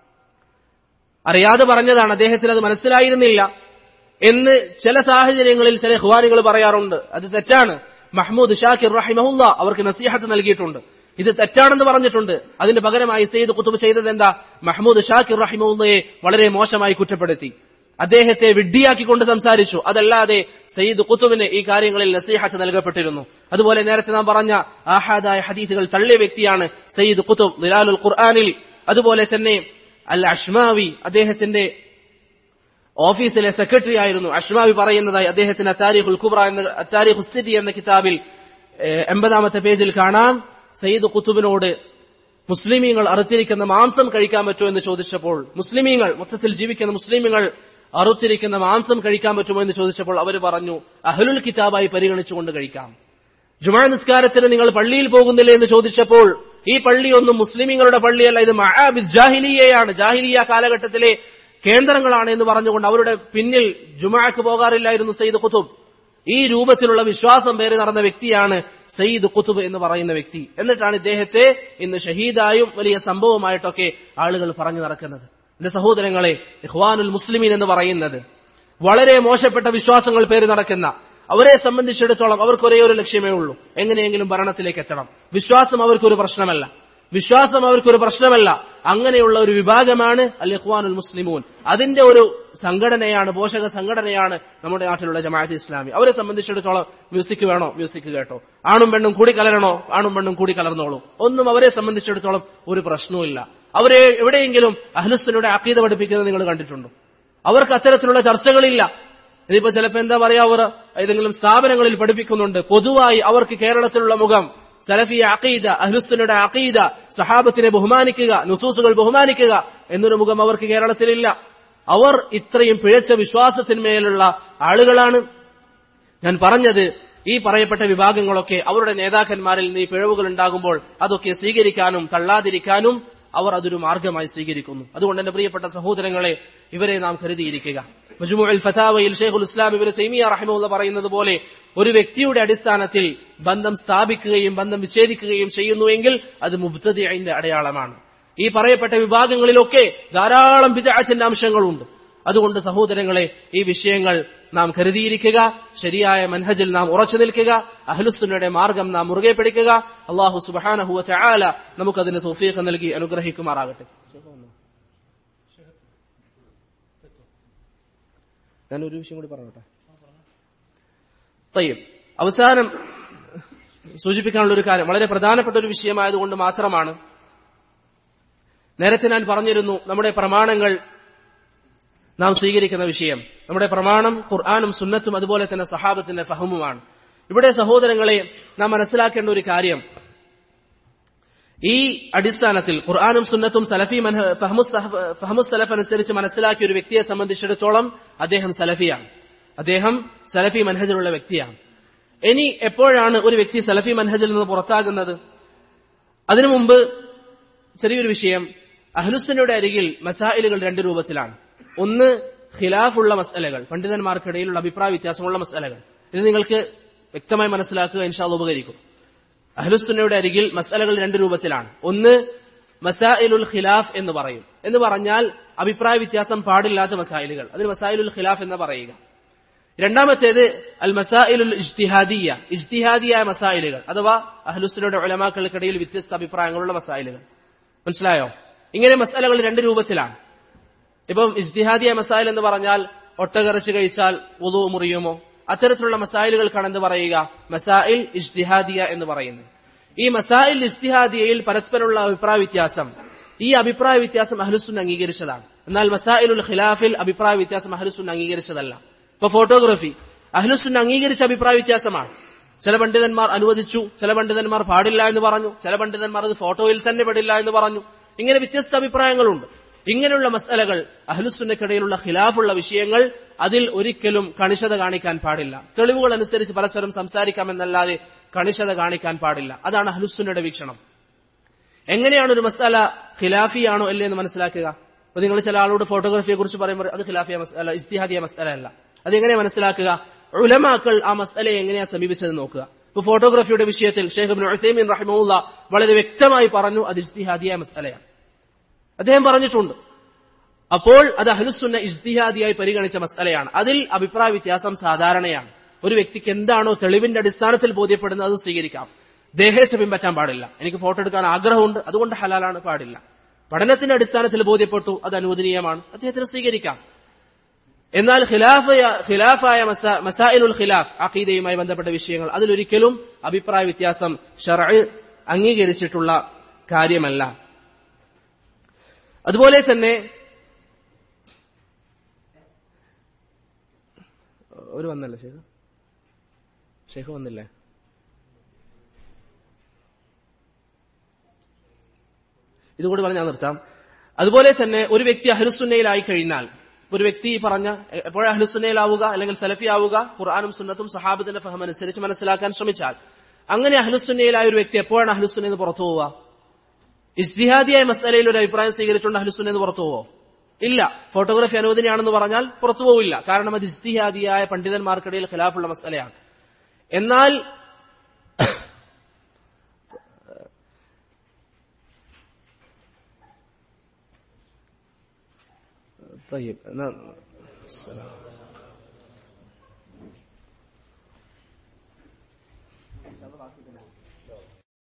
അറിയാതെ പറഞ്ഞതാണ് അദ്ദേഹത്തിന് അത് മനസ്സിലായിരുന്നില്ല എന്ന് ചില സാഹചര്യങ്ങളിൽ ചില ഹുവാനികൾ പറയാറുണ്ട് അത് തെറ്റാണ് മഹ്മൂദ് ഷാക്കിർ റഹിമഹുല്ല അവർക്ക് നസീഹത്ത് നൽകിയിട്ടുണ്ട് ഇത് തെറ്റാണെന്ന് പറഞ്ഞിട്ടുണ്ട് അതിന് പകരമായി സയ്യിദ് കുത്തുബ് ചെയ്തത് എന്താ മഹ്മൂദ് ഷാക്കിർ റഹിമുള്ളയെ വളരെ മോശമായി കുറ്റപ്പെടുത്തി അദ്ദേഹത്തെ വിഡ്ഢിയാക്കിക്കൊണ്ട് സംസാരിച്ചു അതല്ലാതെ സയ്യിദ് കുത്തുബിന് ഈ കാര്യങ്ങളിൽ നസീഹത്ത് നൽകപ്പെട്ടിരുന്നു അതുപോലെ നേരത്തെ നാം പറഞ്ഞ ആഹാദായ ഹദീസുകൾ തള്ളിയ വ്യക്തിയാണ് സയ്യിദ് കുത്തുബ് നിലാലുൽ ഖുർആാനിൽ അതുപോലെ തന്നെ അൽ അഷ്മാവി അദ്ദേഹത്തിന്റെ ഓഫീസിലെ സെക്രട്ടറി ആയിരുന്നു അഷ്മാവി പറയുന്നതായി അദ്ദേഹത്തിന്റെ താരിഖുൽ കുബ്ര എന്ന താരിഖു സിറ്റി എന്ന കിതാബിൽ എൺപതാമത്തെ പേജിൽ കാണാം സയ്യിദ് കുത്തുബിനോട് മുസ്ലിമീങ്ങൾ അറുത്തിരിക്കുന്ന മാംസം കഴിക്കാൻ പറ്റുമോ എന്ന് ചോദിച്ചപ്പോൾ മുസ്ലിമീങ്ങൾ മൊത്തത്തിൽ ജീവിക്കുന്ന മുസ്ലിമീങ്ങൾ അറുത്തിരിക്കുന്ന മാംസം കഴിക്കാൻ പറ്റുമോ എന്ന് ചോദിച്ചപ്പോൾ അവർ പറഞ്ഞു അഹലുൽ കിതാബായി പരിഗണിച്ചുകൊണ്ട് കഴിക്കാം ജുമാ നിസ്കാരത്തിന് നിങ്ങൾ പള്ളിയിൽ പോകുന്നില്ലേ എന്ന് ചോദിച്ചപ്പോൾ ഈ പള്ളിയൊന്നും മുസ്ലിമീങ്ങളുടെ പള്ളിയല്ല ഇത് മഹാബിദ് ജാഹിലിയയാണ് ജാഹിലിയ കാലഘട്ടത്തിലെ കേന്ദ്രങ്ങളാണ് എന്ന് പറഞ്ഞുകൊണ്ട് അവരുടെ പിന്നിൽ ജുമാക്ക് പോകാറില്ലായിരുന്നു സയ്യിദ് കുത്തുബ് ഈ രൂപത്തിലുള്ള വിശ്വാസം പേര് നടന്ന വ്യക്തിയാണ് സയ്യിദ് കുത്തുബ് എന്ന് പറയുന്ന വ്യക്തി എന്നിട്ടാണ് ഇദ്ദേഹത്തെ ഇന്ന് ഷഹീദായും വലിയ സംഭവമായിട്ടൊക്കെ ആളുകൾ പറഞ്ഞു നടക്കുന്നത് എന്റെ സഹോദരങ്ങളെ ഇഹ്വാനുൽ മുസ്ലിമീൻ എന്ന് പറയുന്നത് വളരെ മോശപ്പെട്ട വിശ്വാസങ്ങൾ പേര് നടക്കുന്ന അവരെ സംബന്ധിച്ചിടത്തോളം അവർക്ക് ഒരേ ഒരു ലക്ഷ്യമേ ഉള്ളൂ എങ്ങനെയെങ്കിലും ഭരണത്തിലേക്ക് എത്തണം വിശ്വാസം അവർക്കൊരു പ്രശ്നമല്ല വിശ്വാസം അവർക്കൊരു പ്രശ്നമല്ല അങ്ങനെയുള്ള ഒരു വിഭാഗമാണ് അൽ ഇഖ്വാനുൽ മുസ്ലിമൂൻ അതിന്റെ ഒരു സംഘടനയാണ് പോഷക സംഘടനയാണ് നമ്മുടെ നാട്ടിലുള്ള ജമാഅത്ത് ഇസ്ലാമി അവരെ സംബന്ധിച്ചിടത്തോളം മ്യൂസിക് വേണോ മ്യൂസിക് കേട്ടോ ആണും പെണ്ണും കൂടി കലരണോ ആണും പെണ്ണും കൂടി കലർന്നോളൂ ഒന്നും അവരെ സംബന്ധിച്ചിടത്തോളം ഒരു പ്രശ്നവുമില്ല അവരെ എവിടെയെങ്കിലും അഹ്ലുസ്സനയുടെ അക്കീത പഠിപ്പിക്കുന്നത് നിങ്ങൾ കണ്ടിട്ടുണ്ടോ അവർക്ക് അത്തരത്തിലുള്ള ചർച്ചകളില്ല ഇനിയിപ്പോ ചിലപ്പോ എന്താ പറയാ അവർ ഏതെങ്കിലും സ്ഥാപനങ്ങളിൽ പഠിപ്പിക്കുന്നുണ്ട് പൊതുവായി അവർക്ക് കേരളത്തിലുള്ള മുഖം സലഫിയ അഖീദ അഹ്ലുസ്സനയുടെ അഖീദ സഹാബത്തിനെ ബഹുമാനിക്കുക നുസൂസുകൾ ബഹുമാനിക്കുക എന്നൊരു മുഖം അവർക്ക് കേരളത്തിലില്ല അവർ ഇത്രയും പിഴച്ച വിശ്വാസത്തിന്മേലുള്ള ആളുകളാണ് ഞാൻ പറഞ്ഞത് ഈ പറയപ്പെട്ട വിഭാഗങ്ങളൊക്കെ അവരുടെ നേതാക്കന്മാരിൽ നിന്ന് ഈ പിഴവുകൾ ഉണ്ടാകുമ്പോൾ അതൊക്കെ സ്വീകരിക്കാനും തള്ളാതിരിക്കാനും അവർ അതൊരു മാർഗമായി സ്വീകരിക്കുന്നു അതുകൊണ്ട് എന്റെ പ്രിയപ്പെട്ട സഹോദരങ്ങളെ ഇവരെ നാം കരുതിയിരിക്കുക മജ്മുഅൽ ഫതാവയിൽ ഷെയ്ഖുൽ ഇസ്ലാം ഇവര് സൈമിയ റഹിമുള്ള പറയുന്നത് പോലെ ഒരു വ്യക്തിയുടെ അടിസ്ഥാനത്തിൽ ബന്ധം സ്ഥാപിക്കുകയും ബന്ധം വിച്ഛേദിക്കുകയും ചെയ്യുന്നുവെങ്കിൽ അത് മുബ്തദിന്റെ അടയാളമാണ് ഈ പറയപ്പെട്ട വിഭാഗങ്ങളിലൊക്കെ ധാരാളം വിദാചന്റെ അംശങ്ങളുണ്ട് അതുകൊണ്ട് സഹോദരങ്ങളെ ഈ വിഷയങ്ങൾ നാം കരുതിയിരിക്കുക ശരിയായ മൻഹജിൽ നാം ഉറച്ചു നിൽക്കുക അഹ്ലുസുന്നയുടെ മാർഗം നാം മുറുകെ പിടിക്കുക അള്ളാഹു സുബാനഹുവ ചായാല നമുക്കതിന് തോഫീഖ് നൽകി അനുഗ്രഹിക്കുമാറാകട്ടെ ഞാൻ ഒരു വിഷയം കൂടി പറഞ്ഞോട്ടെ തയ്യം അവസാനം സൂചിപ്പിക്കാനുള്ള ഒരു കാര്യം വളരെ പ്രധാനപ്പെട്ട ഒരു വിഷയമായതുകൊണ്ട് മാത്രമാണ് നേരത്തെ ഞാൻ പറഞ്ഞിരുന്നു നമ്മുടെ പ്രമാണങ്ങൾ നാം സ്വീകരിക്കുന്ന വിഷയം നമ്മുടെ പ്രമാണം ഖുർആാനും സുന്നത്തും അതുപോലെ തന്നെ സഹാബത്തിന്റെ ഫഹമുമാണ് ഇവിടെ സഹോദരങ്ങളെ നാം മനസ്സിലാക്കേണ്ട ഒരു കാര്യം ഈ അടിസ്ഥാനത്തിൽ ഖുർആാനും സുന്നത്തും സലഫി ഫഹമുസ് സലഫ് അനുസരിച്ച് മനസ്സിലാക്കിയ ഒരു വ്യക്തിയെ സംബന്ധിച്ചിടത്തോളം അദ്ദേഹം സലഫിയാണ് അദ്ദേഹം സലഫി മൻഹജിലുള്ള വ്യക്തിയാണ് ഇനി എപ്പോഴാണ് ഒരു വ്യക്തി സലഫി മൻഹജിൽ നിന്ന് പുറത്താകുന്നത് അതിനു മുമ്പ് ചെറിയൊരു വിഷയം അഹ്ലുസിന്റെ അരികിൽ മസായിലുകൾ രണ്ട് രൂപത്തിലാണ് ഒന്ന് ഖിലാഫുള്ള മസലകൾ പണ്ഡിതന്മാർക്കിടയിലുള്ള അഭിപ്രായ വ്യത്യാസമുള്ള മസലകൾ ഇത് നിങ്ങൾക്ക് വ്യക്തമായി മനസ്സിലാക്കുക ഇൻഷാല് ഉപകരിക്കും അഹ്ലുസുന്നയുടെ അരികിൽ മസലകൾ രണ്ട് രൂപത്തിലാണ് ഒന്ന് മസായിലുൽ ഖിലാഫ് എന്ന് പറയും എന്ന് പറഞ്ഞാൽ അഭിപ്രായ വ്യത്യാസം പാടില്ലാത്ത മസായിലുകൾ അതിന് മസായിലുൽ ഖിലാഫ് എന്ന് പറയുക രണ്ടാമത്തേത് അൽ മസായിലുൽ ഇജ്തിഹാദിയ ഇജ്തിഹാദിയായ മസായിലുകൾ അഥവാ അഹ്ലുസുലയുടെ ഉലമാക്കൾക്കിടയിൽ വ്യത്യസ്ത അഭിപ്രായങ്ങളുള്ള മസായിലുകൾ മനസ്സിലായോ ഇങ്ങനെ മസാലകൾ രണ്ട് രൂപത്തിലാണ് ഇപ്പം ഇജ്തിഹാദിയ മസായിൽ എന്ന് പറഞ്ഞാൽ ഒട്ടകറച്ച് കഴിച്ചാൽ ഉദു മുറിയുമോ അത്തരത്തിലുള്ള മസായിലുകൾക്കാണ് എന്ത് പറയുക മസായിൽ ഇജ്തിഹാദിയ എന്ന് പറയുന്നത് ഈ മസായിൽ ഇജ്തിഹാദിയയിൽ പരസ്പരമുള്ള അഭിപ്രായ വ്യത്യാസം ഈ അഭിപ്രായ വ്യത്യാസം അഹ്ലുസുൻ അംഗീകരിച്ചതാണ് എന്നാൽ മസായിലുൽ ഖിലാഫിൽ അഭിപ്രായ വ്യത്യാസം അഹ്ലുസുൻ അംഗീകരിച്ചതല്ല ഇപ്പൊ ഫോട്ടോഗ്രാഫി അഹ്ലുസുൻ അംഗീകരിച്ച അഭിപ്രായ വ്യത്യാസമാണ് ചില പണ്ഡിതന്മാർ അനുവദിച്ചു ചില പണ്ഡിതന്മാർ പാടില്ല എന്ന് പറഞ്ഞു ചില പണ്ഡിതന്മാർ അത് ഫോട്ടോയിൽ തന്നെ പെടില്ല എന്ന് പറഞ്ഞു ഇങ്ങനെ വ്യത്യസ്ത അഭിപ്രായങ്ങളുണ്ട് ഇങ്ങനെയുള്ള മസലകൾ അഹ്ലുസുന്നക്കിടയിലുള്ള ഖിലാഫുള്ള വിഷയങ്ങൾ അതിൽ ഒരിക്കലും കണിശത കാണിക്കാൻ പാടില്ല തെളിവുകൾ അനുസരിച്ച് പരസ്പരം സംസാരിക്കാമെന്നല്ലാതെ കണിശത കാണിക്കാൻ പാടില്ല അതാണ് അഹ്ലുസുന്നയുടെ വീക്ഷണം എങ്ങനെയാണ് ഒരു മസാല ഖിലാഫിയാണോ അല്ലേ എന്ന് മനസ്സിലാക്കുക അപ്പൊ നിങ്ങൾ ചില ആളോട് ഫോട്ടോഗ്രാഫിയെ കുറിച്ച് പറയുമ്പോൾ അത് ഖിലാഫിയ മസല ഇസ്തിഹാദിയ മസല അല്ല അതെങ്ങനെ മനസ്സിലാക്കുക ഉലമാക്കൾ ആ മസലയെ എങ്ങനെയാ സമീപിച്ചത് നോക്കുക ഇപ്പൊ ഫോട്ടോഗ്രാഫിയുടെ വിഷയത്തിൽ ഷെയ്ഖ് ഇബ്നു ഉസൈമീൻ റഹിമുല്ല വളരെ വ്യക്തമായി പറഞ്ഞു അത് ഇസ്തിഹാദിയ മസലയാണ് അദ്ദേഹം പറഞ്ഞിട്ടുണ്ട് അപ്പോൾ അത് അഹ്ലുസുന്ന ഇജ്തിഹാദിയായി പരിഗണിച്ച മസലയാണ് അതിൽ അഭിപ്രായ വ്യത്യാസം സാധാരണയാണ് ഒരു വ്യക്തിക്ക് എന്താണോ തെളിവിന്റെ അടിസ്ഥാനത്തിൽ ബോധ്യപ്പെടുന്നത് അത് സ്വീകരിക്കാം ദേഹേച്ഛ പിൻപറ്റാൻ പാടില്ല എനിക്ക് ഫോട്ടോ എടുക്കാൻ ആഗ്രഹമുണ്ട് അതുകൊണ്ട് ഹലാലാണ് പാടില്ല പഠനത്തിന്റെ അടിസ്ഥാനത്തിൽ ബോധ്യപ്പെട്ടു അത് അനുവദനീയമാണ് അദ്ദേഹത്തിന് സ്വീകരിക്കാം എന്നാൽ ഖിലാഫയ ഖിലാഫായ മസാ- മസായിലുൽ ഖിലാഫ് അഖീദയുമായി ബന്ധപ്പെട്ട വിഷയങ്ങൾ അതിലൊരിക്കലും അഭിപ്രായ വ്യത്യാസം ഷർഅ് അംഗീകരിച്ചിട്ടുള്ള കാര്യമല്ല അതുപോലെ തന്നെ ഒരു വന്നല്ലേ ഷേഖ് ഷേഖ് വന്നില്ലേ ഇതുകൂടി പറഞ്ഞാൽ നിർത്താം അതുപോലെ തന്നെ ഒരു വ്യക്തി അഹ്ലുസുന്നയിലായി കഴിഞ്ഞാൽ ഒരു വ്യക്തി പറഞ്ഞ എപ്പോഴും അഹ്ലുസുന്നയിലാവുക അല്ലെങ്കിൽ സലഫി ആവുക ഖുർആാനും സുന്നത്തും സഹാബത്തിന്റെ ഫഹം അനുസരിച്ച് മനസ്സിലാക്കാൻ ശ്രമിച്ചാൽ അങ്ങനെ അഹ്ലുസുന്നയിലായ ഒരു വ്യക്തി എപ്പോഴാണ് അഹ്ലുസുന്ന എന്ന് പുറത്തു പോവുക ഇസ്തിഹാദിയായ മസലയിൽ ഒരു അഭിപ്രായം സ്വീകരിച്ചുകൊണ്ട് അഹ്ലുസുന്ന എന്ന് പുറത്തു പോവോ ഇല്ല ഫോട്ടോഗ്രാഫി അനുവദനയാണെന്ന് പറഞ്ഞാൽ പുറത്തു പോവില്ല കാരണം അത് ഇസ്തിഹാദിയായ പണ്ഡിതന്മാർക്കിടയിൽ ഖിലാഫുള്ള മസലയാണ് എന്നാൽ طيب أنا السلام